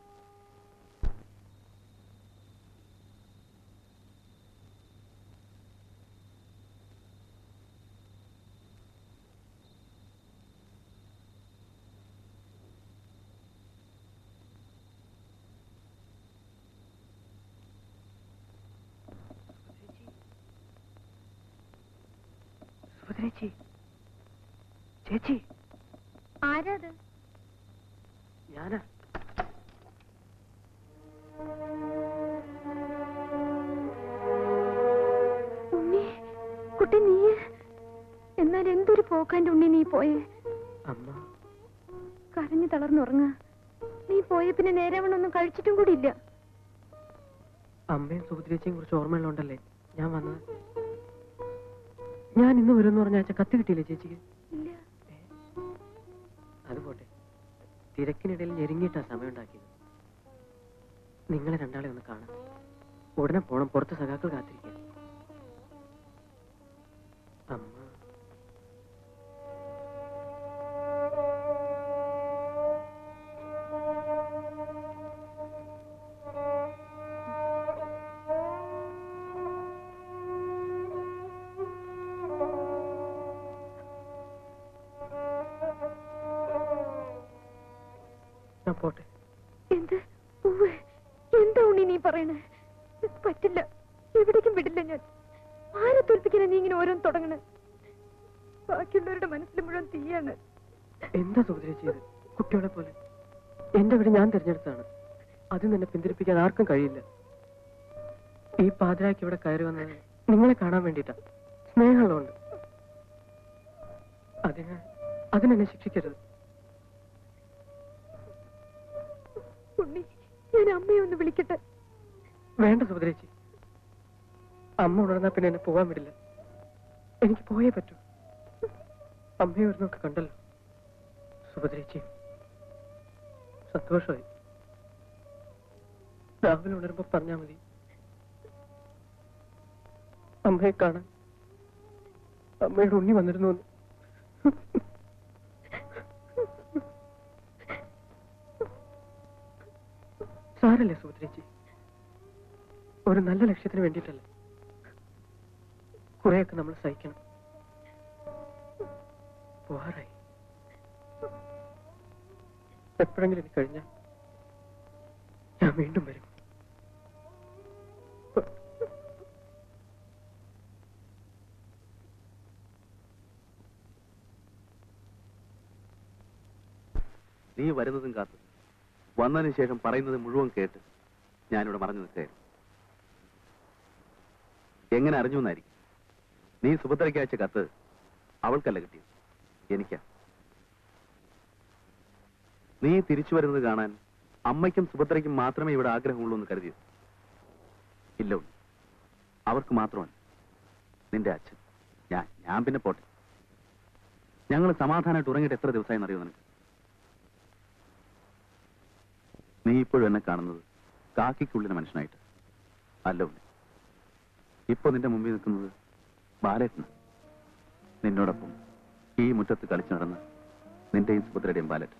Speaker 3: സുഭദ്രേച്ചി ചേച്ചി
Speaker 1: ആരാത്
Speaker 3: ഞാനാ
Speaker 1: ഉണ്ണി കുട്ടി നീ എന്നാൽ എന്തൊരു പോക്കാന്റെ ഉണ്ണി നീ പോയേ
Speaker 3: അമ്മ
Speaker 1: കരഞ്ഞു തളർന്നുറങ്ങ നീ പോയ പിന്നെ നേരവണ്ണൊന്നും കഴിച്ചിട്ടും കൂടി ഇല്ല
Speaker 9: അമ്മയും സുഭദ്രേച്ചിയും കുറിച്ച് ഓർമ്മയുള്ളതുകൊണ്ടല്ലേ ഞാൻ വന്നത് ഞാൻ ഇന്ന് വരുമെന്ന് പറഞ്ഞ ആഴ്ച കത്ത് കിട്ടിയില്ലേ ചേച്ചിക്ക്
Speaker 1: ഇല്ല
Speaker 9: അത് പോട്ടെ തിരക്കിനിടയിൽ ഞെരുങ്ങിയിട്ടാ സമയം ഉണ്ടാക്കിയത് നിങ്ങളെ രണ്ടാളെ ഒന്ന് കാണാം ഉടനെ പോണം പുറത്ത് സഖാക്കൾ കാത്തിരിക്കാൻ അമ്മ ഞാൻ പോട്ടെ
Speaker 1: എന്ത് ഉവ്വ്. എന്താ ഉണ്ണി നീ പറയണേ പറ്റില്ല എവിടേക്കും വിടില്ല ഞാൻ ആരെ തോൽപ്പിക്കാനാ നീ ഇങ്ങനെ ഓരോന്ന് തുടങ്ങണേ ബാക്കിയുള്ളവരുടെ മനസ്സിൽ മുഴുവൻ തീയാണ്
Speaker 9: എന്താ സുഭദ്രേച്ചി ഇത് കുട്ടികളെ പോലെ എന്റെ വീട് ഞാൻ തിരഞ്ഞെടുത്തതാണ് അതിൽ നിന്നെ പിന്തിരിപ്പിക്കാൻ ആർക്കും കഴിയില്ല ഈ പാതിരാക്ക് ഇവിടെ കയറി വന്നത് നിങ്ങളെ കാണാൻ വേണ്ടിയിട്ടാ സ്നേഹമുള്ളതുകൊണ്ട് അതിന് അതിനെന്നെ ശിക്ഷിക്കരുത്
Speaker 1: ഉണ്ണി ഞാൻ അമ്മയെ ഒന്ന് വിളിക്കട്ടെ
Speaker 9: വേണ്ട സുഭദ്രേച്ചി അമ്മ ഉണർന്നാ പിന്നെ എന്നെ പോകാൻ വിടില്ല എനിക്ക് പോയേ പറ്റൂ അമ്മയെ ഒരു നോക്ക് കണ്ടല്ലോ സുഭദ്രേച്ചി സന്തോഷമായി രാവിലെ ഉണരുമ്പോ പറഞ്ഞാ മതി
Speaker 5: അമ്മയെ കാണാൻ അമ്മയുടെ ഉണ്ണി വന്നിരുന്നു എന്ന്. സാരല്ലേ സുഭദ്രേച്ചി ഒരു നല്ല ലക്ഷ്യത്തിന് വേണ്ടിയിട്ടല്ല കുറെയൊക്കെ നമ്മൾ സഹിക്കണം പോവാറായി എപ്പോഴെങ്കിലും എനിക്ക് കഴിഞ്ഞാൽ ഞാൻ വീണ്ടും വരും
Speaker 10: നീ വരുന്നതും കാത്ത് വന്നതിന് ശേഷം പറയുന്നത് മുഴുവൻ കേട്ട് ഞാനിവിടെ മറഞ്ഞു നിൽക്കുകയായിരുന്നു എങ്ങനെ അറിഞ്ഞു എന്നായിരിക്കും നീ സുഭദ്രയ്ക്ക് അയച്ച കത്ത് അവൾക്കല്ല കിട്ടിയത് എനിക്കാ നീ തിരിച്ചു വരുന്നത് കാണാൻ അമ്മയ്ക്കും സുഭദ്രയ്ക്കും മാത്രമേ ഇവിടെ ആഗ്രഹമുള്ളൂ എന്ന് കരുതിയോ ഇല്ല ഉണ്ണി. അവർക്ക് മാത്രമല്ല നിന്റെ അച്ഛൻ ഞാൻ ഞാൻ പിന്നെ പോട്ടെ ഞങ്ങൾ സമാധാനമായിട്ട് ഉറങ്ങിയിട്ട് എത്ര ദിവസമായി എന്നറിയോ നിനക്ക് നീ ഇപ്പോഴും എന്നെ കാണുന്നത് കാക്കിക്കുള്ളിലെ മനുഷ്യനായിട്ട് അല്ല ഉണ്ണി ഇപ്പൊ നിന്റെ മുമ്പിൽ നിൽക്കുന്നത് ബാലേട്ടന് നിന്നോടൊപ്പം ഈ മുറ്റത്ത് കളിച്ചു നടന്ന് നിന്റെയും സുഭദ്രയുടെയും ബാലേട്ടൻ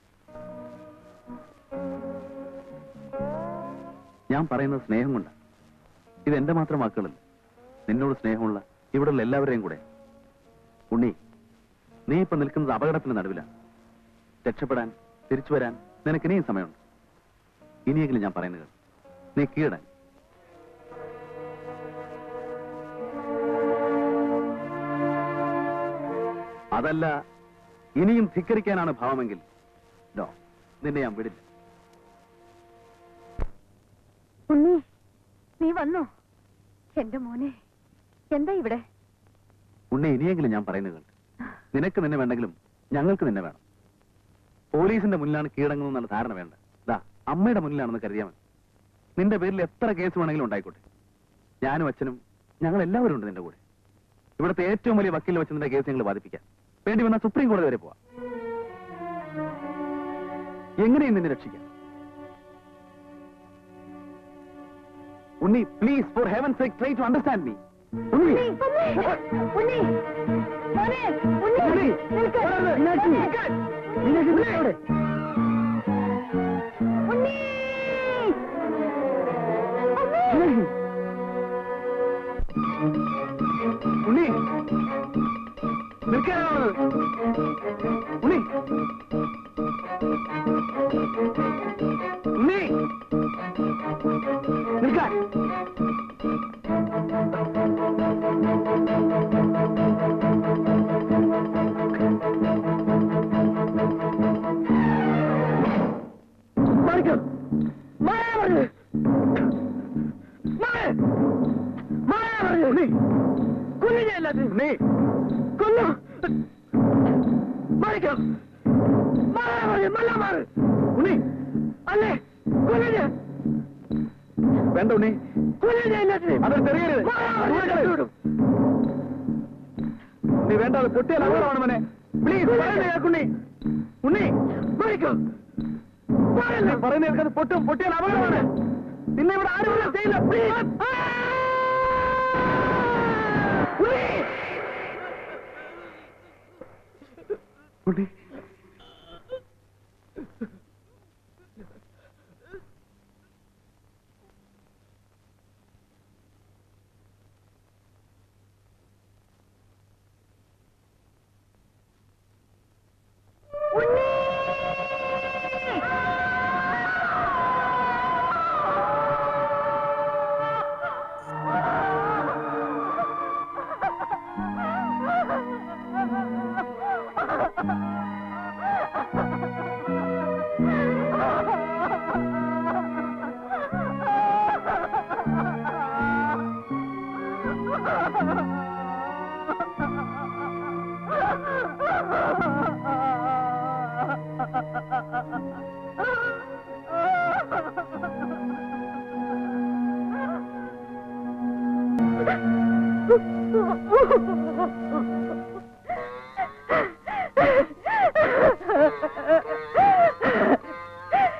Speaker 10: ഞാൻ പറയുന്നത് സ്നേഹം കൊണ്ടാണ് ഇത് എന്റെ മാത്രം വാക്കുകളല്ല നിന്നോട് സ്നേഹമുള്ള ഇവിടെയുള്ള എല്ലാവരെയും കൂടെ ഉണ്ണി നീ ഇപ്പൊ നിൽക്കുന്നത് അപകടത്തിന് നടുവിലാണ് രക്ഷപ്പെടാൻ തിരിച്ചു വരാൻ നിനക്ക് ഇനിയും സമയമുണ്ട് ഇനിയെങ്കിലും ഞാൻ പറയുന്നത് കേൾക്ക്. നീ കീഴടങ്ങ് അതല്ല ഇനിയും ധിക്കരിക്കാനാണ് ഭാവമെങ്കിൽ നോ നിന്നെ ഞാൻ വിടില്ല
Speaker 1: ഉണ്ണി നീ വന്നോ എന്റെ മോനെ എന്താ ഇവിടെ
Speaker 10: ഉണ്ണി ഇനിയെങ്കിലും ഞാൻ പറയുന്നത് കേൾക്ക് നിനക്ക് നിന്നെ വേണ്ടെങ്കിലും ഞങ്ങൾക്ക് നിന്നെ വേണം പോലീസിന്റെ മുന്നിലാണ് കീഴടങ്ങുന്നതെന്നുള്ള ധാരണ വേണ്ട ദാ അമ്മയുടെ മുന്നിലാണെന്ന് കരുതിയാൽ മതി നിന്റെ പേരിൽ എത്ര കേസ് വേണമെങ്കിലും ഉണ്ടായിക്കോട്ടെ ഞാനും അച്ഛനും ഞങ്ങൾ എല്ലാവരും ഉണ്ട് നിന്റെ കൂടെ ഇവിടുത്തെ ഏറ്റവും വലിയ വക്കീൽ വെച്ച് നിന്റെ കേസ് ഞങ്ങൾ വാദിപ്പിക്കാം വേണ്ടി വന്നാൽ സുപ്രീം കോടതി വരെ പോവാം എങ്ങനെയും നിന്നെ രക്ഷിക്കാം Unni please for heaven sake try to understand me Unni
Speaker 1: Unni മോനെ ഉണ്ണി
Speaker 10: ഉണ്ണി,
Speaker 1: നിൽക്ക്.
Speaker 10: മീനാക്ഷി,
Speaker 1: നിൽക്ക്.
Speaker 10: മീനാക്ഷി, നിൽക്ക് അവിടെ.
Speaker 1: ഉണ്ണി
Speaker 10: ഉണ്ണി നിൽക്കാനാണ് ഉണ്ണി ഉണ്ണി നിൽക്കാൻ
Speaker 3: മാണിക്കം മായാ പറഞ്ഞു മായ മായാ പറഞ്ഞു നീ കൊല്ലില്ല എല്ലാത്തിനും നീ കൊല്ലു മാണിക്കം മായാ പറഞ്ഞു മല്ല മാറ്
Speaker 10: ഉണ്ണി
Speaker 3: അല്ലേ കൊല്ലില്ല
Speaker 10: വേണ്ട ഉണ്ണി
Speaker 3: കൊല്ലില്ല എല്ലാത്തിനും
Speaker 10: അത് തെറിയരുത്
Speaker 3: മായാ പറഞ്ഞു കണ്ടുവിടും
Speaker 10: നീ വേണ്ട അത് പൊട്ടിയാൽ അപകടമാണ് മോനെ പ്ലീസ് പറയുന്നത് കേൾക്കുണ്ണി ഉണ്ണി
Speaker 3: മാണിക്കം
Speaker 10: നീ പറയുന്നത് കേൾക്കാതെ പൊട്ടും പൊട്ടിയാൽ അപകടമാണ് നിന്നെ ഇവിടെ ആരും ഒന്നും ചെയ്യില്ല പ്ലീസ് ഉണ്ണി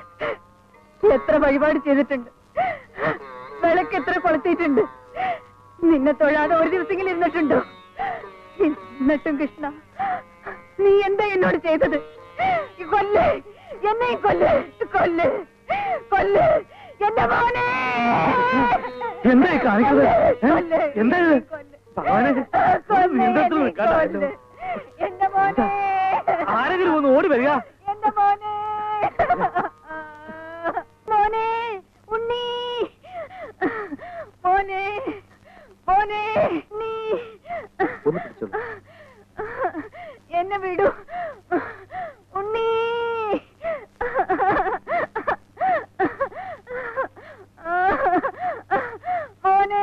Speaker 1: എത്ര വഴിപാട് ചെയ്തിട്ടുണ്ട് വിളക്ക് എത്ര കൊളുത്തിയിട്ടുണ്ട് നിന്നെ തൊഴാതെ ഒരു ദിവസമെങ്കിലും ഇരുന്നിട്ടുണ്ടോ എന്നിട്ടും കൃഷ്ണ നീ എന്താ എന്നോട് ചെയ്തത് കൊല്ല് എന്നെ കൊല്ല് കൊല്ല് കൊല്ല് എന്റെ മോനെ
Speaker 3: എന്തായി കാണിക്കുന്നത് ഏ?
Speaker 1: കൊല്ല്.
Speaker 3: എന്താ ഇത് ഭഗവാനെ
Speaker 1: കൊല്ല്
Speaker 3: നിയന്ത്രണത്തിൽ
Speaker 1: എന്നെ
Speaker 3: നിൽക്കാണ്ടായല്ലോ.
Speaker 1: കൊല്ല്. എന്റെ മോനെ
Speaker 3: ആരെങ്കിലും ഒന്ന് ഓടി വരിക
Speaker 1: എന്റെ മോനെ മോനെ ഉണ്ണി മോനെ മോനെ നീ
Speaker 5: ഒന്ന് പിടിച്ചോളൂ
Speaker 1: എന്നെ വിടൂ ഉണ്ണി മോനെ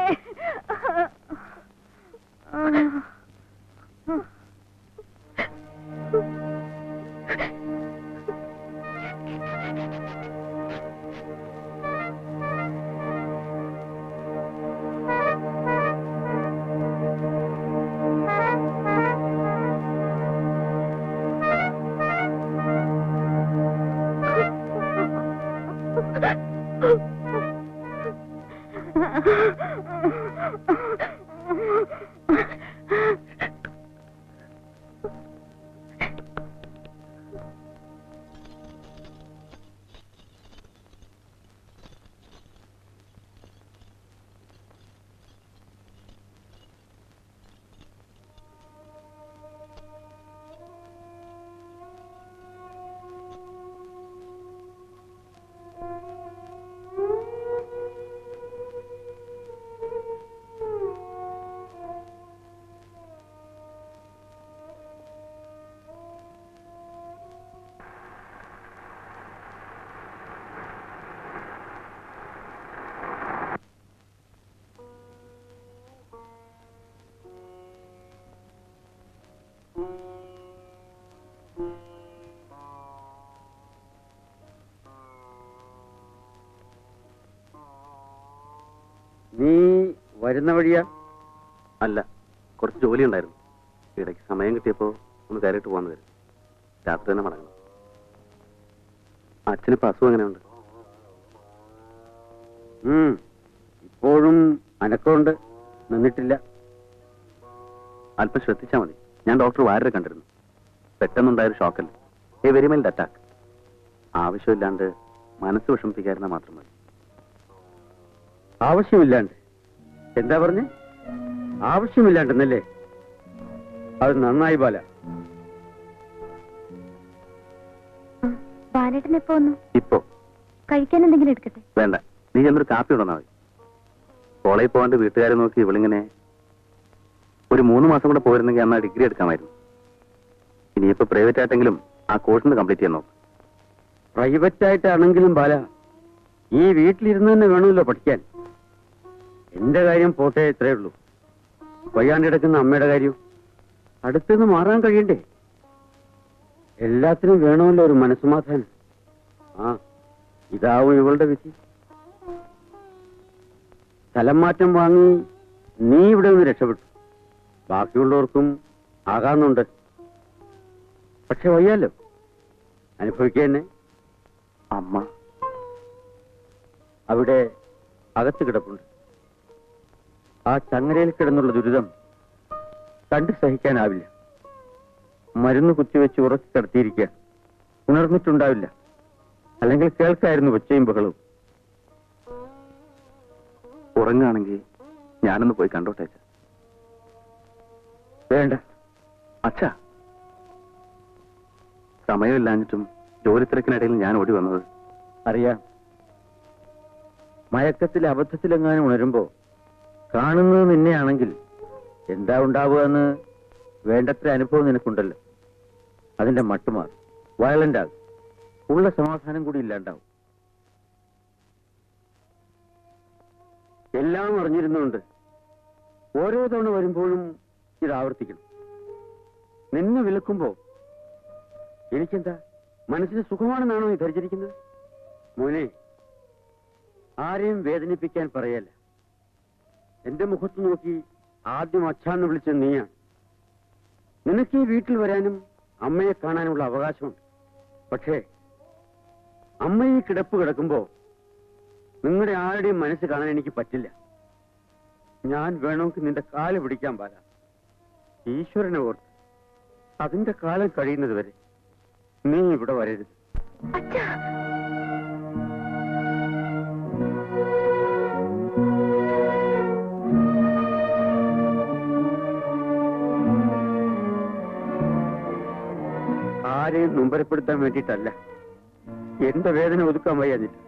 Speaker 2: നീ വരുന്ന വഴിയാ
Speaker 10: അല്ല കുറച്ച് ജോലി ഉണ്ടായിരുന്നു ഇടയ്ക്ക് സമയം കിട്ടിയപ്പോ ഒന്ന് കയറിയിട്ട് പോകാന്ന് വരും രാത്രി തന്നെ മടങ്ങണം അച്ഛനിപ്പോ അസുഖം എങ്ങനെയുണ്ട്
Speaker 2: ഉം. ഇപ്പോഴും അനക്കമുണ്ട് നിന്നിട്ടില്ല
Speaker 10: അല്പം ശ്രദ്ധിച്ചാൽ മതി ഞാൻ ഡോക്ടർ വാര്യരെ കണ്ടിരുന്നു പെട്ടെന്നുണ്ടായൊരു ഷോക്കല്ലേ എ വെരി മൈൽഡ് അറ്റാക്ക് ആവശ്യമില്ലാണ്ട് മനസ്സ് വിഷമിപ്പിക്കാതിരുന്നാൽ മാത്രം മതി
Speaker 2: ആവശ്യമില്ലാണ്ട് എന്താ പറഞ്ഞേ ആവശ്യമില്ലാണ്ടെന്നല്ലേ അത് നന്നായി ബാല
Speaker 7: ബാലേട്ടൻ എപ്പോ വന്നു
Speaker 10: ഇപ്പോ
Speaker 7: കഴിക്കാൻ എന്തെങ്കിലും എടുക്കട്ടെ
Speaker 10: വേണ്ട നീ ചെന്നൊരു കാപ്പി ഉണ്ടെന്നാ മതി കോളേജിൽ പോകാണ്ട് വീട്ടുകാരെ നോക്കി ഇവളിങ്ങനെ ഒരു മൂന്ന് മാസം കൂടെ പോയിരുന്നെങ്കിൽ അന്ന് ഡിഗ്രി എടുക്കാമായിരുന്നു ഇനിയിപ്പോ പ്രൈവറ്റ് ആയിട്ടെങ്കിലും ആ കോഴ്സിന് കംപ്ലീറ്റ് ചെയ്യാൻ നോക്കും
Speaker 2: പ്രൈവറ്റ് ആയിട്ടാണെങ്കിലും ബാല ഈ വീട്ടിലിരുന്ന് തന്നെ വേണമല്ലോ പഠിക്കാൻ എന്റെ കാര്യം പോട്ടെ ഇത്രേ ഉള്ളൂ വയ്യാണ്ട് കിടക്കുന്ന അമ്മയുടെ കാര്യം അടുത്തുനിന്ന് മാറാൻ കഴിയണ്ടേ എല്ലാത്തിനും വേണമല്ലോ ഒരു മനസ്സമാധാനം ആ ഇതാവും ഇവളുടെ വിധി സ്ഥലം മാറ്റം വാങ്ങി നീ ഇവിടെ നിന്ന് രക്ഷപ്പെട്ടു ബാക്കിയുള്ളവർക്കും ആകാന്നുണ്ട് പക്ഷെ വയ്യാലോ അനുഭവിക്കുക തന്നെ
Speaker 10: അമ്മ
Speaker 2: അവിടെ അകത്ത് കിടപ്പുണ്ട് ആ ചങ്ങരയിൽ കിടന്നുള്ള ദുരിതം കണ്ടു സഹിക്കാനാവില്ല മരുന്ന് കുത്തിവെച്ച് ഉറച്ചു കിടത്തിയിരിക്കുക ഉണർന്നിട്ടുണ്ടാവില്ല അല്ലെങ്കിൽ കേൾക്കായിരുന്നു ഒച്ചയും ബഹളവും
Speaker 10: ഉറങ്ങുകയാണെങ്കിൽ ഞാനൊന്ന് പോയി കണ്ടോട്ടെ അച്ഛാ
Speaker 2: വേണ്ട
Speaker 10: അച്ഛാ സമയമില്ലാഞ്ഞിട്ടും ജോലി തിരക്കിനിടയിൽ ഞാൻ ഓടി വന്നത്
Speaker 2: അറിയാം മയക്കത്തിൽ അബദ്ധത്തിലെങ്ങാനും ഉണരുമ്പോ കാണുന്നത് നിന്നെയാണെങ്കിൽ എന്താ ഉണ്ടാവുക എന്ന് വേണ്ടത്ര അനുഭവം നിനക്കുണ്ടല്ലോ അതിന്റെ മട്ടുമാർ വയലന്റ് ആകും ഉള്ള സമാധാനം കൂടി ഇല്ലാണ്ടാവും എല്ലാം അറിഞ്ഞിരുന്നുകൊണ്ട് ഓരോ തവണ വരുമ്പോഴും ഇത് ആവർത്തിക്കണം നിന്നെ വിലക്കുമ്പോ എനിക്കെന്താ മനസ്സിന് സുഖമാണെന്നാണോ നീ ധരിച്ചിരിക്കുന്നത് മോനെ ആരെയും വേദനിപ്പിക്കാൻ പറയല്ല എന്റെ മുഖത്ത് നോക്കി ആദ്യം അച്ഛാന്ന് വിളിച്ച നീയാണ് നിനക്ക് ഈ വീട്ടിൽ വരാനും അമ്മയെ കാണാനുള്ള അവകാശമുണ്ട് പക്ഷേ അമ്മ ഈ കിടപ്പ് കിടക്കുമ്പോ നിങ്ങളുടെ ആരുടെയും മനസ്സ് കാണാൻ എനിക്ക് പറ്റില്ല ഞാൻ വേണമെങ്കിൽ നിന്റെ കാല് പിടിക്കാൻ പാല ഈശ്വരനെ ഓർത്ത് അതിന്റെ കാലം കഴിയുന്നത് വരെ നീ ഇവിടെ വരരുത് ആരെയും നൊമ്പരപ്പെടുത്താൻ വേണ്ടിയിട്ടല്ല എന്റെ വേദന ഒതുക്കാൻ വയ്യാഞ്ഞിട്ട്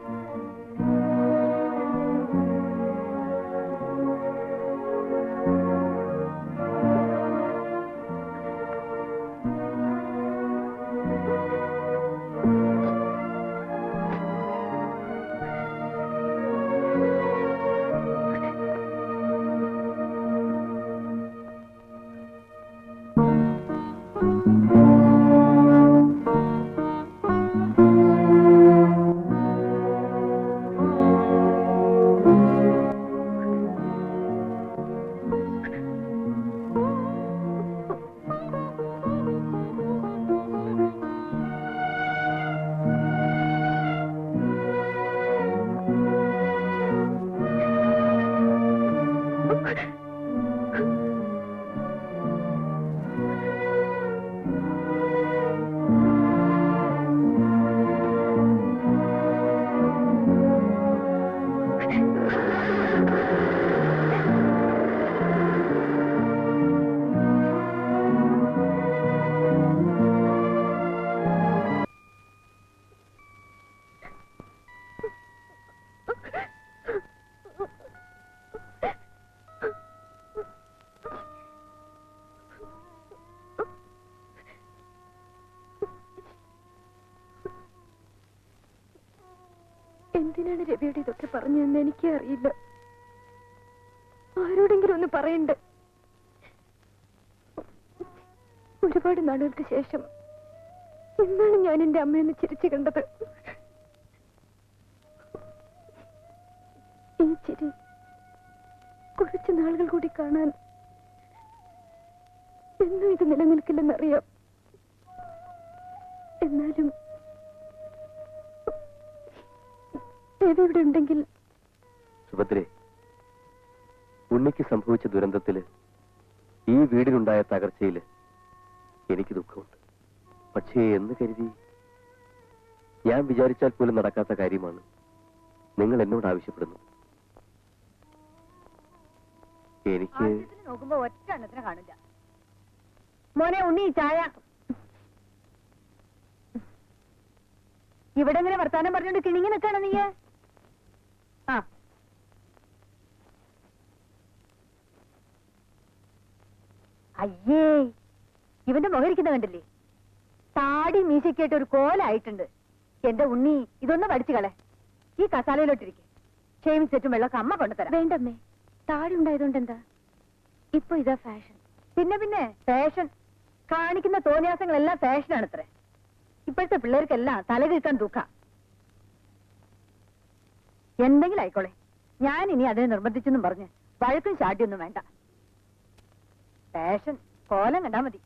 Speaker 1: എന്തിനാണ് രവിയുടെ ഇതൊക്കെ പറഞ്ഞതെന്ന് എനിക്കേ അറിയില്ല ആരോടെങ്കിലും ഒന്ന് പറയണ്ടേ ഒരുപാട് നാളുകൾക്ക് ശേഷം ഇന്നാണ് ഞാൻ എന്റെ അമ്മയൊന്ന് ചിരിച്ചു കണ്ടത് ഈ ചിരി കുറച്ച് നാളുകൾ കൂടി കാണാൻ എന്നും ഇത് നിലനിൽക്കില്ലെന്നറിയാം എന്നാലും രവി ഇവിടെ ഉണ്ടെങ്കിൽ
Speaker 5: സുഭദ്രെ ഉണ്ണിക്ക് സംഭവിച്ച ദുരന്തത്തില് ഈ വീടിനുണ്ടായ തകർച്ചയില് എനിക്ക് ദുഃഖമുണ്ട് പക്ഷേ എന്ന് കരുതി ഞാൻ വിചാരിച്ചാൽ പോലും നടക്കാത്ത കാര്യമാണ് നിങ്ങൾ എന്നോട് ആവശ്യപ്പെടുന്നു എനിക്ക്
Speaker 4: ആദ്യത്തിന് നോക്കുമ്പോ ഒറ്റ എണ്ണത്തിന് കാണില്ല മോനെ ഉണ്ണി ചായ ഇവിടെ ഇങ്ങനെ വർത്താനം പറഞ്ഞോണ്ട് കിണിങ്ങി നിൽക്കണം നീ ആ അയ്യേ ഇവന്റെ മുഖരിക്കുന്ന കണ്ടില്ലേ താടി മീശയ്ക്കായിട്ട് ഒരു കോലായിട്ടുണ്ട് എന്റെ ഉണ്ണി ഇതൊന്ന് പഠിച്ചു കളെ ഈ കസാലയിലോട്ടിരിക്കെ ഷേവിംഗ് സെറ്റും വെള്ളമൊക്കെ അമ്മ കൊണ്ടുതരാം
Speaker 1: വേണ്ടമ്മേ താടി ഉണ്ടായതുകൊണ്ട് എന്താ ഇപ്പൊ ഇതാ ഫാഷൻ
Speaker 4: പിന്നെ പിന്നെ ഫാഷൻ കാണിക്കുന്ന തോന്നിയാസങ്ങളെല്ലാം ഫാഷനാണ് അത്രേ ഇപ്പോഴത്തെ പിള്ളേർക്കെല്ലാം തലകിഴ്ക്കാൻ തൂക്ക എന്തെങ്കിലും ആയിക്കോളെ ഞാൻ ഇനി അതിനെ നിർബന്ധിച്ചെന്നും പറഞ്ഞ് വഴക്കും ചാട്ടിയൊന്നും വേണ്ട ഫാഷൻ കോലം കണ്ടാ മതി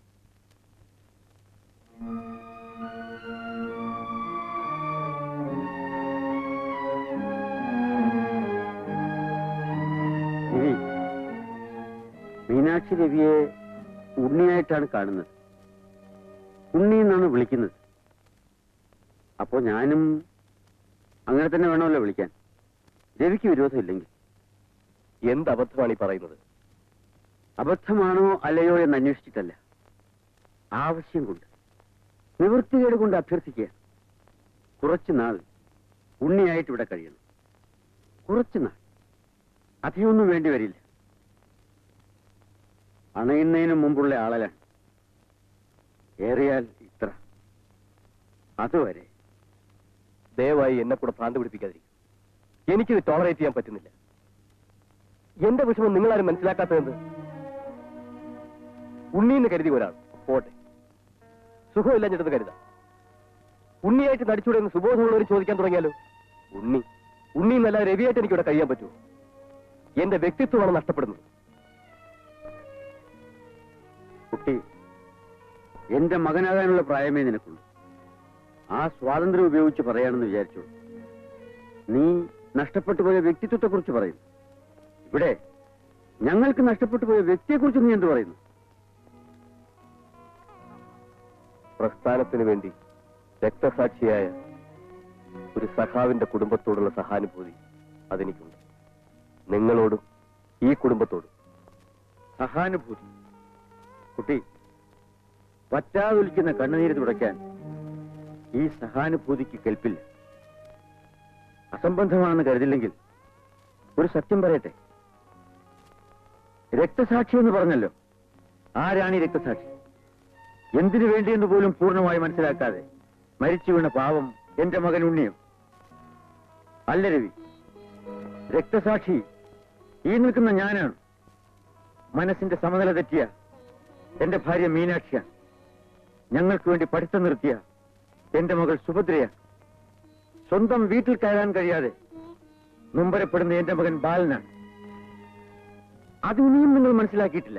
Speaker 2: രവി മീനാക്ഷി രവിയെ ഉണ്ണിയായിട്ടാണ് കാണുന്നത് ഉണ്ണി എന്നാണ് വിളിക്കുന്നത് അപ്പോ ഞാനും അങ്ങനെ തന്നെ വേണമല്ലോ വിളിക്കാൻ രവിക്ക് വിരോധമില്ലെങ്കിൽ
Speaker 5: എന്ത് അബദ്ധമാണ് ഈ പറയുന്നത്
Speaker 2: അബദ്ധമാണോ അല്ലയോ എന്ന് അന്വേഷിച്ചിട്ടല്ല ആവശ്യം കൊണ്ട് നിവൃത്തികേട് കൊണ്ട് അഭ്യർത്ഥിക്കുക കുറച്ചു നാൾ ഉണ്ണിയായിട്ട് ഇവിടെ കഴിയണം കുറച്ചു നാൾ അധികമൊന്നും വേണ്ടി വരില്ല അണയുന്നതിന് മുമ്പുള്ള ആളലാണ് ഏറിയാൽ ഇത്ര അതുവരെ
Speaker 5: ദയവായി എന്നെ കൂടെ ഭ്രാന്ത് പിടിപ്പിക്കാതിരിക്കും എനിക്കിത് ടോളറേറ്റ് ചെയ്യാൻ പറ്റുന്നില്ല എന്റെ വിഷമം നിങ്ങളാരും മനസ്സിലാക്കാത്തതെന്ത് ഉണ്ണിന്ന് കരുതി ഒരാൾ പോട്ടെ സുഖമില്ലാഞ്ഞിട്ടെന്ന് കരുതാം ഉണ്ണിയായിട്ട് നടിച്ചൂടെ എന്ന് സുബോധമുള്ളവർ ചോദിക്കാൻ തുടങ്ങിയാലോ ഉണ്ണി ഉണ്ണി എന്നല്ല രവിയായിട്ട് എനിക്കിവിടെ കഴിയാൻ പറ്റുമോ എന്റെ വ്യക്തിത്വമാണ് നഷ്ടപ്പെടുന്നത്
Speaker 2: കുട്ടി എന്റെ മകനാകാനുള്ള പ്രായമേ നിനക്കുള്ളൂ ആ സ്വാതന്ത്ര്യം ഉപയോഗിച്ച് പറയാണെന്ന് വിചാരിച്ചോളൂ നീ നഷ്ടപ്പെട്ടു പോയ വ്യക്തിത്വത്തെ കുറിച്ച് പറയും ഇവിടെ ഞങ്ങൾക്ക് നഷ്ടപ്പെട്ടു പോയ വ്യക്തിയെക്കുറിച്ച് നീ എന്ത് പറയുന്നു
Speaker 5: പ്രസ്ഥാനത്തിന് വേണ്ടി രക്തസാക്ഷിയായ ഒരു സഖാവിന്റെ കുടുംബത്തോടുള്ള സഹാനുഭൂതി അതെനിക്കുണ്ട് നിങ്ങളോടും ഈ കുടുംബത്തോടും
Speaker 2: സഹാനുഭൂതി കുട്ടി പറ്റാതൊലിക്കുന്ന കണ്ണുനീര് തുടയ്ക്കാൻ ഈ സഹാനുഭൂതിക്ക് കെൽപ്പില്ല അസംബന്ധമാണെന്ന് കരുതില്ലെങ്കിൽ ഒരു സത്യം പറയട്ടെ രക്തസാക്ഷി എന്ന് പറഞ്ഞല്ലോ ആരാണ് ഈ രക്തസാക്ഷി എന്തിനു വേണ്ടിയെന്ന് പോലും പൂർണ്ണമായി മനസ്സിലാക്കാതെ മരിച്ചു വീണ പാവം എന്റെ മകൻ ഉണ്ണിയും അല്ല രവി രക്തസാക്ഷി ഈ നിൽക്കുന്ന ഞാനാണ് മനസ്സിന്റെ സമനില തെറ്റിയ എന്റെ ഭാര്യ മീനാക്ഷിയാണ് ഞങ്ങൾക്ക് വേണ്ടി പഠിത്തം നിർത്തിയ എന്റെ മകൾ സുഭദ്രയാണ് സ്വന്തം വീട്ടിൽ കയറാൻ കഴിയാതെ നൊമ്പരപ്പെടുന്ന എന്റെ മകൻ ബാലനാണ് അത് ഇനിയും നിങ്ങൾ മനസ്സിലാക്കിയിട്ടില്ല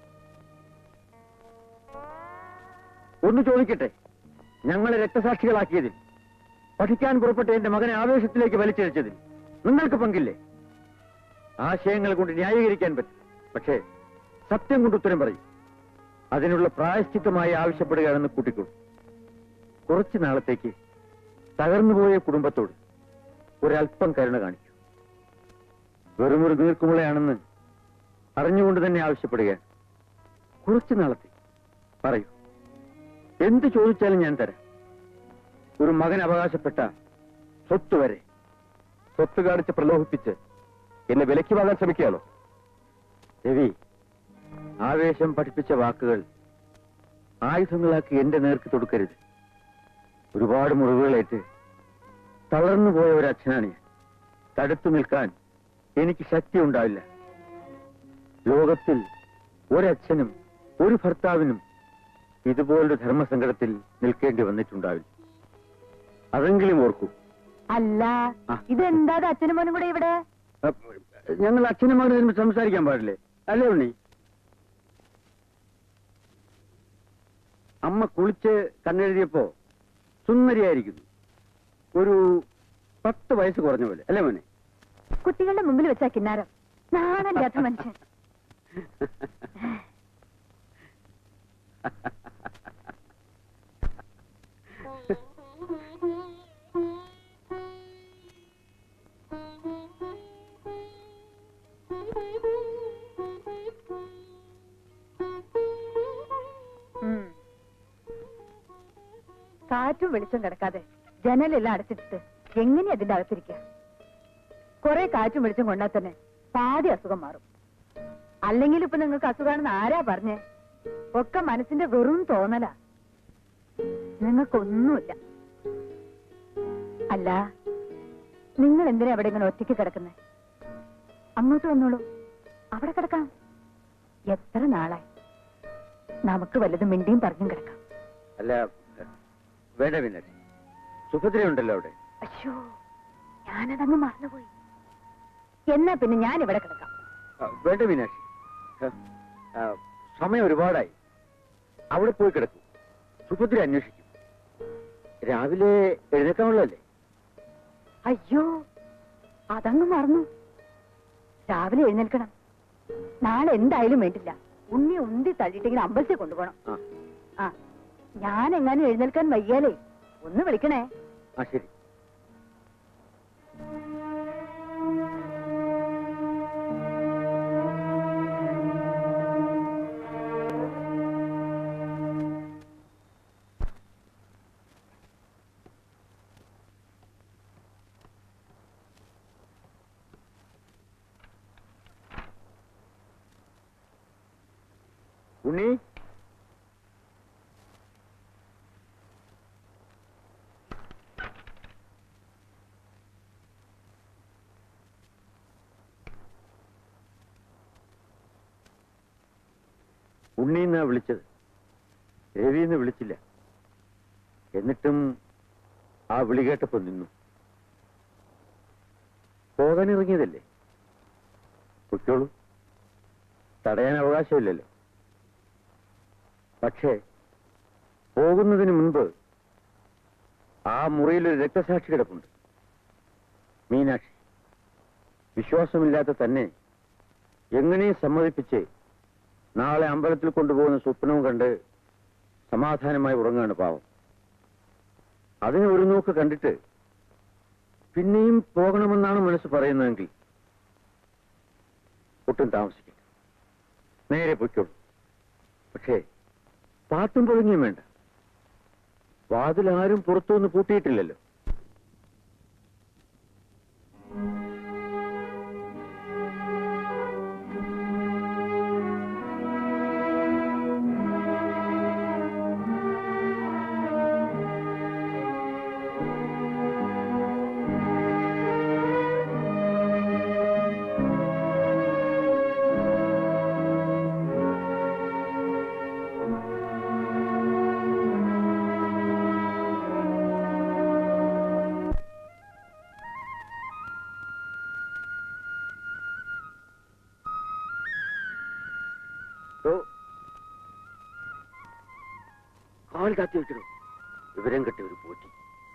Speaker 2: ഒന്ന് ചോദിക്കട്ടെ ഞങ്ങളെ രക്തസാക്ഷികളാക്കിയതിൽ പഠിക്കാൻ പുറപ്പെട്ട എന്റെ മകനെ ആവേശത്തിലേക്ക് വലിച്ചഴിച്ചതിൽ നിങ്ങൾക്ക് പങ്കില്ലേ ആശയങ്ങൾ കൊണ്ട് ന്യായീകരിക്കാൻ പറ്റും പക്ഷേ സത്യം കൊണ്ട് ഉത്തരം പറയും അതിനുള്ള പ്രായശ്ചിത്തമായി ആവശ്യപ്പെടുകയാണെന്ന് കൂട്ടിക്കൊള്ളു കുറച്ചു നാളത്തേക്ക് തകർന്നുപോയ കുടുംബത്തോട് ഒരല്പം കരുണ കാണിക്കൂ വെറുമൊരു നീർക്കുമുളയാണെന്ന് അറിഞ്ഞുകൊണ്ട് തന്നെ ആവശ്യപ്പെടുകയാണ് കുറച്ചു നാളത്തെ പറയൂ എന്ത് ചോദിച്ചാലും ഞാൻ തരാം ഒരു മകൻ അവകാശപ്പെട്ട സ്വത്ത് വരെ
Speaker 5: സ്വത്ത് കാണിച്ച് പ്രലോഭിപ്പിച്ച് എന്നെ വിലയ്ക്ക് വാങ്ങാൻ ശ്രമിക്കുകയാണോ
Speaker 2: രവി ആവേശം പഠിപ്പിച്ച വാക്കുകൾ ആയുധങ്ങളാക്കി എന്റെ നേർക്ക് തൊടുക്കരുത് ഒരുപാട് മുറിവുകളേറ്റ് തളർന്നു പോയ ഒരു അച്ഛനാണ് ഞാൻ തടുത്തു നിൽക്കാൻ എനിക്ക് ശക്തി ഉണ്ടാവില്ല ലോകത്തിൽ ഒരച്ഛനും ഒരു ഭർത്താവിനും ഇതുപോലൊരു ധർമ്മസങ്കടത്തിൽ നിൽക്കേണ്ടി വന്നിട്ടുണ്ടാവില്ല അതെങ്കിലും ഓർക്കൂ
Speaker 4: അല്ല
Speaker 2: ആ.
Speaker 4: ഇതെന്താ ഇത് അച്ഛനും മോനും കൂടെ ഇവിടെ
Speaker 2: അപ്പ- ഞങ്ങൾ അച്ഛനും മകനും തമ്മിൽ സംസാരിക്കാൻ പാടില്ലേ അല്ലേ ഉണ്ണി അമ്മ കുളിച്ച് കണ്ണെഴുതിയപ്പോ സുന്ദരിയായിരിക്കുന്നു ഒരു പത്ത് വയസ്സ് കുറഞ്ഞ പോലെ അല്ലേ മോനെ
Speaker 4: കുട്ടികളുടെ മുമ്പിൽ വെച്ചാ കിന്നാരം നാണല്ലാത്ത മനുഷ്യൻ ഉം. കാറ്റും വെളിച്ചം കിടക്കാതെ ജനലെല്ലാം അടച്ചിട്ടിട്ട് എങ്ങനെയാ അതിന്റെ അകത്തിരിക്കുക കുറെ കാറ്റും വെളിച്ചം കൊണ്ടാൽ തന്നെ പാതി അസുഖം മാറും അല്ലെങ്കിൽ ഇപ്പൊ നിങ്ങൾക്ക് അസുഖമാണെന്ന് ആരാ പറഞ്ഞേ ഒക്കെ മനസ്സിന്റെ വെറും തോന്നലാ നിങ്ങൾക്കൊന്നുമില്ല അല്ല നിങ്ങൾ എന്തിനാ അവിടെ ഇങ്ങനെ ഒറ്റയ്ക്ക് കിടക്കുന്നേ അങ്ങോട്ട് വന്നോളൂ അവിടെ കിടക്കാം എത്ര നാളായി നമുക്ക് വല്ലതും മിണ്ടിയും പറഞ്ഞും കിടക്കാം
Speaker 2: അല്ല വേണ്ട പിന്നെ സുഭദ്രയുണ്ടല്ലോ അവിടെ
Speaker 4: അയ്യോ ഞാനതങ്ങ് മറന്നുപോയി എന്നാ പിന്നെ ഞാൻ ഇവിടെ കിടക്കാം
Speaker 2: ആ, വേണ്ട മീനാക്ഷി ആ, ആ, സമയം ഒരുപാടായി അവിടെ പോയി കിടക്കും സുഭദ്ര അന്വേഷിക്കും രാവിലെ എഴുന്നേക്കാനുള്ളതല്ലേ
Speaker 4: അയ്യോ അതങ്ങ് മറന്നു രാവിലെ എഴുന്നേൽക്കണം നാളെ എന്തായാലും വേണ്ടില്ല ഉണ്ണി ഉന്തി തള്ളിയിട്ടെങ്കിലും അമ്പലത്തിൽ കൊണ്ടുപോകണം
Speaker 2: ആ
Speaker 4: ആ ഞാൻ എങ്ങാനും എഴുന്നേൽക്കാൻ വയ്യാലേ ഒന്ന് വിളിക്കണേ
Speaker 2: ആ ശരി ഉണ്ണി ഉണ്ണീന്നാ വിളിച്ചത് രവിന്ന് വിളിച്ചില്ല എന്നിട്ടും ആ വിളി കേട്ടപ്പോ നിന്നു പോകാനിറങ്ങിയതല്ലേ പൊയ്ക്കോളൂ തടയാൻ അവകാശമില്ലല്ലോ പക്ഷേ പോകുന്നതിന് മുൻപ് ആ മുറിയിൽ ഒരു രക്തസാക്ഷി കിടപ്പുണ്ട് മീനാക്ഷി വിശ്വാസമില്ലാത്ത തന്നെ എങ്ങനെയും സമ്മതിപ്പിച്ച് നാളെ അമ്പലത്തിൽ കൊണ്ടുപോകുന്ന സ്വപ്നവും കണ്ട് സമാധാനമായി ഉറങ്ങുകയാണ് പാവം അതിനെ ഒരു നോക്ക് കണ്ടിട്ട് പിന്നെയും പോകണമെന്നാണ് മനസ്സ് പറയുന്നതെങ്കിൽ ഒട്ടും താമസിക്കില്ല നേരെ പൊയ്ക്കോളൂ പക്ഷേ പാട്ടും പൊഴുങ്ങിയും വേണ്ട വാതിൽ ആരും പുറത്തുനിന്ന് പൂട്ടിയിട്ടില്ലല്ലോ ഓ കാൽ കാത്തി വെക്കണോ വിവരം കെട്ടി ഒരു പോറ്റി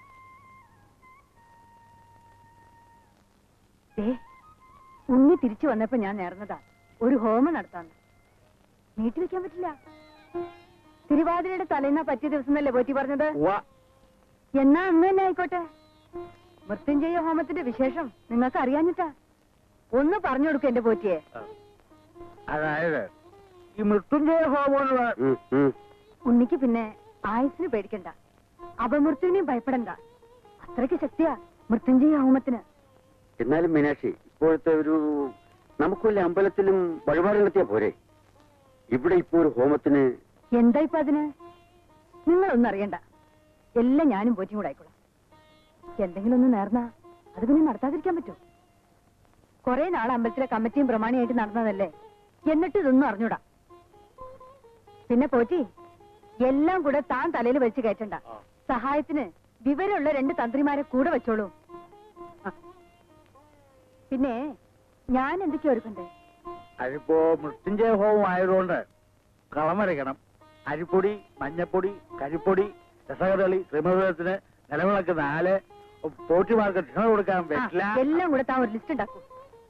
Speaker 4: ദേ, ഉണ്ണി തിരിച്ചു വന്നപ്പോ ഞാൻ നേർന്നതാ ഒരു ഹോമം നടത്താന്ന് നീട്ടി വെക്കാൻ പറ്റില്ല തിരുവാതിരയുടെ തലേന്നാ പറ്റിയ ദിവസം എന്നല്ലേ പോറ്റി പറഞ്ഞത് എന്നാ അന്ന് തന്നെ ആയിക്കോട്ടെ മൃത്യുഞ്ജയ ഹോമത്തിന്റെ വിശേഷം നിങ്ങൾക്ക് അറിയാഞ്ഞിട്ടാ ഒന്ന് പറഞ്ഞു കൊടുക്കും എന്റെ പോറ്റിയെ
Speaker 3: അതായത് ഈ മൃത്യുഞ്ജയ ഹോമം എന്ന് പറ-
Speaker 4: ഉണ്ണിക്ക് പിന്നെ ആയുസിന് പേടിക്കണ്ട അപമൃത്യുവിനെയും ഭയപ്പെടണ്ട അത്രയ്ക്ക് ശക്തിയാ മൃത്യുഞ്ജയ ഹോമത്തിന്
Speaker 2: എന്നാലും മീനാക്ഷി ഇപ്പോഴത്തെ ഒരു നമുക്ക് വല്ല അമ്പലത്തിലും വഴിപാട് നടത്തിയാ പോരെ ഇവിടെ ഇപ്പോ ഒരു ഹോമത്തിന്
Speaker 4: എന്താ ഇപ്പൊ അതിന് നിങ്ങളൊന്നും അറിയണ്ട എല്ലാം ഞാനും പോറ്റിയും കൂടെ ആയിക്കോളാം എന്തെങ്കിലും ഒന്ന് നേർന്നാ അത് പിന്നെ നടത്താതിരിക്കാൻ പറ്റുമോ കുറെ നാൾ അമ്പലത്തിലെ കമ്മിറ്റിയും പ്രമാണിയായിട്ട് നടന്നതല്ലേ എന്നിട്ട് ഇതൊന്നും അറിഞ്ഞൂടാ പിന്നെ പോറ്റി എല്ലാം കൂടെ താൻ തലയിൽ വെച്ച് കയറ്റണ്ട സഹായത്തിന് വിവരമുള്ള രണ്ട് തന്ത്രിമാരെ കൂടെ വെച്ചോളൂ ആ. പിന്നെ ഞാൻ എന്തൊക്കെയാ ഒരുക്കണ്ടേ
Speaker 3: അതിപ്പോ മൃത്യുഞ്ജയ ഹോമം ആയതുകൊണ്ട് കളമരയ്ക്കണം അരിപ്പൊടി മഞ്ഞപ്പൊടി കരിപ്പൊടി രസകദളി ത്രിമൃതത്തിന് നിലവിളക്ക് നാല് പോറ്റിമാർക്ക് ക്ഷണം കൊടുക്കാൻ
Speaker 4: ആ,
Speaker 3: പറ്റില്ല
Speaker 4: എല്ലാം കൂടെ താൻ ഒരു ലിസ്റ്റ് ഉണ്ടാക്കൂ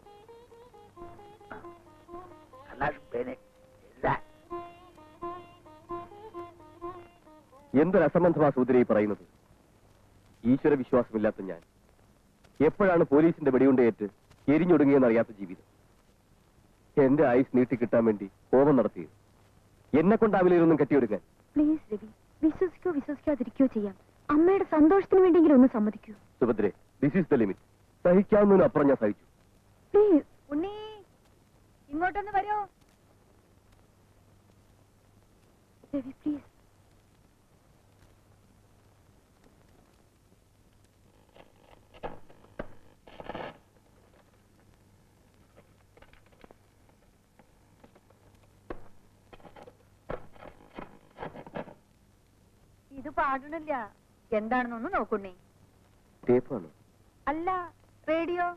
Speaker 3: അല്ലാതെ പിന്നെ ഇല്ല.
Speaker 5: എന്തൊരു അസംബന്ധമാ സൂദരി ഈ പറയുന്നത് ഈശ്വര വിശ്വാസമില്ലാത്ത ഞാൻ എപ്പോഴാണ് പോലീസിന്റെ വെടിയുണ്ടേറ്റ് എരിഞ്ഞൊടുങ്ങിയെന്ന് അറിയാത്ത ജീവിതം എന്റെ ആയുസ് നീട്ടിക്കിട്ടാൻ വേണ്ടി ഹോമം നടത്തിയത് എന്നെ കൊണ്ടാവില്ല ഇതൊന്നും കെട്ടിയെടുക്കാൻ
Speaker 7: പ്ലീസ് രവി വിശ്വസിക്കോ വിശ്വസിക്കാതിരിക്കോ ചെയ്യാം അമ്മയുടെ സന്തോഷത്തിന് വേണ്ടിയെങ്കിലും ഒന്ന് സമ്മതിക്കൂ
Speaker 5: സുഭദ്രെ ദിസ് ഈസ് ദ ലിമിറ്റ് സഹിക്കാവുന്നതിന് അപ്പുറം ഞാൻ സഹിച്ചു
Speaker 7: പ്ലീസ്
Speaker 4: ഉണ്ണി ഇങ്ങോട്ടൊന്ന് വരൂ
Speaker 7: രവി പ്ലീസ്
Speaker 4: ഇത് പാടണില്ല എന്താണെന്നൊന്ന് നോക്കുണ്ണി
Speaker 5: ടേപ്പാണ്
Speaker 4: അല്ല റേഡിയോ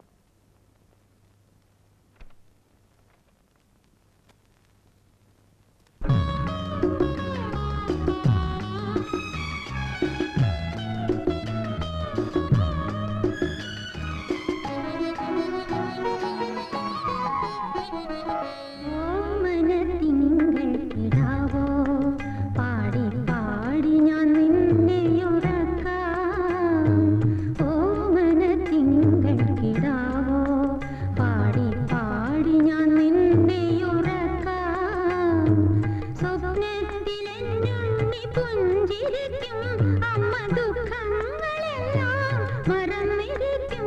Speaker 15: ഓമനത്തിങ്കൾ കിടാവോ പാടി പാടി ഞാൻ നിന്നെ ഉറക്കാം ഓമനത്തിങ്കൾ കിടാവോ പാടി പാടി ഞാൻ നിന്നെ ഉറക്കാം സ്വപ്നത്തിലെന്നുണ്ണി പുഞ്ചിരിക്കും അമ്മ ദുഃഖങ്ങളെല്ലാം മറന്നിരിക്കും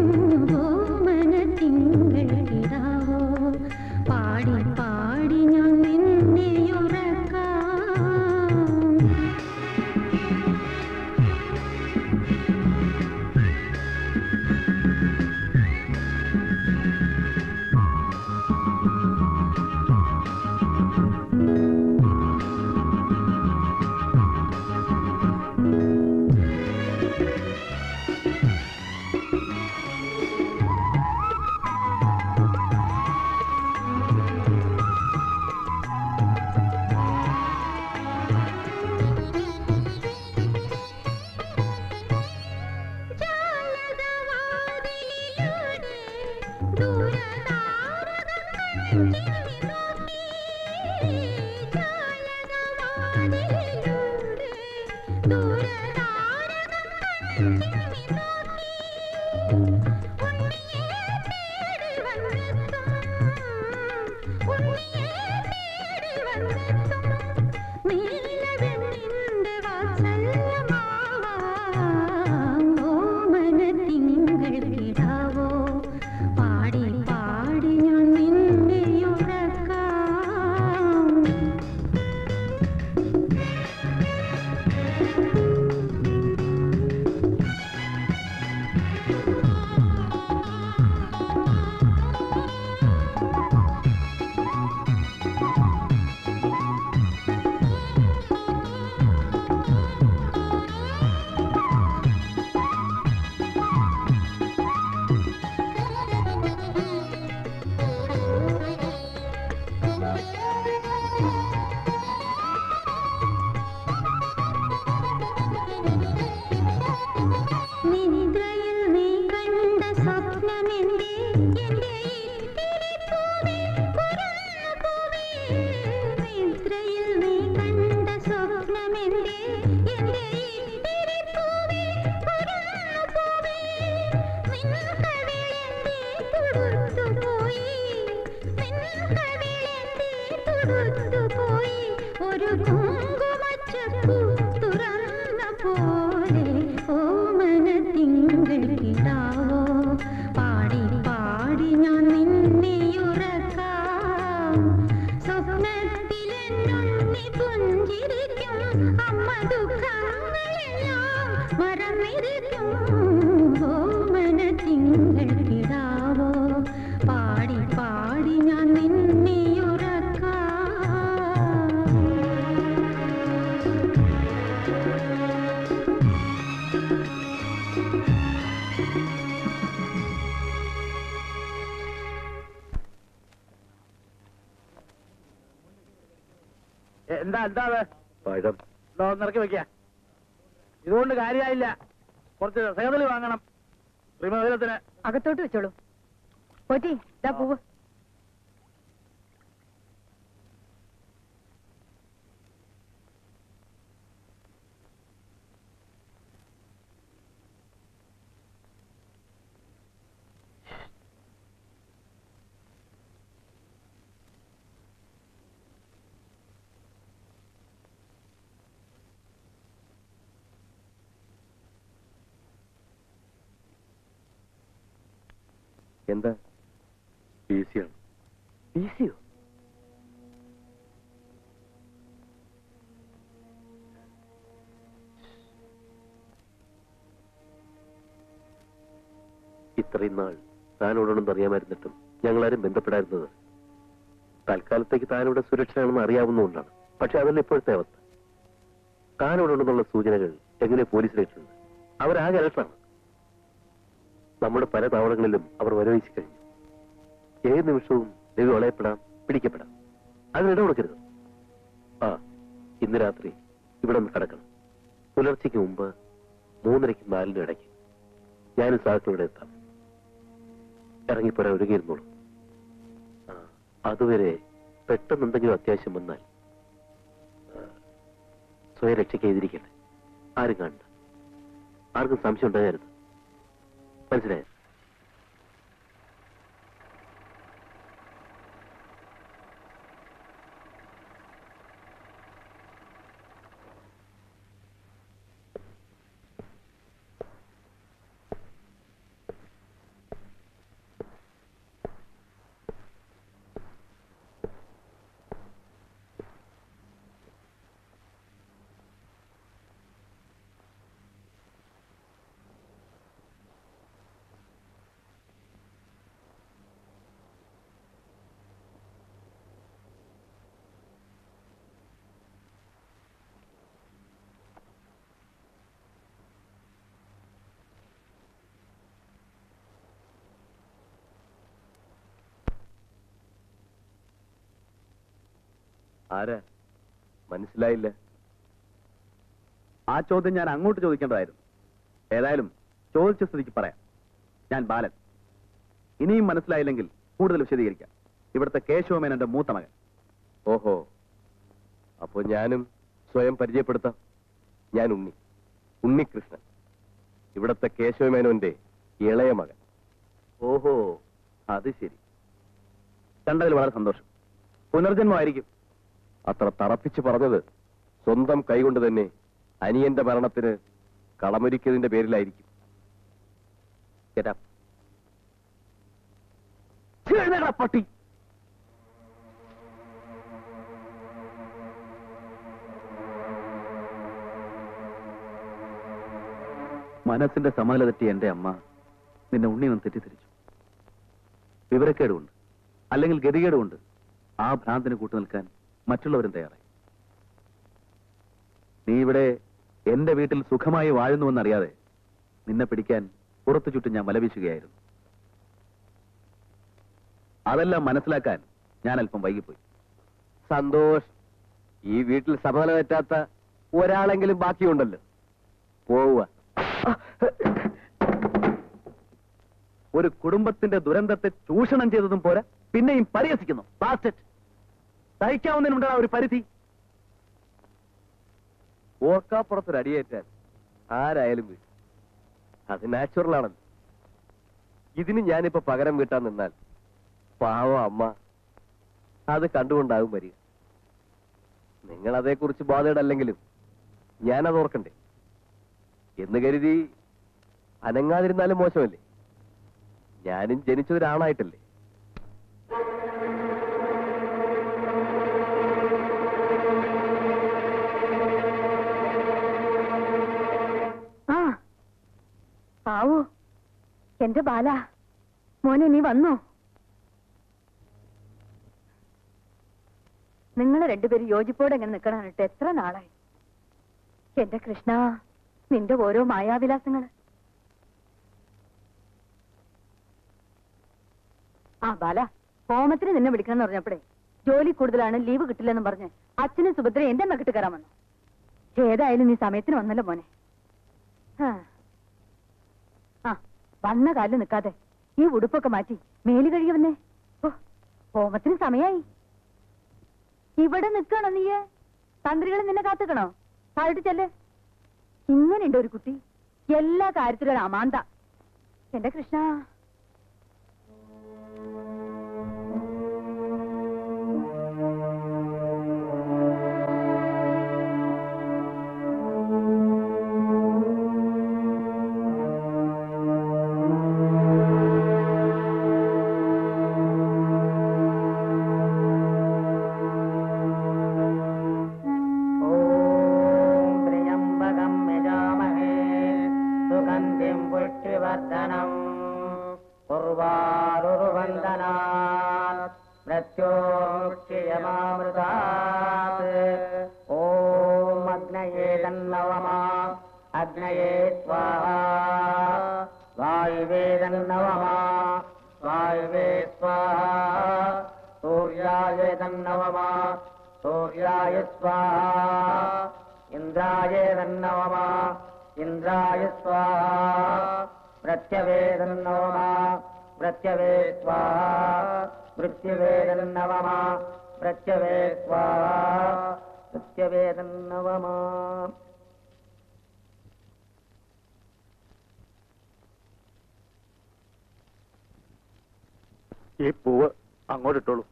Speaker 15: ഓമനത്തിങ്കൾ കിടാവോ പാടി പാടി ഞാൻ നിന്നെ ഉറക്കാം പാടി പാടി ഞാൻ നിന്നെയുറക്കാം നിദ്രയിൽ നീ കണ്ട സ്വപ്നമെന്റെ എന്റെ ഇത്തിരി പൂവേ, കുരുന്നു പൂവേ. നിദ്രയിൽ നീ കണ്ട സ്വപ്നമെന്റെ എന്റെ ഇത്തിരി പൂവേ, കുരുന്നു പൂവേ. നിൻ കവിളെന്തേ തുടുത്തുപോയി, നിൻ കവിളെന്തേ തുടുത്തുപോയി. ഒരു കുങ്കുമച്ചപ്പു തുറന്ന പോലെ ഓമന തിങ്കൾ കിടാവോ പാടി പാടി ഞാൻ നിന്നെയുറക്കാം സ്വപ്നത്തിലെന്നുണ്ണി പുഞ്ചിരിക്കും അമ്മ ദുഃഖങ്ങളെല്ലാം മറന്നിരിക്കും ഓമന തിങ്കൾ കിടാവോ പാടി പാടി ഞാൻ നിന്നെയുറക്കാം
Speaker 3: എ, എന്താ എന്താ അത്
Speaker 5: പഴം
Speaker 3: ഇതാ ഒന്ന് ഇറക്കി വെക്ക ഇതുകൊണ്ട് കാര്യമായില്ല കുറച്ച് സേതലി വാങ്ങണം ശ്രീമതിലത്തിന്
Speaker 1: അകത്തോട്ട് വെച്ചോളൂ പോറ്റി ഇതാ പൂവ്
Speaker 5: എന്താ പി സിയാണ് പി സിയോ ഇത്രയും നാൾ താനോടൊന്നും അറിയാമായിരുന്നിട്ടും ഞങ്ങളാരും ബന്ധപ്പെടായിരുന്നത് തൽക്കാലത്തേക്ക് താനിവിടെ സുരക്ഷിതമാണെന്ന് അറിയാവുന്നതുകൊണ്ടാണ് പക്ഷെ അതല്ല ഇപ്പോഴത്തെ അവസ്ഥ താനോടുണ്ടെന്നുള്ള സൂചനകൾ എങ്ങനെ പോലീസിലേക്കുണ്ട് അവരാകെ അലർട്ടാണ് നമ്മുടെ പല താവളങ്ങളിലും അവർ വരവീശി കഴിഞ്ഞു ഏത് നിമിഷവും രവി വളയപ്പെടാം പിടിക്കപ്പെടാം അതിനിട കൊടുക്കരുത് ആ ഇന്ന് രാത്രി ഇവിടെ നിന്ന് കിടക്കണം പുലർച്ചയ്ക്ക് മുമ്പ് മൂന്നരയ്ക്ക് നാലിനും ഇടയ്ക്ക് ഞാനും സാഹത്തിൽ ഇവിടെ എത്താം ഇറങ്ങിപ്പോരാൻ ഒരുങ്ങിയിരുന്നോളൂ ആ, അതുവരെ പെട്ടെന്ന് എന്തെങ്കിലും അത്യാവശ്യം വന്നാൽ ആ, സ്വയം രക്ഷയ്ക്ക് എഴുതിരിക്കട്ടെ ആരും കാണണ്ട ആർക്കും സംശയം ഉണ്ടാകരുത് മനസ്സിലായോ
Speaker 10: ആരാ മനസ്സിലായില്ല ആ ചോദ്യം ഞാൻ അങ്ങോട്ട് ചോദിക്കേണ്ടതായിരുന്നു ഏതായാലും ചോദിച്ച സ്ഥിതിക്ക് പറയാം ഞാൻ ബാലൻ ഇനിയും മനസ്സിലായില്ലെങ്കിൽ കൂടുതൽ വിശദീകരിക്കാം ഇവിടുത്തെ കേശവമേനന്റെ മൂത്ത മകൻ
Speaker 5: ഓഹോ അപ്പോ ഞാനും സ്വയം പരിചയപ്പെടുത്താം ഞാൻ ഉണ്ണി ഉണ്ണികൃഷ്ണൻ ഇവിടത്തെ കേശവമേനോന്റെ ഇളയ മകൻ
Speaker 10: ഓഹോ അത് ശരി കണ്ടതിൽ വളരെ സന്തോഷം പുനർജന്മമായിരിക്കും
Speaker 5: അത്ര തറപ്പിച്ച് പറഞ്ഞത് സ്വന്തം കൈകൊണ്ട് തന്നെ അനിയന്റെ മരണത്തിന് കളമൊരുക്കിയതിന്റെ പേരിലായിരിക്കും Get up.
Speaker 10: എഴുന്നേൽക്കടാ, പട്ടി മനസ്സിന്റെ സമനില തെറ്റിയ എന്റെ അമ്മ നിന്നെ ഉണ്ണിയും തെറ്റിദ്ധരിച്ചു വിവരക്കേടുകൊണ്ട് അല്ലെങ്കിൽ ഗതികേടുകൊണ്ട് ആ ഭ്രാന്തിന് കൂട്ടു നിൽക്കാൻ മറ്റുള്ളവരും തയ്യാറായി നീ ഇവിടെ എന്റെ വീട്ടിൽ സുഖമായി വാഴുന്നുവെന്നറിയാതെ നിന്നെ പിടിക്കാൻ പുറത്തു ചുറ്റും ഞാൻ വലവീശുകയായിരുന്നു അതെല്ലാം മനസ്സിലാക്കാൻ ഞാൻ അല്പം വൈകിപ്പോയി
Speaker 5: സന്തോഷ് ഈ വീട്ടിൽ സമനില തെറ്റാത്ത ഒരാളെങ്കിലും ബാക്കിയുണ്ടല്ലോ പോവുക
Speaker 10: ഒരു കുടുംബത്തിന്റെ ദുരന്തത്തെ ചൂഷണം ചെയ്തതും പോരാ പിന്നെയും പരിഹസിക്കുന്നു ബാസ്റ്ററ്റ് സഹിക്കാവുന്നതിനുണ്ടാ ഒരു പരിധി
Speaker 5: ഓർക്കാപ്പുറത്തൊരു അടിയേറ്റാൽ ആരായാലും വീഴും അത് നാച്ചുറൽ ആണല്ലോ ഇതിന് ഞാനിപ്പോ പകരം വീട്ടാൻ നിന്നാൽ പാവം അമ്മ അത് കണ്ടുകൊണ്ടാകും വരിക നിങ്ങൾ അതേക്കുറിച്ച് ബാധയുടല്ലെങ്കിലും ഞാനത് ഓർക്കണ്ടേ എന്ന് കരുതി അനങ്ങാതിരുന്നാലും മോശമല്ലേ ഞാനും ജനിച്ചൊരാണായിട്ടല്ലേ
Speaker 1: ആ ആവോ എന്റെ ബാല മോനെ നീ വന്നോ നിങ്ങൾ രണ്ടുപേരും യോജിപ്പോടെ എങ്ങനെ നിൽക്കണാനിട്ട് എത്ര നാളായി എന്റെ കൃഷ്ണ നിന്റെ ഓരോ മായാവിലാസങ്ങള് ആ ബാല ഹോമത്തിന് നിന്നെ വിളിക്കണം പറഞ്ഞപ്പോഴേ ജോലി കൂടുതലാണ് ലീവ് കിട്ടില്ലെന്നും പറഞ്ഞ് അച്ഛനും സുഭദ്ര എന്റെ മെക്കിട്ട് കയറാൻ വന്നു ഏതായാലും നീ സമയത്തിന് വന്നല്ലോ മോനെ ആ. ആ വന്ന കാലിൽ നിൽക്കാതെ ഈ ഉടുപ്പൊക്കെ മാറ്റി മേല് കഴുകി വന്നേ ഓ ഹോമത്തിന് സമയായി ഇവിടെ നിൽക്കണോ നീയ് തന്ത്രികൾ നിന്നെ കാത്തുക്കണോ താഴോട്ട് ചെല്ലേ ഇങ്ങനെയുണ്ട് ഒരു കുട്ടി എല്ലാ കാര്യത്തിലും ഒരു അമാന്ത എന്റെ കൃഷ്ണ
Speaker 9: त्र्यम्बकं यजामहे सुगन्धिं पुष्टिवर्धनम् उर्वारुर्वन्दनात् मृत्योक्षयमामृतात् ॐ अग्नये तन्नवमा अग्नये स्वाहा वायुवे तन्नवमा वायुवे स्वाहा सूर्याय तन्नवमा सूर्याय स्वाहा इन्द्राय तन्नवमा इन्द्राय स्वाहा प्रत्यवे तन्नवमा प्रत्यवे स्वाहा मृत्युवे तन्नवमा प्रत्यवे स्वाहा मृत्युवे तन्नवमा
Speaker 10: ഈ പൂവ് അങ്ങോട്ടിട്ടോളൂ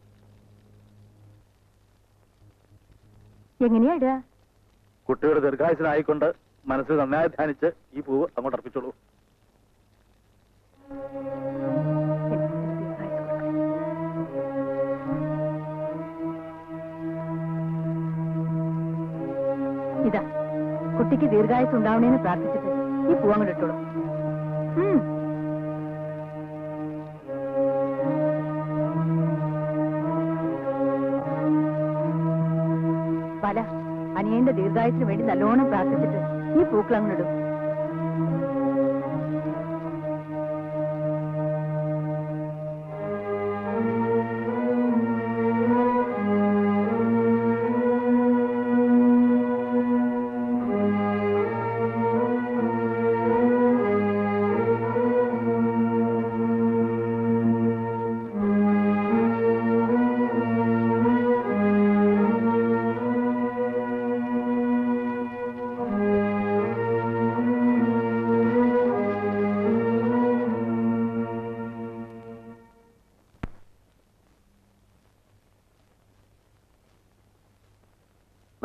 Speaker 1: എങ്ങനെയാ ഇടുക
Speaker 10: കുട്ടിയുടെ ദീർഘായുസനായിക്കൊണ്ട് മനസ്സിൽ നന്നായി ധ്യാനിച്ച് ഈ പൂവ് അങ്ങോട്ട് അർപ്പിച്ചോളൂ
Speaker 1: ഇതാ കുട്ടിക്ക് ദീർഘായുസ് ഉണ്ടാവണേന്ന് പ്രാർത്ഥിച്ചിട്ട് ഈ പൂ അങ്ങോട്ട് ഇട്ടോളൂ ഉം. പല അനിയന്റെ ദീർഘായുസിന് വേണ്ടി നല്ലോണം പ്രാർത്ഥിച്ചിട്ട് ഈ പൂക്കൾ അങ്ങോട്ട് ഇടും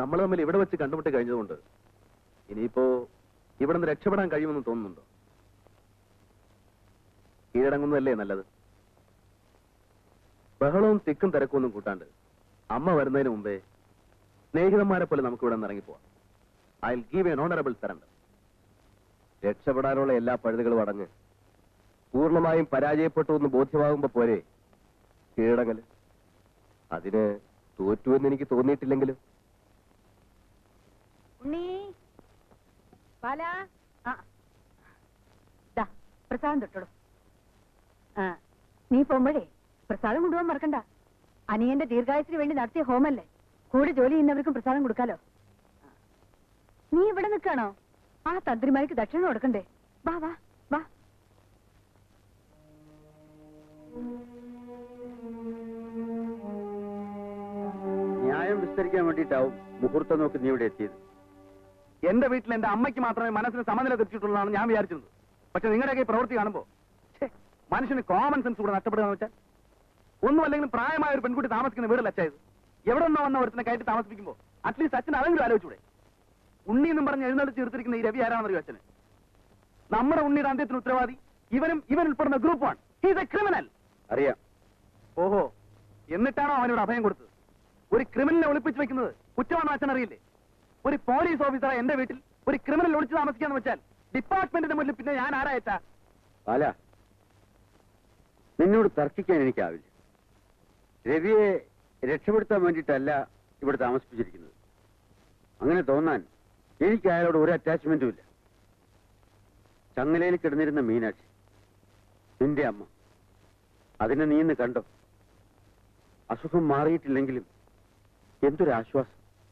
Speaker 10: നമ്മൾ തമ്മിൽ ഇവിടെ വെച്ച് കണ്ടുമുട്ടി കഴിഞ്ഞതുകൊണ്ട് ഇനിയിപ്പോ ഇവിടെ നിന്ന് രക്ഷപ്പെടാൻ കഴിയുമെന്ന് തോന്നുന്നുണ്ടോ കീഴടങ്ങുന്നതല്ലേ നല്ലത് ബഹളവും തിക്കും തിരക്കും ഒന്നും കൂട്ടാണ്ട് അമ്മ വരുന്നതിന് മുമ്പേ സ്നേഹിതന്മാരെ പോലെ നമുക്ക് ഇവിടെ നിന്ന് ഇറങ്ങിപ്പോവാം I give an honourable surrender
Speaker 5: രക്ഷപ്പെടാനുള്ള എല്ലാ പഴുതുകളും അടഞ്ഞ് പൂർണ്ണമായും പരാജയപ്പെട്ടു എന്ന് ബോധ്യമാകുമ്പോ പോരെ കീഴടങ്ങല് അതിന് തോറ്റുവെന്ന് എനിക്ക് തോന്നിയിട്ടില്ലെങ്കിലും
Speaker 4: ഉണ്ണി ബാല ആ ദാ പ്രസാദം തൊട്ടോളൂ ആ നീ പോകുമ്പോഴേ പ്രസാദം കൊണ്ടുപോകാൻ മറക്കണ്ട അനിയന്റെ ദീർഘായുസിന് വേണ്ടി നടത്തിയ ഹോമല്ലേ കൂടെ ജോലി ചെയ്യുന്നവർക്കും പ്രസാദം കൊടുക്കാലോ ആ. നീ ഇവിടെ നിൽക്കാണോ ആ തന്ത്രിമാർക്ക് ദക്ഷിണ കൊടുക്കണ്ടേ വാ വാ വാ
Speaker 2: ന്യായം വിസ്തരിക്കാൻ വേണ്ടിയിട്ടാവും മുഹൂർത്തം നോക്കി നീ ഇവിടെ എത്തിയത്
Speaker 10: എന്റെ വീട്ടിൽ എന്റെ അമ്മയ്ക്ക് മാത്രമേ മനസ്സിന് സമനില തെറ്റിയിട്ടുള്ളതാണ് ഞാൻ വിചാരിച്ചിരുന്നത് പക്ഷെ നിങ്ങളുടെയൊക്കെ ഈ പ്രവൃത്തി കാണുമ്പോ ഛേ, മനുഷ്യന് കോമൺ സെൻസ് കൂടെ നഷ്ടപ്പെടുക വെച്ചാൽ ഒന്നും അല്ലെങ്കിൽ പ്രായമായ ഒരു പെൺകുട്ടി താമസിക്കുന്ന വീടല്ല അച്ഛായത് എവിടെ നിന്നോ വന്ന ഒരുത്തിനെ കയറ്റി താമസിപ്പിക്കുമ്പോ അറ്റ്ലീസ്റ്റ് അച്ഛൻ അതെങ്കിലും ആലോചിച്ചൂടെ ഉണ്ണി എന്നും പറഞ്ഞ് എഴുന്നള്ളിച്ച് തീർത്തിരിക്കുന്ന ഈ രവി ആരാണെന്നറിയോ അച്ഛന് നമ്മുടെ ഉണ്ണിയുടെ അന്ത്യത്തിന് ഉത്തരവാദി ഇവനും ഇവൻ ഉൾപ്പെടുന്ന ഗ്രൂപ്പാണ് ഹീസ് എ ക്രിമിനൽ
Speaker 2: അറിയാം
Speaker 10: ഓഹോ എന്നിട്ടാണോ അവനോട് അഭയം കൊടുത്തത് ഒരു ക്രിമിനലിനെ ഒളിപ്പിച്ച് വെക്കുന്നത് കുറ്റമാണെന്ന് അച്ഛൻ അറിയില്ലേ ഒരു പോലീസ് ഓഫീസറെ എന്റെ വീട്ടിൽ ഒരു ക്രിമിനൽ ഒളിച്ചു താമസിക്കാന്ന് വെച്ചാൽ ഡിപ്പാർട്ട്മെന്റിന്റെ മുന്നിൽ പിന്നെ ഞാൻ ആരായച്ചാ
Speaker 2: ബാല നിന്നോട് തർക്കിക്കാൻ എനിക്കാവില്ല രവിയെ രക്ഷപ്പെടുത്താൻ വേണ്ടിയിട്ടല്ല ഇവിടെ താമസിപ്പിച്ചിരിക്കുന്നത് അങ്ങനെ തോന്നാൻ എനിക്ക് അയാളോട് ഒരു അറ്റാച്ച്മെന്റും ഇല്ല ചങ്ങലയിൽ കിടന്നിരുന്ന മീനാക്ഷി നിന്റെ അമ്മ അതിനെ നീ ഇന്ന് കണ്ടോ അസുഖം മാറിയിട്ടില്ലെങ്കിലും എന്തൊരാശ്വാസം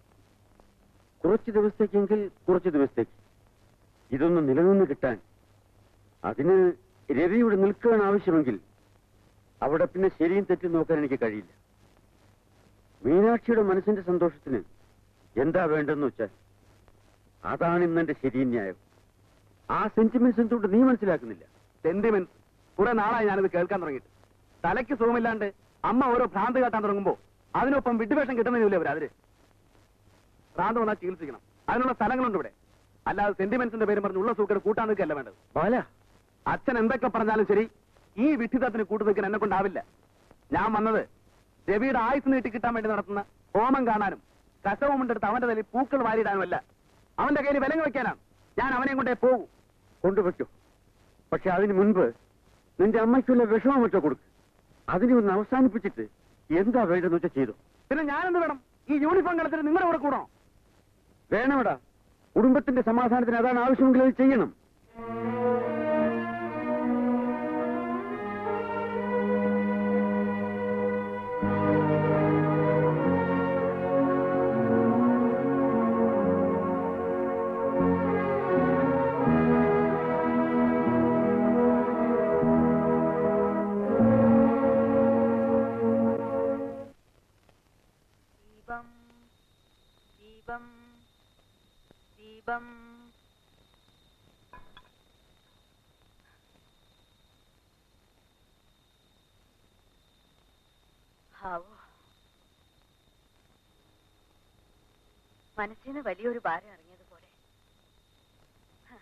Speaker 2: കുറച്ച് ദിവസത്തേക്കെങ്കിൽ കുറച്ച് ദിവസത്തേക്ക് ഇതൊന്ന് നിലനിന്ന് കിട്ടാൻ അതിന് രവി ഇവിടെ നിൽക്കുകയാണ് ആവശ്യമെങ്കിൽ അവിടെ പിന്നെ ശരിയും തെറ്റും നോക്കാൻ എനിക്ക് കഴിയില്ല മീനാക്ഷിയുടെ മനസ്സിന്റെ സന്തോഷത്തിന് എന്താ വേണ്ടെന്ന് വെച്ചാൽ അതാണ് ഇന്നെന്റെ ശരിയും ന്യായം ആ സെന്റിമെന്റ്സ് എന്തുകൊണ്ട് നീ മനസ്സിലാക്കുന്നില്ല
Speaker 10: സെന്റിമെന്റ് കുറെ നാളായി ഞാനിത് കേൾക്കാൻ തുടങ്ങിയിട്ട് തലയ്ക്ക് സുഖമില്ലാണ്ട് അമ്മ ഓരോ ഭ്രാന്ത് കാട്ടാൻ തുടങ്ങുമ്പോ അതിനൊപ്പം വിഡ്ഢിവേഷം കിട്ടുന്നില്ല ഇവര് അവര് ഭ്രാന്ത് വന്നാൽ ചികിത്സിക്കണം അതിനുള്ള സ്ഥലങ്ങളുണ്ട് ഇവിടെ അല്ലാതെ സെന്റിമെന്റ്സിന്റെ പേര് പറഞ്ഞ് ഉള്ള സൂക്കേട് കൂട്ടാൻ നിൽക്കല്ല വേണ്ടത്
Speaker 2: ബാല
Speaker 10: അച്ഛൻ എന്തൊക്കെ പറഞ്ഞാലും ശരി ഈ വിഡ്ഢിതത്തിന് കൂട്ടു നിൽക്കാൻ എന്നെ കൊണ്ടാവില്ല ഞാൻ വന്നത് രവിയുടെ ആയുസ് നീട്ടി കിട്ടാൻ വേണ്ടി നടത്തുന്ന ഹോമം കാണാനും കസവും കൊണ്ടെടുത്ത് അവന്റെ തലയിൽ പൂക്കൾ വാരിയിടാനുമല്ല അവന്റെ കയ്യിൽ വിലങ്ങ് വെക്കാനാണ് ഞാൻ അവനെയും കൊണ്ടേ പോകൂ
Speaker 2: കൊണ്ടുവയ്ക്കോ പക്ഷെ അതിന് മുൻപ് നിന്റെ അമ്മയ്ക്കുള്ള വിഷമം മറ്റോ കൊടുക്ക് അതിനെ ഒന്ന് അവസാനിപ്പിച്ചിട്ട് എന്താ വേണ്ടെന്ന് വെച്ചാൽ ചെയ്തു
Speaker 10: പിന്നെ ഞാനെന്ത് വേണം ഈ യൂണിഫോം കളത്തിൽ നിങ്ങളുടെ കൂടെ കൂടണോ
Speaker 2: വേണമടാ കുടുംബത്തിന്റെ സമാധാനത്തിന് അതാണ് ആവശ്യമെങ്കിൽ അത് ചെയ്യണം
Speaker 4: ദീപം ദീപം ദീപം ഹാവോ മനസ്സിന് വലിയൊരു ഭാരം ഇറങ്ങിയതുപോലെ ഹ.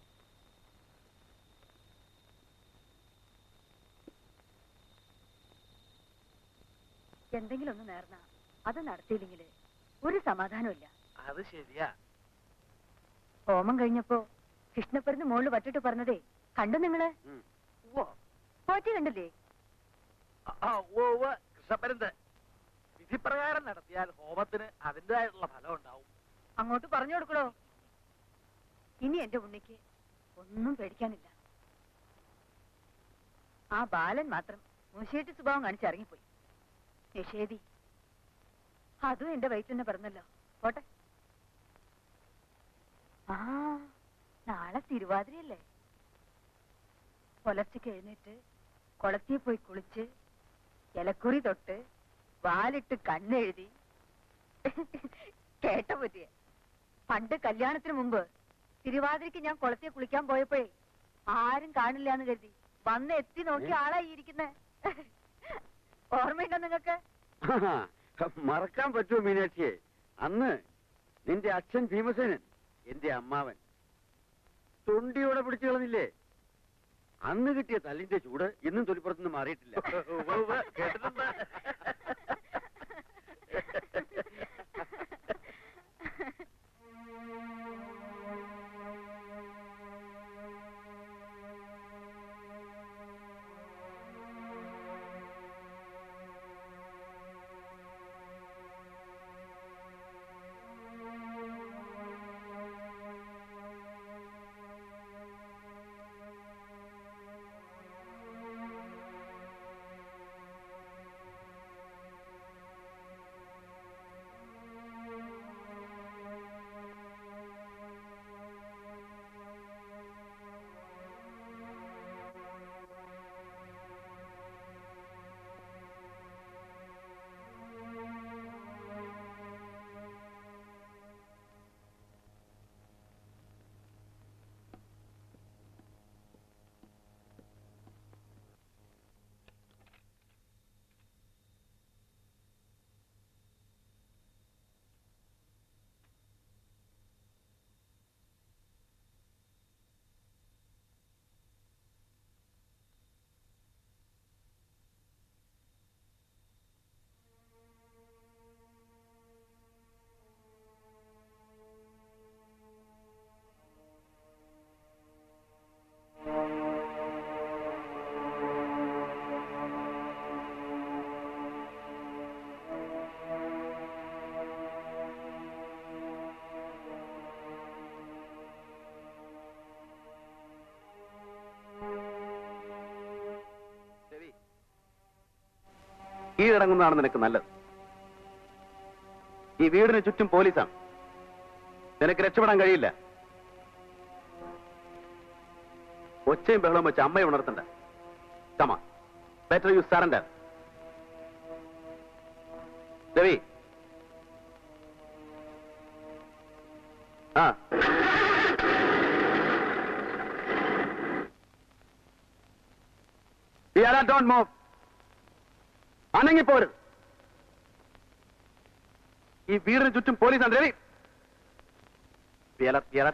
Speaker 4: എന്തെങ്കിലും ഒന്ന് നേർന്ന അത് നടത്തിയില്ലെങ്കിൽ ഒരു സമാധാനമില്ല
Speaker 3: അത് ശരിയാ
Speaker 4: ഹോമം കഴിഞ്ഞപ്പോ കൃഷ്ണപ്പരുന്ന് മുകളിൽ വട്ടിട്ട് പറഞ്ഞതേ കണ്ടു നിങ്ങള് പോറ്റി കണ്ടില്ലേ
Speaker 3: കൃഷ്ണപ്പരുന്ത് വിധിപ്രകാരം നടത്തിയാൽ ഹോമത്തിന് അതിൻ്റെതായിട്ടുള്ള ഫലം ഉണ്ടാവും
Speaker 4: അങ്ങോട്ട് പറഞ്ഞു കൊടുക്കണോ ഇനി എന്റെ ഉണ്ണിക്ക് ഒന്നും പേടിക്കാനില്ല ആ ബാലൻ മാത്രം മുശേട്ടി സ്വഭാവം കാണിച്ച് ഇറങ്ങിപ്പോയി നിഷേധി അതും എന്റെ വയറ്റിൽ തന്നെ പറഞ്ഞല്ലോ പോട്ടെ ആ നാളെ തിരുവാതിരയല്ലേ പുലർച്ചയ്ക്ക് എഴുന്നേറ്റ് കുളത്തിൽ പോയി കുളിച്ച് ഇലക്കുറി തൊട്ട് വാലിട്ട് കണ്ണെഴുതി കേട്ട പറ്റിയ പണ്ട് കല്യാണത്തിന് മുമ്പ് തിരുവാതിരയ്ക്ക് ഞാൻ കുളത്തിൽ കുളിക്കാൻ പോയപ്പോഴേ ആരും കാണില്ല എന്ന് കരുതി വന്ന് എത്തി നോക്കി ആളായി ഇരിക്കുന്നേ ഓർമ്മയുണ്ടോ നിങ്ങക്ക്
Speaker 2: മറക്കാൻ പറ്റുമോ മീനാക്ഷിയെ അന്ന് നിന്റെ അച്ഛൻ ഭീമസേനൻ എന്റെ അമ്മാവൻ തൊണ്ടിയോടെ പിടിച്ചു കളഞ്ഞില്ലേ അന്ന് കിട്ടിയ തല്ലിന്റെ ചൂട് ഇന്നും തൊലിപ്പുറത്തുനിന്ന് മാറിയിട്ടില്ല കേട്ടിട്ടുണ്ട്
Speaker 10: ഈ ഇറങ്ങുന്നതാണ് നിനക്ക് നല്ലത് ഈ വീടിന് ചുറ്റും പോലീസാണ് നിനക്ക് രക്ഷപ്പെടാൻ കഴിയില്ല ഒച്ചയും ബഹളവും വെച്ച് അമ്മയെ ഉണർത്തണ്ട കമാ ബെറ്റർ യു സറണ്ടർ രവി ആ ഡോണ്ട് മൂവ് അനങ്ങിപ്പോരുത് ഈ വീടിന് ചുറ്റും പോലീസാണ് രവി വിയലർ വിയലർ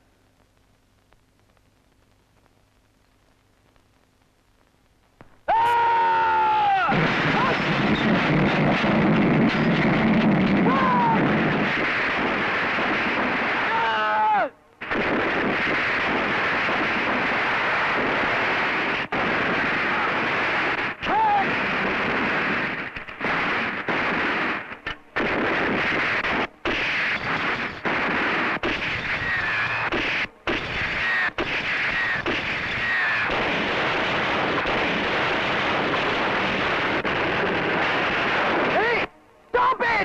Speaker 10: Stop it!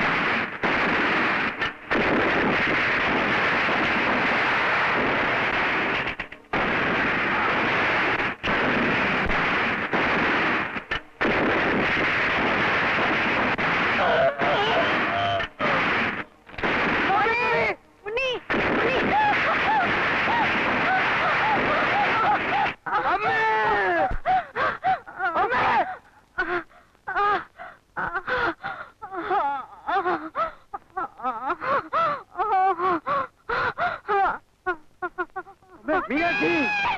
Speaker 10: മീനാക്ഷി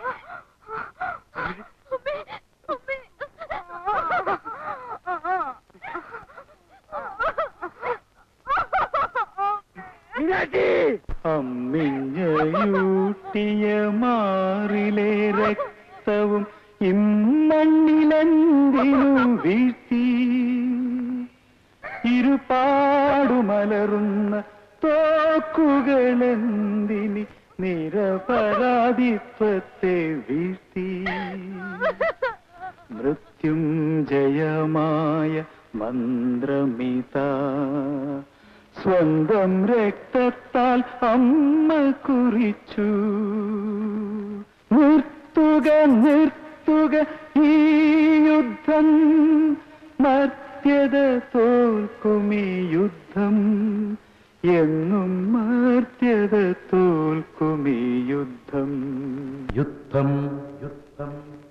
Speaker 10: മീനാക്ഷി
Speaker 8: അമ്മിഞ്ഞയൂട്ടിയ മാറിലെ രക്തവും ഇമ്മണ്ണിലെന്തിനു വീഴ്ത്തി ഇരുപാടുമലറുന്ന തോക്കുകളെന്തിനി നിരപരാധിത്വത്തെ വീഴ്ത്തി മൃത്യുഞ്ജയമായ മന്ത്രമിത സ്വന്തം രക്തത്താൽ അമ്മ കുറിച്ചു നിർത്തുക നിർത്തുക ഈ യുദ്ധം മർത്യത തോൽക്കുമീ യുദ്ധം എന്നും മർത്യത തോൽക്കുമീ യുദ്ധം യുദ്ധം യുദ്ധം